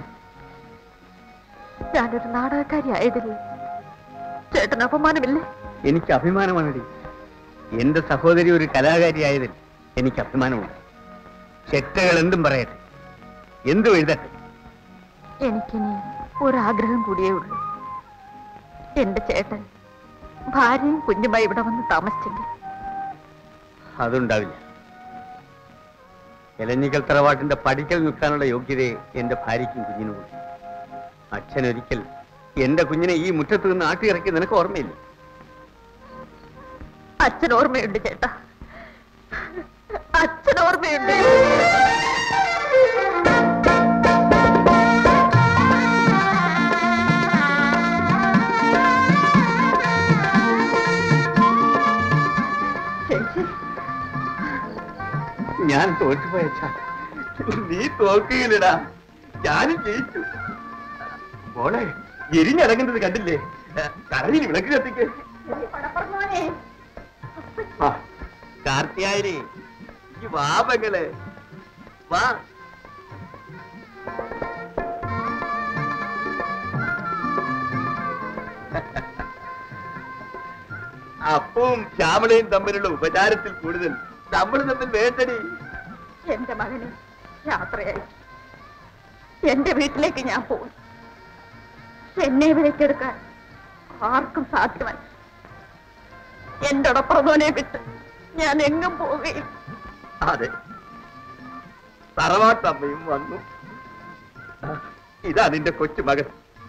ഞാനൊരു നാടകക്കാരി ആയതിൽ ചേട്ടൻ അപമാനമില്ലേ എനിക്ക് അഭിമാനമാണടി എന്റെ സഹോദരി ഒരു കലാകാരിയായതിൽ എനിക്ക് അഭിമാനമുണ്ട് ചെറ്റകൾ എന്തും പറയട്ടെ എന്തും എഴുതട്ടെ എനിക്കിനി ഒരാഗ്രഹം കൂടിയേ ഉള്ളൂ എന്റെ ചേട്ടൻ ഭാര്യയും കുഞ്ഞുമായി ഇവിടെ വന്ന് താമസിച്ചെങ്കിൽ അതുണ്ടാവില്ല എലഞ്ഞിക്കൽ തറവാട്ടിന്റെ പടിക്കൽ നിൽക്കാനുള്ള യോഗ്യതയെ എന്റെ ഭാര്യയ്ക്കും കുഞ്ഞിനുമുണ്ട് അച്ഛൻ ഒരിക്കൽ എന്റെ കുഞ്ഞിനെ ഈ മുറ്റത്ത് നിന്ന് ആട്ടിയിറക്കി നിനക്ക് ഓർമ്മയില്ല അച്ഛൻ ഓർമ്മയുണ്ട് ചേട്ടാ അച്ഛൻ ഓർമ്മയുണ്ട് ചേച്ചി ഞാൻ തോറ്റുപോയ അച്ഛാ നീ തോക്കുകയില്ലടാ ഞാനും ജയിച്ചു മോളെ എരിഞ്ഞിറങ്ങുന്നത് കണ്ടില്ലേ കടലിൽ വിളക്ക് കത്തിക്ക് ആ, കാർത്തിയായനി ഈ വാ പെങ്ങളെ വാ അപ്പവും ശ്യാമളയും തമ്മിലുള്ള ഉപചാരത്തിൽ കൂടുതൽ നമ്മൾ തമ്മിൽ വേട്ടടി എന്റെ മകന് യാത്രയായി എന്റെ വീട്ടിലേക്ക് ഞാൻ പോകും എന്നെ വിലക്കെടുക്കാൻ ആർക്കും സാധ്യമല്ല എന്റെ ഒടപ്പുറമോനെ വിട്ട് ഞാൻ എങ്ങും പോവുകയില്ല അതെ തറവാട്ടമ്മയും വന്നു ഇതാ നിന്റെ കൊച്ചുമകൻ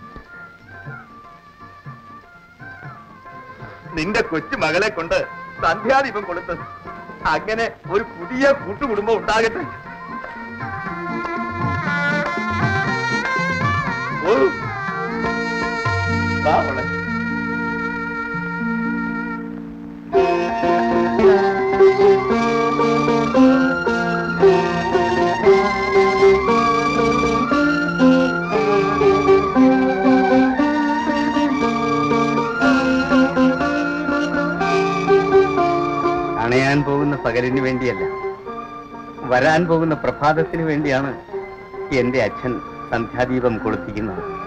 നിന്റെ കൊച്ചുമകളെ കൊണ്ട് സന്ധ്യാദീപം കൊടുത്തത് അങ്ങനെ ഒരു പുതിയ കൂട്ടുകുടുംബം ഉണ്ടാകട്ടെ ഓ വാ മോളെ അണയാൻ പോകുന്ന പകലിന് വേണ്ടിയല്ല വരാൻ പോകുന്ന പ്രഭാതത്തിന് വേണ്ടിയാണ് എന്റെ അച്ഛൻ സന്ധ്യാദീപം കൊളുത്തിക്കുന്നത്